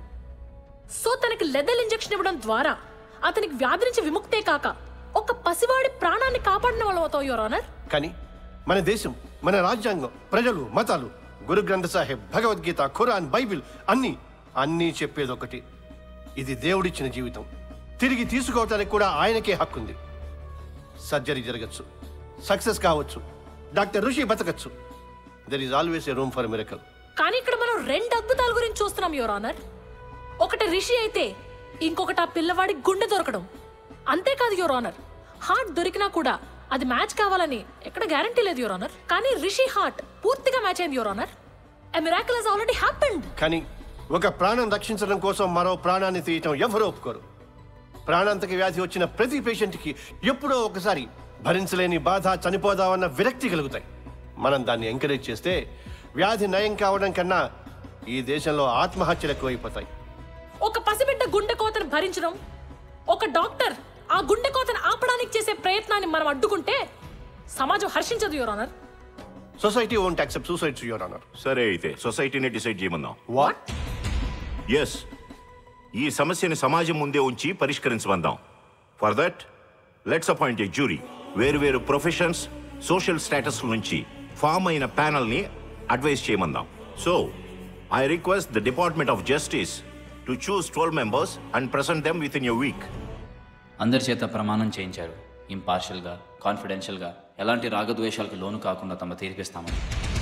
సో తనకి లెదల్ ఇంజెక్షన్ ఇవ్వడం ద్వారా అతనికి వ్యాధి నుంచి విముక్తే కాక ఒక పసివాడి ప్రాణాన్ని కాపాడిన వాళ్ళం అవుతాం యువర్ ఆనర్ కానీ మన దేశం మన రాజ్యాంగం ప్రజలు మతాలు గురు గ్రంథ సాహెబ్ భగవద్గీత ఖురాన్ బైబిల్ అన్నీ అన్నీ చెప్పేది ఒకటి ఇది దేవుడిచ్చిన జీవితం తిరిగి తీసుకోవటానికి కూడా ఆయనకే హక్కుంది సర్జరీ జరగచ్చు సక్సెస్ కావచ్చు డాక్టర్ ఋషి బతకచ్చు there is always a room for miracle కానీ ఇక్కడ మనం రెండు అద్భుతాల గురించి చూస్తున్నాం యువర్ ఆనర్ ఒకటి రిషి అయితే ఇంకొకటి ఆ పిల్లవాడి గుండె దొరకడం అంతేకాదు యువర్ ఆనర్ హార్ట్ దొరికినా కూడా అది మ్యాచ్ కావాలని ఎక్కడ గ్యారంటీ లేదు యువర్ ఆనర్ కానీ రిషి హార్ట్ పూర్తిగా మ్యాచ్ అయింది your honour a miracle has already happened కానీ ఒక ప్రాణం రక్షించడం కోసం మరో ప్రాణాన్ని తీయటం ఎవరూ ఒప్పుకోరు ప్రాణాంతక వ్యాధి వచ్చిన ప్రతి పేషెంట్కి ఎప్పుడో ఒకసారి భరించలేని బాధ చనిపోదామన్న విరక్తి కలుగుతాయి మనం దాన్ని ఎంకరేజ్ చేస్తే వ్యాధి నయం కావడం కన్నా ఈ దేశంలో ఆత్మహత్యలు ఎక్కువైపోతాయి ఒక పసిబిడ్డ గుండె కోతను భరించడం ఒక డాక్టర్ ఆ గుండె కోతను ఆపడానికి చేసే ప్రయత్నాన్ని మనం అడ్డుకుంటే సమాజం హర్షించదు your honour society won't accept suicide too your honour సరే అయితే సొసైటీని డిసైడ్ చేయమందాం వాట్ ఎస్ ఈ సమస్యని సమాజం ముందే ఉంచి పరిష్కరించమందాం for that let's appoint a jury వేరు వేరు ప్రొఫెషన్స్ సోషల్ స్టేటస్ నుంచి ఫామ్ అయిన ప్యానల్ని అడ్వైస్ చేయమందాం so I request the department of justice to choose twelve members and present them with in a week అందరి చేత ప్రమాణం చేయించారు ఇంపార్షియల్గా కాన్ఫిడెన్షియల్గా ఎలాంటి రాగద్వేషాలకు లోను కాకుండా తమ తీర్పిస్తామని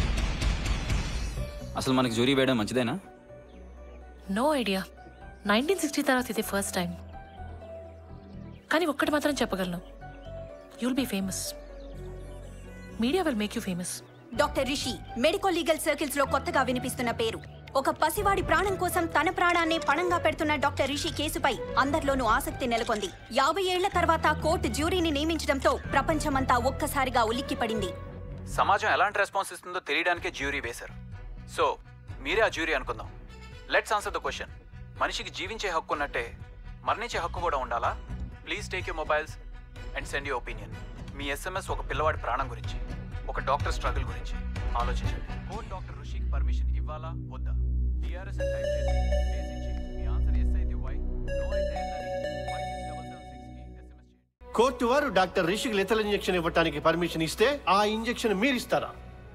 అసలు మనకి జూరీ వేయడం మంచిదేనా నో ఐడియా నైన్టీన్ సిక్స్టీ తర్వాత ఇది ఫస్ట్ టైం కానీ ఒక్కటి మాత్రం చెప్పగలను you'll be famous media will make you famous doctor Rishi medical legal circles లో కొత్తగా వినిపిస్తున్న పేరు ఒక పసివాడి ప్రాణం కోసం తన ప్రాణాన్ని పణంగా పెడుతున్న డాక్టర్ రిషి కేసుపై అందరిలోనూ ఆసక్తి నెలకొంది యాభై ఏళ్ల తర్వాత కోర్టు జ్యూరీని నియమించడంతో ప్రపంచమంతా ఒక్కసారిగా ఉలిక్కిపడింది సమాజం ఎలాంటి రెస్పాన్స్ ఇస్తుందో తెలియడానికే జ్యూరీ వేశారు సో మీరే ఆ జ్యూరీ అనుకుందాం లెట్స్ ఆన్సర్ ద క్వశ్చన్ మనిషికి జీవించే హక్కు ఉన్నట్టే మరణించే హక్కు కూడా ఉండాలా please take your mobiles and send your opinion మీ ఎస్ఎంఎస్ ఒక పిల్లవాడి ప్రాణం గురించి ఒక డాక్టర్ స్ట్రగుల్ గురించి ఆలోచించండి కోర్ట్ డాక్టర్ ఋషికి పర్మిషన్ ఇవ్వాలా వద్దా టీఆర్ఎస్ టైప్ చేసి ఫేస్ ఇచ్చి మీ ఆన్సర్ ఎస్ అయితే వై నో అయితే ఎన్ అని ఫైవ్ సిక్స్ డబల్ సెవెన్ సిక్స్కి కోర్టు వారు డాక్టర్ రిషికి లెతల్ ఇంజెక్షన్ ఇవ్వడానికి పర్మిషన్ ఇస్తే ఆ ఇంజెక్షన్ మీరు ఇస్తారా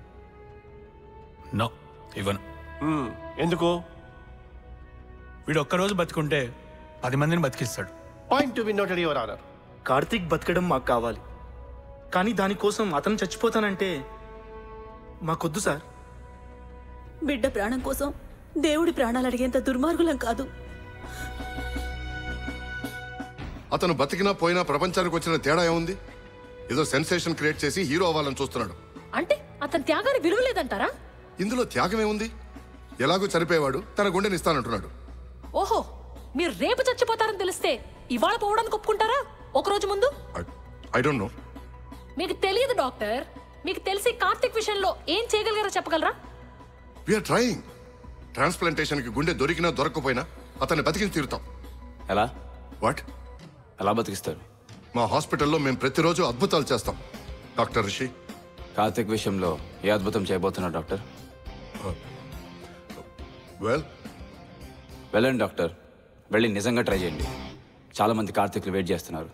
నో ఇవ్వను మ్మ్. ఎందుకు వీడు ఒక్కరోజు బతుకుంటే పది మందిని బతికిస్తాడు point to be noted your honour Karthik బతకడం మాకు కావాలి కానీ దానికోసం అతను చచ్చిపోతానంటే మాకొద్దు సార్ బిడ్డ ప్రాణం కోసం దేవుడి ప్రాణాలు అడిగేంత దుర్మార్గులం కాదు అతను బతికినా పోయినా ప్రపంచానికి వచ్చిన తేడా ఏముంది ఏదో సెన్సేషన్ క్రియేట్ చేసి హీరో అవ్వాలని చూస్తున్నాడు అంటే అతని త్యాగానికి విలువ లేదంటారా ఇందులో త్యాగం ఏముంది ఎలాగో చనిపోయేవాడు తన గుండెని ఇస్తానంటున్నాడు ఓహో మీరు రేపు చచ్చిపోతారని తెలిస్తే ఇవాళ పోవడానికి ఒప్పుకుంటారా ఒక రోజు ముందు ఐ డోంట్ నో మీకు తెలియదు డాక్టర్ మీకు తెలిసి కార్తిక్ విషయంలో ఏం చేయగలిగారో చెప్పగలరా వీఆర్ ట్రయింగ్ ట్రాన్స్ప్లాంటేషన్ కి గుండె దొరికినా దొరకకపోయినా అతన్ని బతికించి తీరుతాం ఎలా వాట్ ఎలా బతికిస్తారు మా హాస్పిటల్లో మేము ప్రతిరోజు అద్భుతాలు చేస్తాం డాక్టర్ రిషి కార్తిక్ విషయంలో ఏ అద్భుతం చేయబోతున్నారు డాక్టర్ వెల్ వెళ్ళండి డాక్టర్ వెళ్ళి నిజంగా ట్రై చేయండి చాలా మంది కార్తిక్లు వెయిట్ చేస్తున్నారు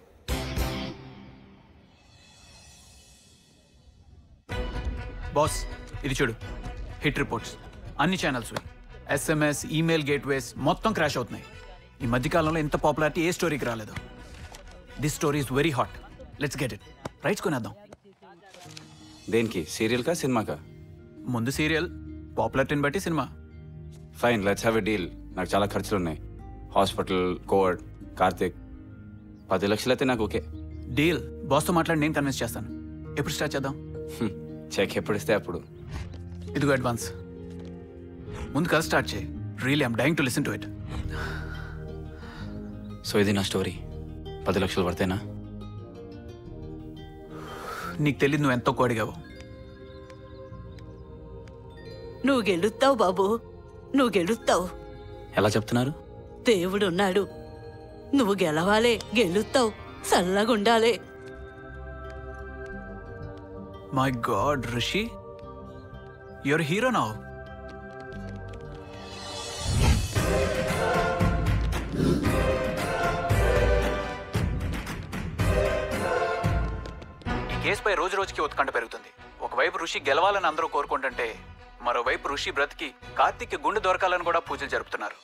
బాస్ ఇది చూడు హిట్ రిపోర్ట్స్ అన్ని ఛానల్స్ ఎస్ఎంఎస్ ఈమెయిల్ గేట్వేస్ మొత్తం క్రాష్ అవుతున్నాయి ఈ మధ్యకాలంలో ఇంత పాపులారిటీ ఏ స్టోరీకి రాలేదు this story is very hot let's get it rights కొనేద్దాం దేనికి సీరియల్కా సినిమాకా ముందు సీరియల్ పాపులారిటీని బట్టి సినిమా fine let's have a deal నాకు చాలా ఖర్చులు ఉన్నాయి హాస్పిటల్ కోవర్డ్ కార్తిక్ పది లక్షలు అయితే నాకు ఓకే డీల్ బాస్తో మాట్లాడి నేను కన్విన్స్ చేస్తాను ఎప్పుడు స్టార్ట్ చేద్దాం చెక్ ఎప్పుడు ఇస్తే అప్పుడు ఇదిగో అడ్వాన్స్ ముందు కథ స్టార్ట్ చేయి really I'm dying to listen to it so ఇది నా స్టోరీ పది లక్షలు పడితేనా నీకు తెలియదు నువ్వు ఎంతో కోడిగావు నువ్వు గెలుస్తావు బాబు నువ్వు గెలుస్తావు ఎలా చెప్తున్నారు దేవుడున్నాడు నువ్వు గెలవాలే గెలుస్తావు చల్లగుండాలే my god Rishi your hero now ఈ కేసుపై రోజు రోజుకి ఉత్కంఠ పెరుగుతుంది ఒకవైపు ఋషి గెలవాలని అందరూ కోరుకుంటుంటే మరోవైపు ఋషి బ్రతికి కార్తిక్ గుండె దొరకాలని కూడా పూజలు జరుపుతున్నారు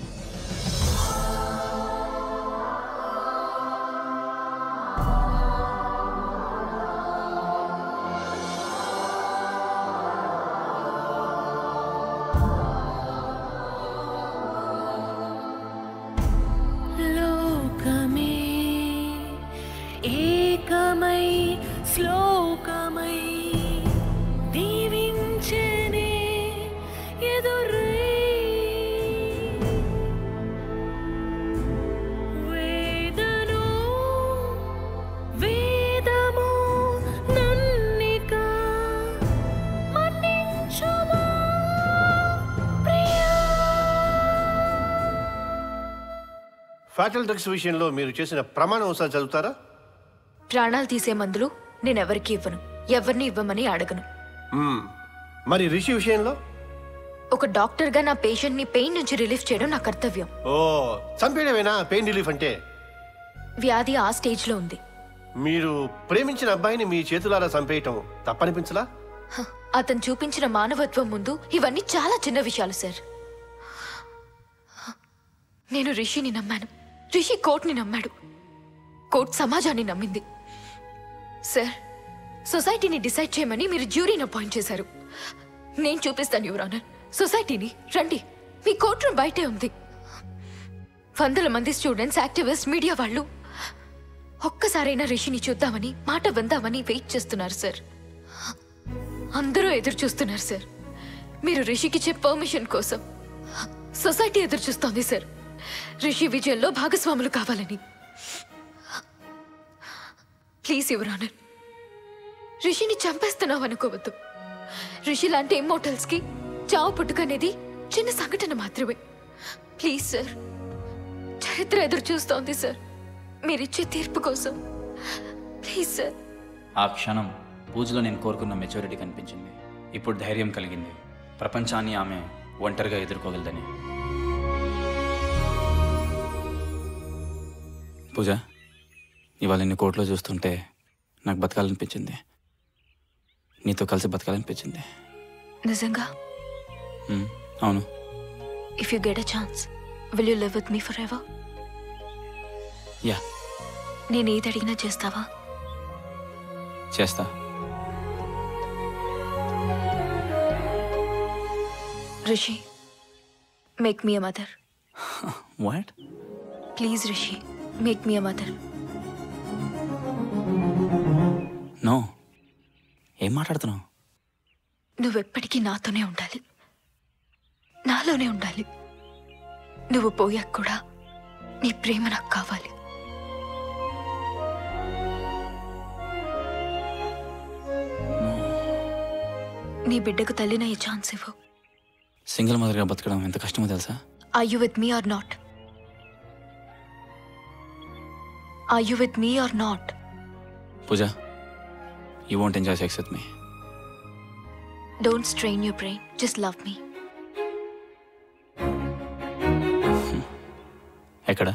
లోకమే ఏకమై శ్లోకమై దీవించనే ఎదురై వేదను వేదము నన్నిక మన్నించుమా ప్రియా ఫ్యాటల్ డ్రగ్స్ విషయంలో మీరు చేసిన ప్రమాణ ఒకసారి చదువుతారా ప్రాణాలు తీసే మందులు నేనెవరికి ఇవ్వను ఎవరిని ఇవ్వమని అడగను మ్మ్. మరి రిషి విషయంలో ఒక డాక్టర్గా నా పేషెంట్ని పెయిన్ నుంచి రిలీఫ్ చేయడం నా కర్తవ్యం ఓ చంపేయడమేనా పెయిన్ రిలీఫ్ అంటే వ్యాధి ఆ స్టేజ్లో ఉంది మీరు ప్రేమించిన అబ్బాయిని మీ చేతులారా చంపేయటం తప్పనిపించలా హ, అతను చూపించిన మానవత్వం ముందు ఇవన్నీ చాలా చిన్న విషయాలు సార్ నేను రిషిని నమ్మాను రిషి కోర్టుని నమ్మాడు కోర్టు సమాజాన్ని నమ్మింది సార్ సొసైటీని డిసైడ్ చేయమని మీరు జ్యూరీని అపాయింట్ చేశారు నేను చూపిస్తాను యువర్ ఆనర్ సొసైటీని రండి మీ కోర్టు రూమ్ బయటే ఉంది వందల మంది స్టూడెంట్స్ యాక్టివిస్ట్ మీడియా వాళ్ళు ఒక్కసారైనా రిషిని చూద్దామని మాట విందామని వెయిట్ చేస్తున్నారు సార్ అందరూ ఎదురు చూస్తున్నారు సార్ మీరు రిషికిచ్చే పర్మిషన్ కోసం సొసైటీ ఎదురు చూస్తోంది సార్ రిషి విజయంలో భాగస్వాములు కావాలని ప్లీజ్ యువర్ ఆనర్ రిషిని చంపేస్తున్నావు అనుకోవద్దు రిషి లాంటి ఇమ్మోటల్స్ కి చావు పుట్టుకనేది చిన్న సంఘటన మాత్రమే ప్లీజ్ సార్ చరిత్ర ఎదురు చూస్తోంది సార్ మీరిచ్చే తీర్పు కోసం ప్లీజ్ సార్ ఆ క్షణం పూజలో నేను కోరుకున్న మెచ్యూరిటీ కనిపించింది ఇప్పుడు ధైర్యం కలిగింది ప్రపంచాన్ని ఆమె ఒంటరిగా ఎదుర్కోగలదని పూజ ఇవాళ నిన్ను కోర్టులో చూస్తుంటే నాకు బతకాలనిపించింది నీతో కలిసి బతకాలనిపించింది నిజంగా మ్, అవును if you get a chance will you live with me forever yeah నేను ఏది అడిగినా చేస్తావా చేస్తా Rishi make me a mother what please Rishi make me a mother no ఏం మాట్లాడుతున్నావు నువ్వెప్పటికీ నాతోనే ఉండాలి నాలోనే ఉండాలి నువ్వు పోయాక కూడా నీ ప్రేమ నాకు కావాలి నీ బిడ్డకు తల్లినయ్యే ఛాన్స్ ఇవ్వు సింగిల్ మదర్గా బతకడం ఎంత కష్టమో తెలుసా are you with me or not are you with me or not Pooja you want enjoy sex with me don't strain your brain just love me ఎక్కడ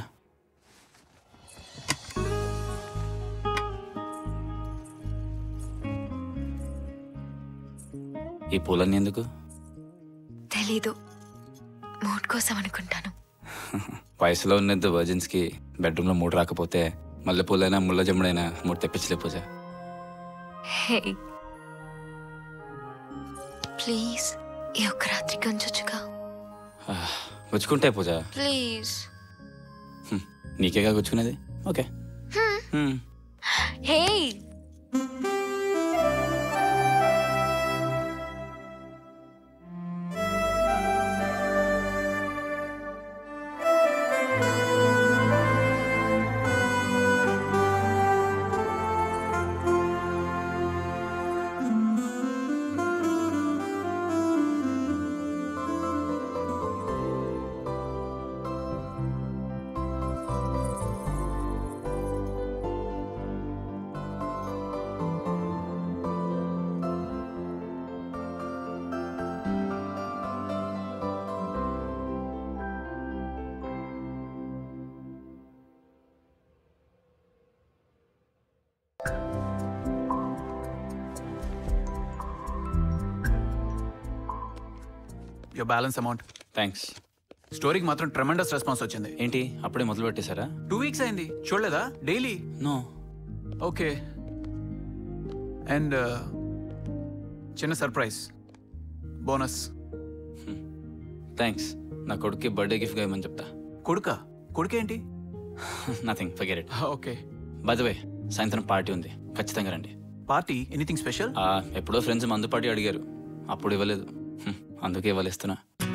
ఈ పూలన్నీ ఎందుకు తెలీదు మూడ్ కోసం అనుకుంటాను వయసులో ఉన్నది వర్జిన్స్కి బెడ్రూమ్లో మూడు రాకపోతే మల్లెపూలైనా ముళ్ళ జమ్ముడైనా మూడు తెప్పించలే పూజ హే ప్లీజ్ ఈ ఒక్క రాత్రికి ఉంచొచ్చుగా గుచ్చుకుంటే పూజ ప్లీజ్ హ్మ్, నీకేగా గుచ్చుకునేది okay hmm. Hey your balance amount thanks స్టోరీకి మాత్రం ట్రెమెండస్ రెస్పాన్స్ వచ్చింది ఏంటి అప్పుడే మొదలు పెట్టేశారా టూ వీక్స్ అయింది చూడలేదా డైలీ నో ఓకే అండ్ చిన్న సర్ప్రైజ్ బోనస్ థ్యాంక్స్ నా కొడుక్కి బర్త్డే గిఫ్ట్గా ఇవ్వమని చెప్తా కొడుక కొడుకేంటి nothing forget it okay by the way సాయంత్రం పార్టీ ఉంది ఖచ్చితంగా రండి పార్టీ ఎనీథింగ్ స్పెషల్ ఎప్పుడో ఫ్రెండ్స్ మందు పార్టీ అడిగారు అప్పుడు ఇవ్వలేదు హ్మ్, అందుకే ఇవ్వలేస్తున్నా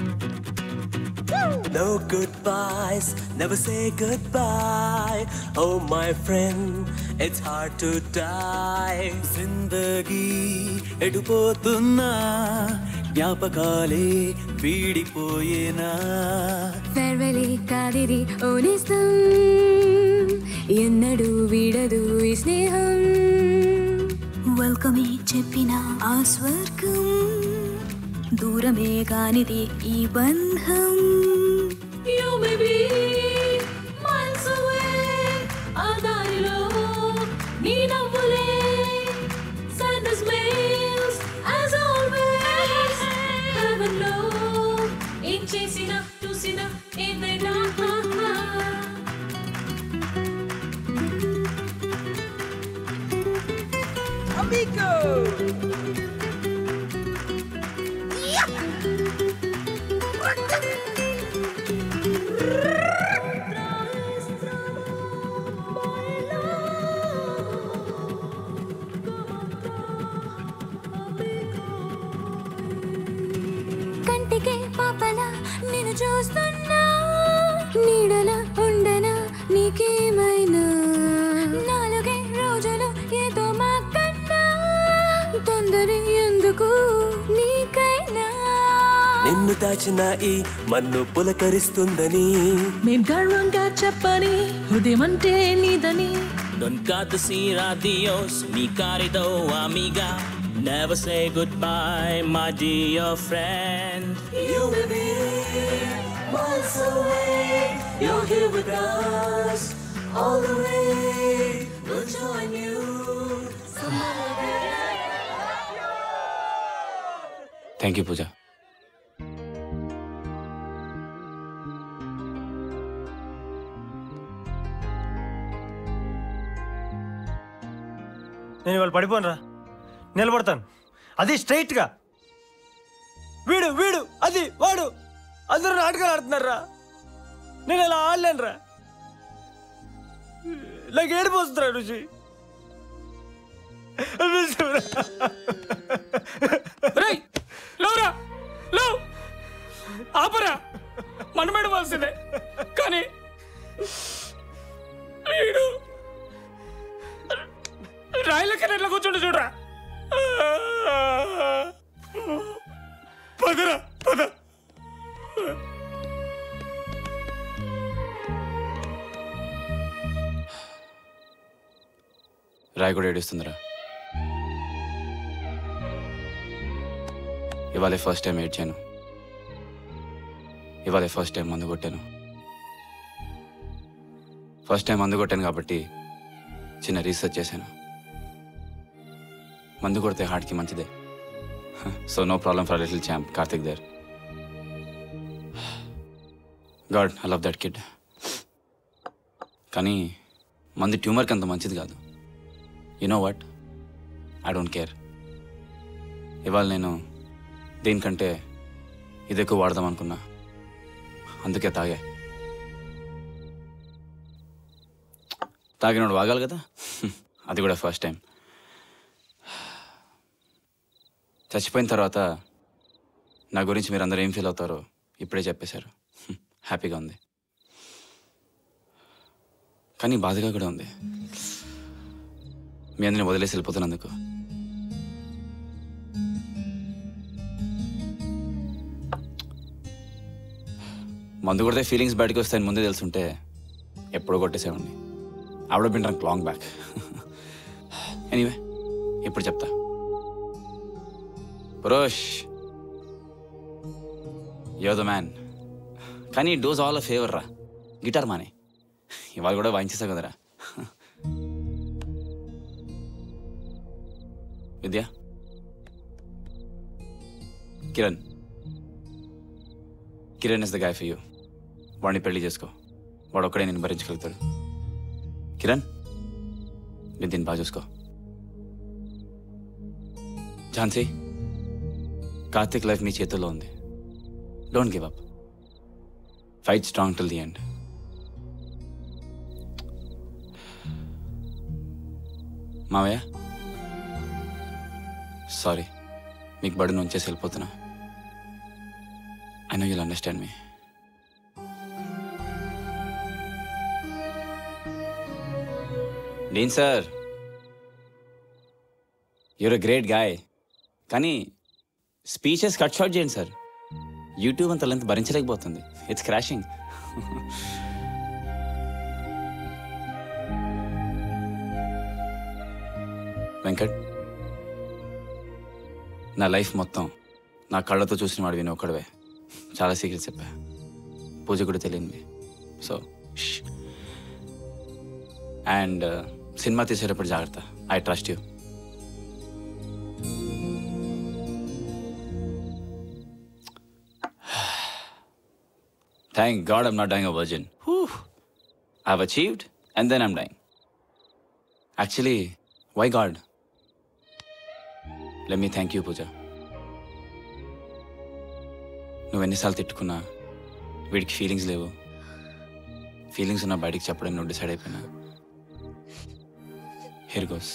No goodbyes, never say goodbye. Oh, my friend, it's hard to die. జిందగీ ఎడిపోతున్నా జ్ఞాపకాలే వీడిపోయేనా ఫెర్వెలి కాదిరి ఓనేస్తం ఎన్నడూ వీడదు ఈ స్నేహం వెల్కమే చెప్పిన ఆ స్వర్గం దూరమే కానిది ఈ బంధం You may be miles away. ఆ దారిలో నీ నవ్వులే send us mails as always. Heaven లో ఏం చేసినా చూసినా ఏదైనా Amigo! కంటికే పాపల నేను చూస్తున్నా నీడల ఉండనా నీకేమైనా నాలుగే రోజులు ఏదో మాకన్నా తొందర ఎందుకు నీకైనా నిన్ను దాచిన ఈ మన్ను పులకరిస్తుందని మేం గర్వంగా చెప్పని హృదయం అంటే నీదని Don Gato sin radios, mi carido amiga. Never say goodbye, my dear friend. You may be miles away. You're here with us all the way. We'll join you. Thank you Pooja నేను ఇవాళ పడిపోను రా నిలబడతాను అది స్ట్రైట్గా వీడు వీడు అది వాడు అందరూ నాటకాలు ఆడుతున్నారా నేను ఇలా ఆడలేను రా నాకు ఏడుపు వస్తుందిరా రుచి రేయ్ లేవురా లేవు ఆపరా మనమేడవలసిందే కానీ వీడు రాయలకి ఎట్లా కూర్చుంటే చూడరా పదరా పద రాయి కూడా ఏడుస్తుందిరా ఇవాళ ఫస్ట్ టైం ఏడ్చాను ఇవాళ ఫస్ట్ టైం మందు కొట్టాను ఫస్ట్ టైం మందు కొట్టాను కాబట్టి చిన్న రీసెర్చ్ చేశాను మందు కొడితే హార్ట్కి మంచిదే so no problem for little champ Karthik there god I love that kid కానీ మంది ట్యూమర్కి అంత మంచిది కాదు you know what I don't care ఇవాళ నేను దీనికంటే ఇది ఎక్కువ వాడదాం అనుకున్నా అందుకే తాగా తాగినోడు వాగాలి కదా అది కూడా ఫస్ట్ టైం చచ్చిపోయిన తర్వాత నా గురించి మీరు అందరూ ఏం ఫీల్ అవుతారో ఇప్పుడే చెప్పేశారు హ్యాపీగా ఉంది కానీ బాధగా కూడా ఉంది మీ అందరిని వదిలేసి వెళ్ళిపోతున్నందుకు మందు కొడితే ఫీలింగ్స్ బయటకు వస్తాయని ముందే తెలుసుంటే ఎప్పుడో కొట్టేసేవాడిని ఆవిడ been drunk long back anyway ఇప్పుడు చెప్తా పురోష్ యో ద మ్యాన్ కానీ డోస్ ఆల్ ఫేవర్ రా గిటార్ మానే ఇవాళ కూడా వాయించేసావు కదరా Vidya Kiran Kiran is the guy for you వాడిని పెళ్లి చేసుకో వాడు ఒక్కడే నేను భరించగలుగుతాడు కిరణ్ మీరు దీన్ని బాగా చూసుకో ఝాన్సీ కార్తిక్ లైఫ్ నీ చేతుల్లో ఉంది don't give up fight strong till the end మావయ్య సారీ మీకు బడి నుంచేసి వెళ్ళిపోతున్నా I know you'll understand me dean sir you're a great guy కానీ స్పీచెస్ కట్ షార్ట్ చేయండి సార్ యూట్యూబ్ అంత లెంత్ భరించలేకపోతుంది ఇట్స్ క్రాషింగ్ వెంకట్ నా లైఫ్ మొత్తం నా కళ్ళతో చూసిన వాడు విని ఒక్కడవే చాలా సీక్రెట్స్ చెప్పా పూజ కూడా తెలియనివి సో అండ్ సినిమా తీసేటప్పుడు జాగ్రత్త I trust you Thank God I'm not dying a virgin. Whew. I've achieved and then I'm dying. Actually, why God? Let me thank you, Pooja. నువ్వు ఎన్నిసార్లు తిట్టుకున్నా వీడికి ఫీలింగ్స్ లేవు ఫీలింగ్స్ ఉన్న బయటికి చెప్పడం నువ్వు డిసైడ్ అయిపోయినా హిర్ గోస్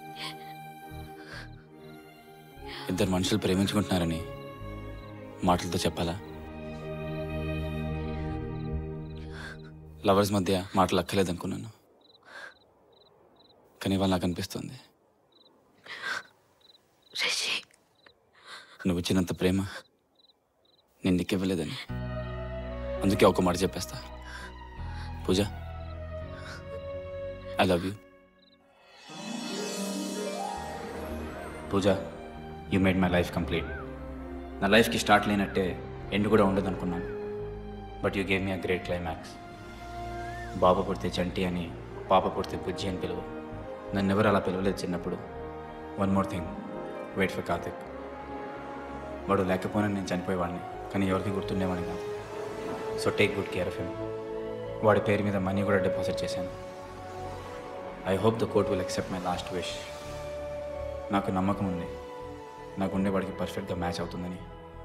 ఇద్దరు మనుషులు ప్రేమించుకుంటున్నారని మాటలతో చెప్పాలా లవర్స్ మధ్య మాటలు అక్కలేదనుకున్నాను కానీ ఇవాళ నాకు అనిపిస్తుంది నువ్వు ఇచ్చినంత ప్రేమ నేను నీకు ఇవ్వలేదని అందుకే ఒక మాట చెప్పేస్తా Pooja I love you Pooja you made my life complete నా లైఫ్కి స్టార్ట్ లేనట్టే ఎండ్ కూడా ఉండదు అనుకున్నాను but you gave me a great climax బాబు పుడితే చంటి అని పాప పుడితే బుజ్జి అని పిలువు నన్ను ఎవరు అలా పిలవలేదు చిన్నప్పుడు one more thing wait for Karthik వాడు లేకపోయినా నేను చనిపోయేవాడిని కానీ ఎవరికి గుర్తుండేవాడిని కాదు so take good care of him వాడి పేరు మీద మనీ కూడా డిపాజిట్ చేశాను I hope the court will accept my last wish నాకు నమ్మకం ఉంది నాకు ఉండేవాడికి పర్ఫెక్ట్గా మ్యాచ్ అవుతుందని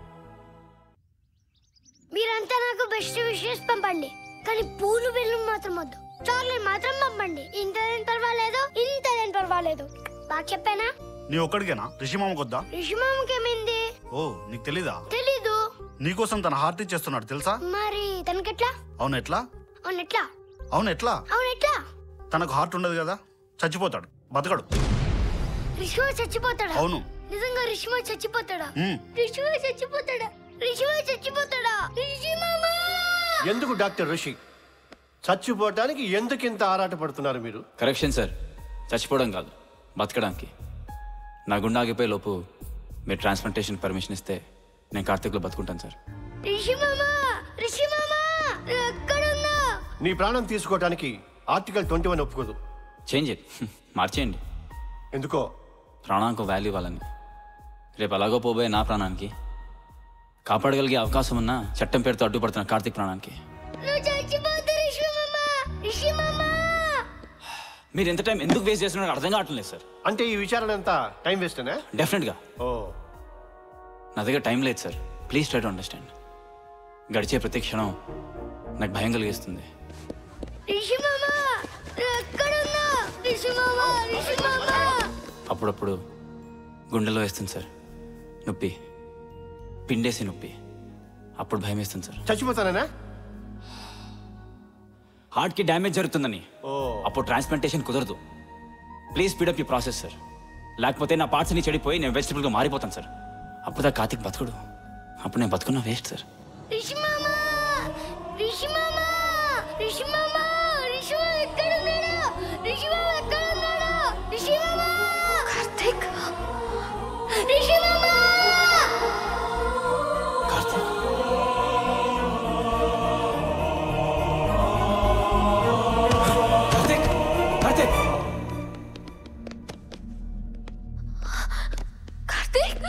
మీరంతా నాకు బెస్ట్ విషెస్ పంపండి కానీ పూలు బెల్లం మాత్రం వద్దు చాక్లెట్ మాత్రం పంపండి ఇంతదేం పర్వాలేదు ఇంతదేం పర్వాలేదు బాగా చెప్పానా నీ ఒక్కడికేనా రిషిమామకు వద్దా రిషిమామకి ఏమైంది ఓ నీకు తెలీదా తెలీదు నీకోసం తన హార్ట్ ఇచ్చేస్తున్నాడు తెలుసా మరి తనకెట్లా అవును ఎట్లా అవును ఎట్లా అవును ఎట్లా అవును ఎట్లా తనకు హార్ట్ ఉండదు కదా చచ్చిపోతాడు బతకడు రిషిమా చచ్చిపోతాడా అవును నిజంగా రిషిమా చచ్చిపోతాడా మ్మ్. రిషిమా చచ్చిపోతాడా రిషిమా చచ్చిపోతాడా రిషిమామా ఎందుకు డాక్టర్ ఋషి చచ్చిపోవటానికి ఎందుకు ఇంత ఆరాటపడుతున్నారు మీరు కరెక్షన్ సార్ చచ్చిపోవడం కాదు బతకడానికి నా గుండె ఆగిపోయే లోపు మీరు ట్రాన్స్ప్లాంటేషన్ పర్మిషన్ ఇస్తే నేను కార్తీక్లో బతుకుంటాను సార్ రిషిమామా రిషిమామా నువ్వు ఎక్కడున్నా నీ ప్రాణం తీసుకోవటానికి ఆర్టికల్ ట్వంటీ వన్ ఒప్పుకోదు చేంజ్ ఇట్ మార్చేయండి ఎందుకో ప్రాణానికి వాల్యూ ఇవ్వాలని రేపు అలాగో పోబోయే నా ప్రాణానికి కాపాడగలిగే అవకాశం ఉన్న చట్టం పేరుతో అడ్డుపడుతున్న కార్తీక్ ప్రాణానికి నువ్వు చచ్చిపోతా రిషిమామా రిషిమామా మీరు ఎంత టైం ఎందుకు వేస్ట్ చేస్తున్నారో అర్థం కావట్లేదు సార్ అంటే ఈ విచారణ అంతా టైం వేస్టేనా డెఫినెట్గా ఓ నా దగ్గర టైం లేదు sir please try to understand గడిచే ప్రతి క్షణం నాకు భయం కలిగిస్తుంది రిషిమామా నువ్వు ఎక్కడున్నా రిషిమామా రిషిమామా అప్పుడప్పుడు గుండెలో వేస్తుంది సార్ నొప్పి పిండేసి నొప్పి అప్పుడు భయం వేస్తుంది సార్ చచ్చిపోతానా హార్ట్కి డ్యామేజ్ జరుగుతుందని ఓ అప్పుడు ట్రాన్స్ప్లాంటేషన్ కుదరదు ప్లీజ్ స్పీడప్ ఈ ప్రాసెస్ సార్ లేకపోతే నా పార్ట్స్ ని చెడిపోయి నేను వెజిటబుల్గా మారిపోతాను సార్ అప్పుడు దా కార్తిక్ బతకడు అప్పుడు నేను బతుకున్నా వేస్ట్ సార్ రిషిమామా రిషిమామా రిషిమామా రిషిమా ఎక్కడున్నాడు రిషిమామా ఎక్కడున్నాడు రిషిమామా కార్తిక్ రిషిమామా Karthik Karthik Karthik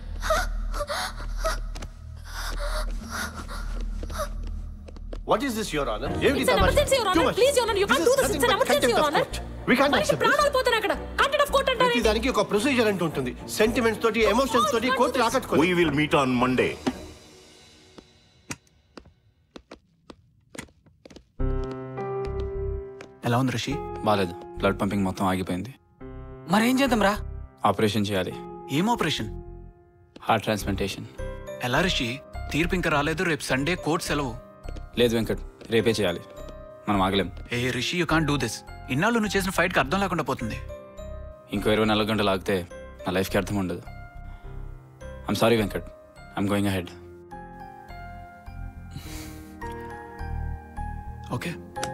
what is this your honour It's an emergency, Your Honor. Please, Your Honor, you can't do this. It's an emergency, Your Honor. We can't మనిషి ప్రాణాలు పోతారు అక్కడ కంటెంట్ ఆఫ్ కోర్ట్ అంటారు ప్రతి దానికి ఒక ప్రొసీజర్ అంటూ ఉంటుంది సెంటిమెంట్స్ తోటి ఎమోషన్స్ తోటి కోర్టు ఆకట్టుకో we will meet on Monday ఎలా ఉంది రిషి బాలేదు బ్లడ్ పంపింగ్ మొత్తం ఆగిపోయింది మరేం చేద్దాం రా ఆపరేషన్ చేయాలి ఏం ఆపరేషన్ హార్ట్ ట్రాన్స్ప్లాంటేషన్ ఎలా రిషి తీర్పు ఇంకా రాలేదు రేపు సండే కోర్ట్ సెలవు లేదు వెంకట్ రేపే చేయాలి మనం ఆగలేం ఏ Rishi you can't do this ఇన్నాళ్ళు నువ్వు చేసిన ఫైట్కి అర్థం లేకుండా పోతుంది ఇంకో ఇరవై నాలుగు గంటలు ఆగితే నా లైఫ్కి అర్థం ఉండదు I'm sorry Venkat I'm going ahead okay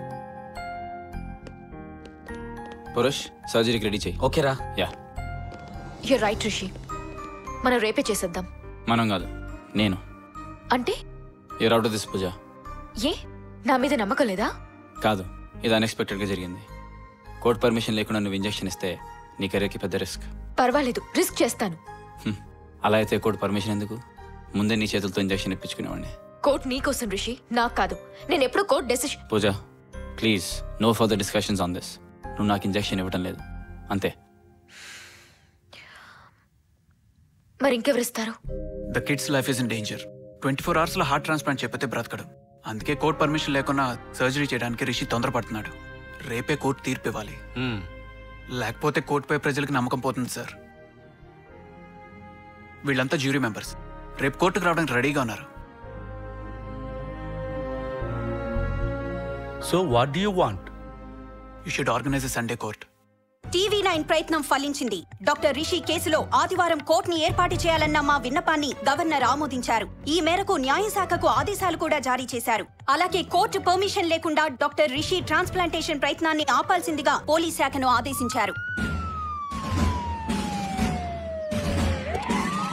Purush సర్జరీకి రెడీ చేయి ఓకేరా యా యూ రైట్ రిషి మనం రేపే చేసేద్దాం మనం కాదు నేను అంటే యూర్ అవుట్ దిస్ పూజ ఏ నా మీద నమ్మకం లేదా కాదు ఇది అన్ఎక్స్పెక్టెడ్గా జరిగింది కోర్ట్ పర్మిషన్ లేకుండా నువ్వు ఇంజెక్షన్ ఇస్తే నీ కెరీర్కి పెద్ద రిస్క్ పర్వాలేదు రిస్క్ చేస్తాను అలా అయితే కోర్ట్ పర్మిషన్ ఎందుకు ముందే నీ చేతులతో ఇంజెక్షన్ ఇప్పించుకునేవాడిని కోర్ట్ నీకోసం రిషి నాకు కాదు నేను ఎప్పుడు court decision Pooja please no further discussions on this నువ్వు నాకు ఇంజెక్షన్ ఇవ్వడం లేదు అంతే మరి ఇంకెవరిస్తారు the kid's life is in danger twenty four అవర్స్లో హార్ట్ ట్రాన్స్ప్లాంట్ చెప్పితే బ్రతకడు అందుకే కోర్ట్ పర్మిషన్ లేకుండా సర్జరీ చేయడానికి రిషి తొందరపడుతున్నాడు రేపే కోర్టు తీర్పు ఇవ్వాలి లేకపోతే కోర్టుపై ప్రజలకు నమ్మకం పోతుంది సార్ వీళ్ళంతా జ్యూరీ మెంబర్స్ రేపు కోర్టుకు రావడానికి రెడీగా ఉన్నారు so what do you want you should organise Sunday court TV nine ప్రయత్నం ఫలించింది డాక్టర్ రిషి కేసులో ఆదివారం కోర్టుని ఏర్పాటు చేయాలన్న మా విన్నపాన్ని గవర్నర్ ఆమోదించారు ఈ మేరకు న్యాయశాఖకు ఆదేశాలు కూడా జారీ చేశారు అలాగే కోర్టు పర్మిషన్ లేకుండా డాక్టర్ రిషి ట్రాన్స్ప్లాంటేషన్ ప్రయత్నాన్ని ఆపాల్సిందిగా పోలీస్ శాఖను ఆదేశించారు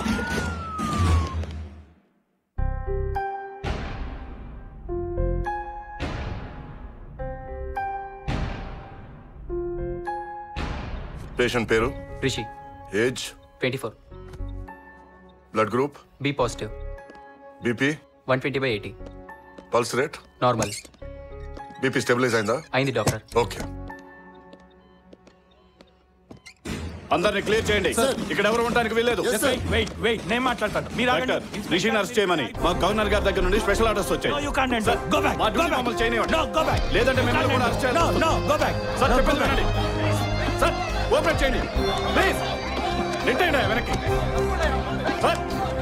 పేషెంట్ పేరు Rishi age twenty four blood group B positive BP one twenty by eighty pulse rate normal BP stabilise అయిందా అయింది డాక్టర్ ఓకే అందరిని క్లియర్ చేయండి ఇక్కడ ఎవరు ఉండడానికి వీల్లేదు వెయిట్ వెయిట్ నేను మాట్లాడతాను మీరు డాక్టర్ రిషి నర్స్ చేయమని మా గవర్నర్ గారి దగ్గర నుండి స్పెషల్ ఆర్డర్స్ వచ్చాయి No, you can't enter. Go back. మా Go డ్యూటీ back. మమ్మల్ని చేయనివ్వండి No, go back. లేదంటే You మిమ్మల్ని can't కూడా enter. అరెస్ట్ చేయాలి No, no, go back. Sir No, చెప్పేది go back. వినండి సార్ ఓపెన్ చేయండి ప్లీజ్ నెట్టండి వెనక్కి సార్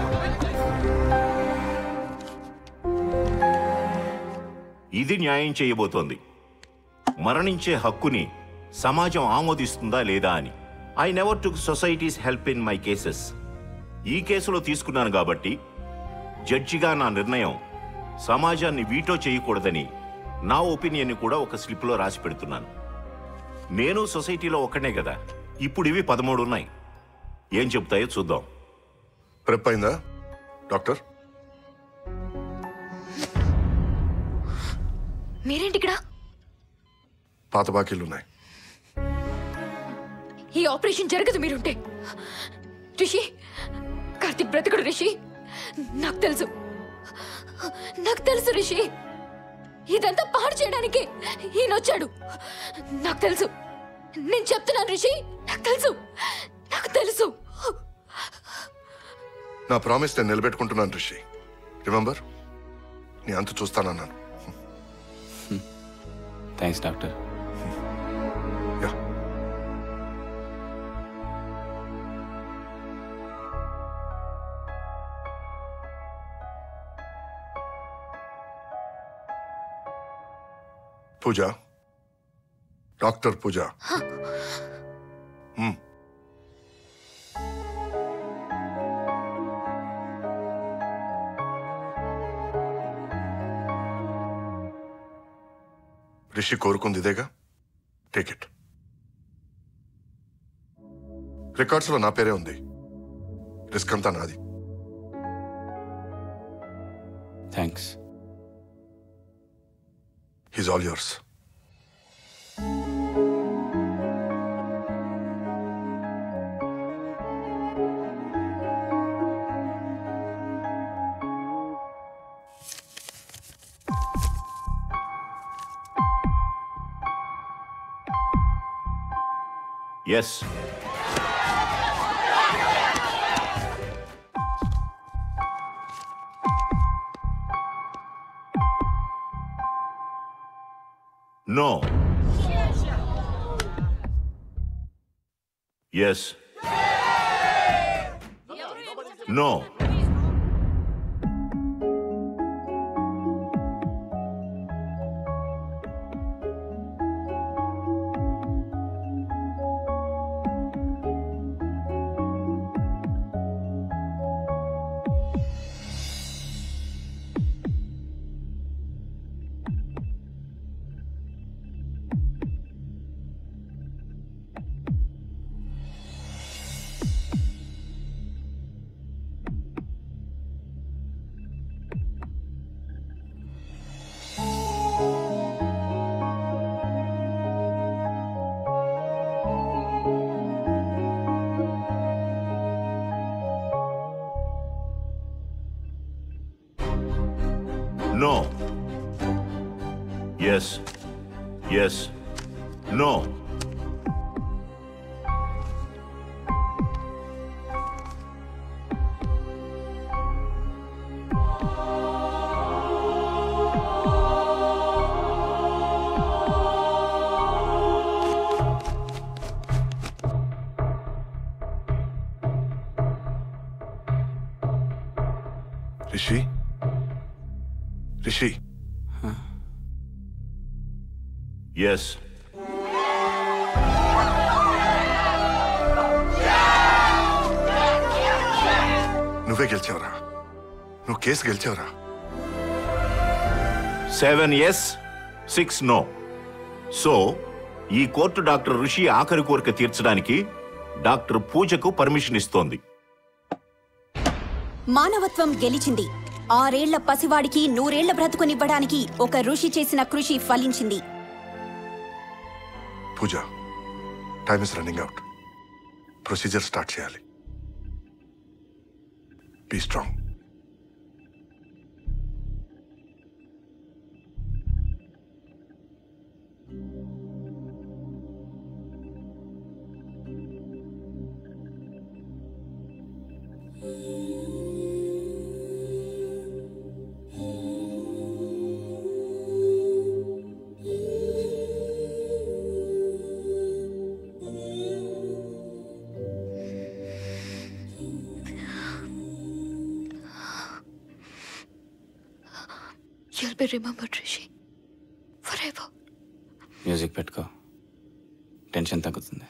ఇది న్యాయం చేయబోతోంది మరణించే హక్కుని సమాజం ఆమోదిస్తుందా లేదా అని I never took society's help in my cases ఈ కేసులో తీసుకున్నాను కాబట్టి జడ్జిగా నా నిర్ణయం సమాజాన్ని వీటో చేయకూడదని నా ఒపీనియన్ని కూడా ఒక స్లిప్లో రాసి పెడుతున్నాను నేను సొసైటీలో ఒక్కనే కదా ఇప్పుడు ఇవి పదమూడు ఉన్నాయి ఏం చెప్తాయో చూద్దాం ప్రెప్ అయిందా డాక్టర్ మీరేంటి ఇక్కడ పాత బాకీలు ఉన్నాయి ఈ ఆపరేషన్ జరగదు మీరుంటే రిషి కార్తిక్ బ్రతకడు రిషి నాకు తెలుసు నాకు తెలుసు రిషి ఇదంతా పాడు చేయడానికి ఈయన వచ్చాడు నాకు తెలుసు నేను చెప్తున్నాను రిషి నాకు తెలుసు నాకు తెలుసు నా ప్రామిస్ నేను నిలబెట్టుకుంటున్నాను రిషి రిమెంబర్ నీ అంత చూస్తానన్నాను thanks doctor Pooja doctor Pooja hmm. Rishi కోరుకుంది ఇదేగా టేక్ ఇట్ రికార్డ్స్ లో నా పేరే ఉంది రిస్క్ అంతా నాది thanks he's all yours yes no yes no No. Yes. Yes. No. Rishi Rishi Yes. నువ్వే గెలిచావురా నువ్వు కేసు గెలిచావురా seven yes six no so ఈ కోర్టు డాక్టర్ ఋషి ఆఖరి కోరిక తీర్చడానికి డాక్టర్ పూజకు పర్మిషన్ ఇస్తోంది మానవత్వం గెలిచింది ఆరేళ్ల పసివాడికి నూరేళ్ల బ్రతుకునివ్వడానికి ఒక ఋషి చేసిన కృషి ఫలించింది Pooja time is running out procedure start చేయాలి be strong You'll be remembered, Rishi. Forever. Music పెట్టుకో టెన్షన్ తగ్గుతుంది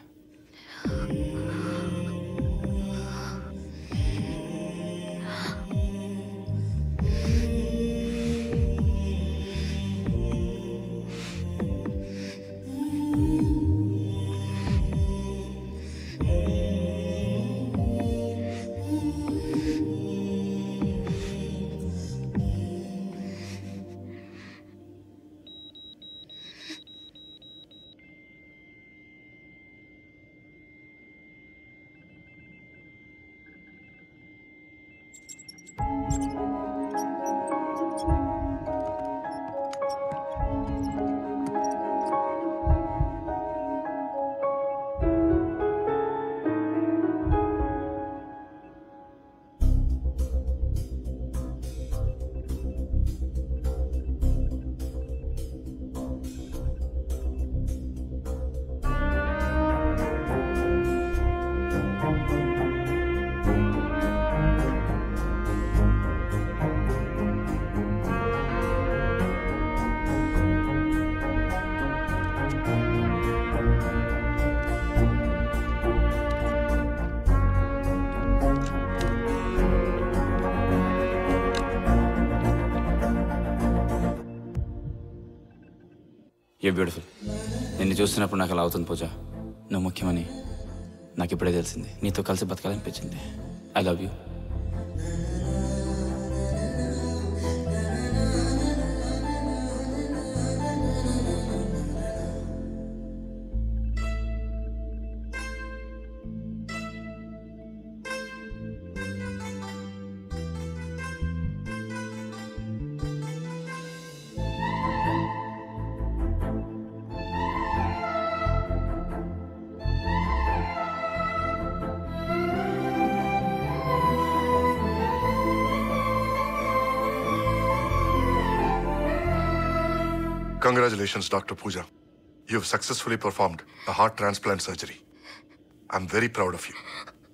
యూ బ్యూటిఫుల్ నిన్ను చూస్తున్నప్పుడు నాకు అలా అవుతుంది పూజ నువ్వు ముఖ్యమని నాకు ఇప్పుడే తెలిసింది నీతో కలిసి బతకాలనిపించింది I love you Congratulations, Dr. Pooja. You've successfully performed a heart transplant surgery. I'm very proud of you.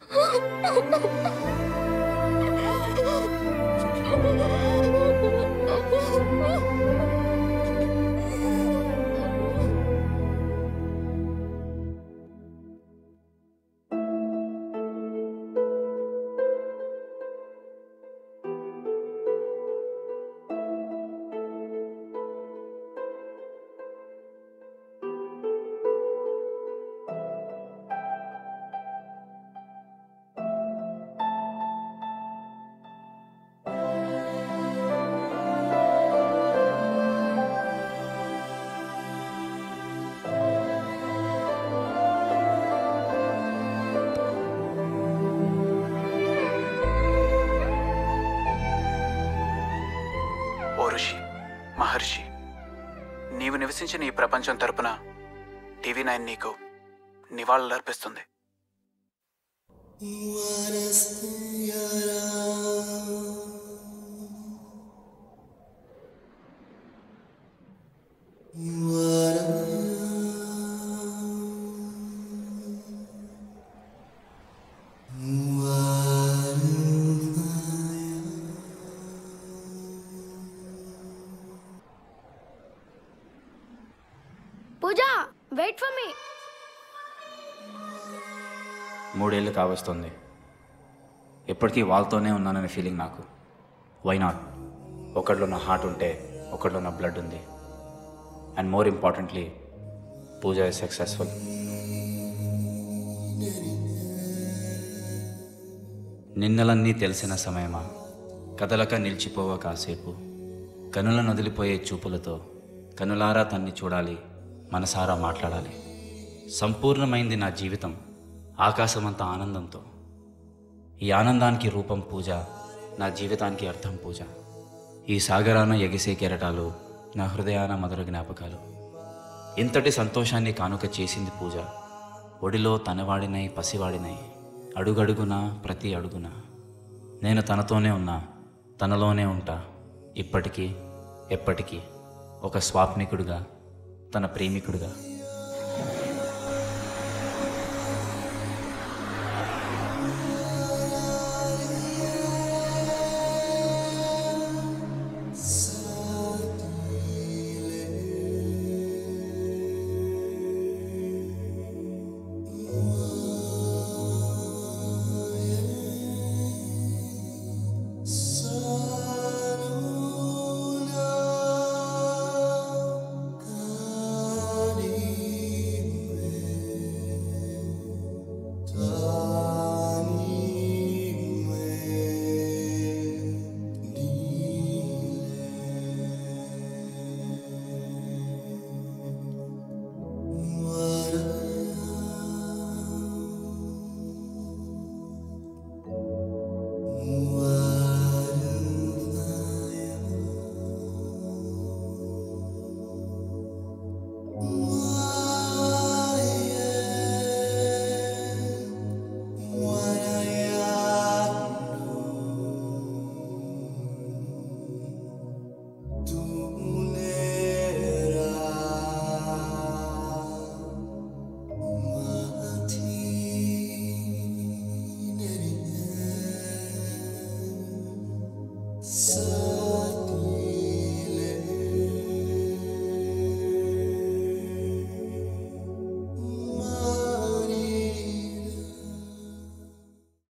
ఓ ఋషి మహర్షి నీవు నివసించిన ఈ ప్రపంచం తరపున టీవీ నైన్ నీకు నివాళులు అర్పిస్తుంది పూజ వెయిట్ ఫర్ మీ మూడేళ్ళు కావస్తుంది ఎప్పటికీ వాళ్ళతోనే ఉన్నాననే ఫీలింగ్ నాకు వై నాట్ ఒకటిలో నా హార్ట్ ఉంటే ఒకటిలో నా బ్లడ్ ఉంది and more importantly Pooja is successful నిన్నలన్నీ తెలిసిన సమయమా కదలక నిలిచిపోవ కాసేపు కనుల నదిలిపోయే చూపులతో కనులారా తన్ని చూడాలి మనసారా మాట్లాడాలి సంపూర్ణమైంది నా జీవితం ఆకాశమంత ఆనందంతో ఈ ఆనందానికి రూపం పూజ నా జీవితానికి అర్థం పూజ ఈ సాగరాన ఎగిసే కెరటాలు నా హృదయాన మధుర జ్ఞాపకాలు ఇంతటి సంతోషాన్ని కానుక చేసింది పూజ ఒడిలో తనవాడినై పసివాడినై అడుగడుగునా ప్రతి అడుగున నేను తనతోనే ఉన్నా తనలోనే ఉంటా ఇప్పటికీ ఎప్పటికీ ఒక స్వాప్నికుడుగా తన ప్రేమికుడుగా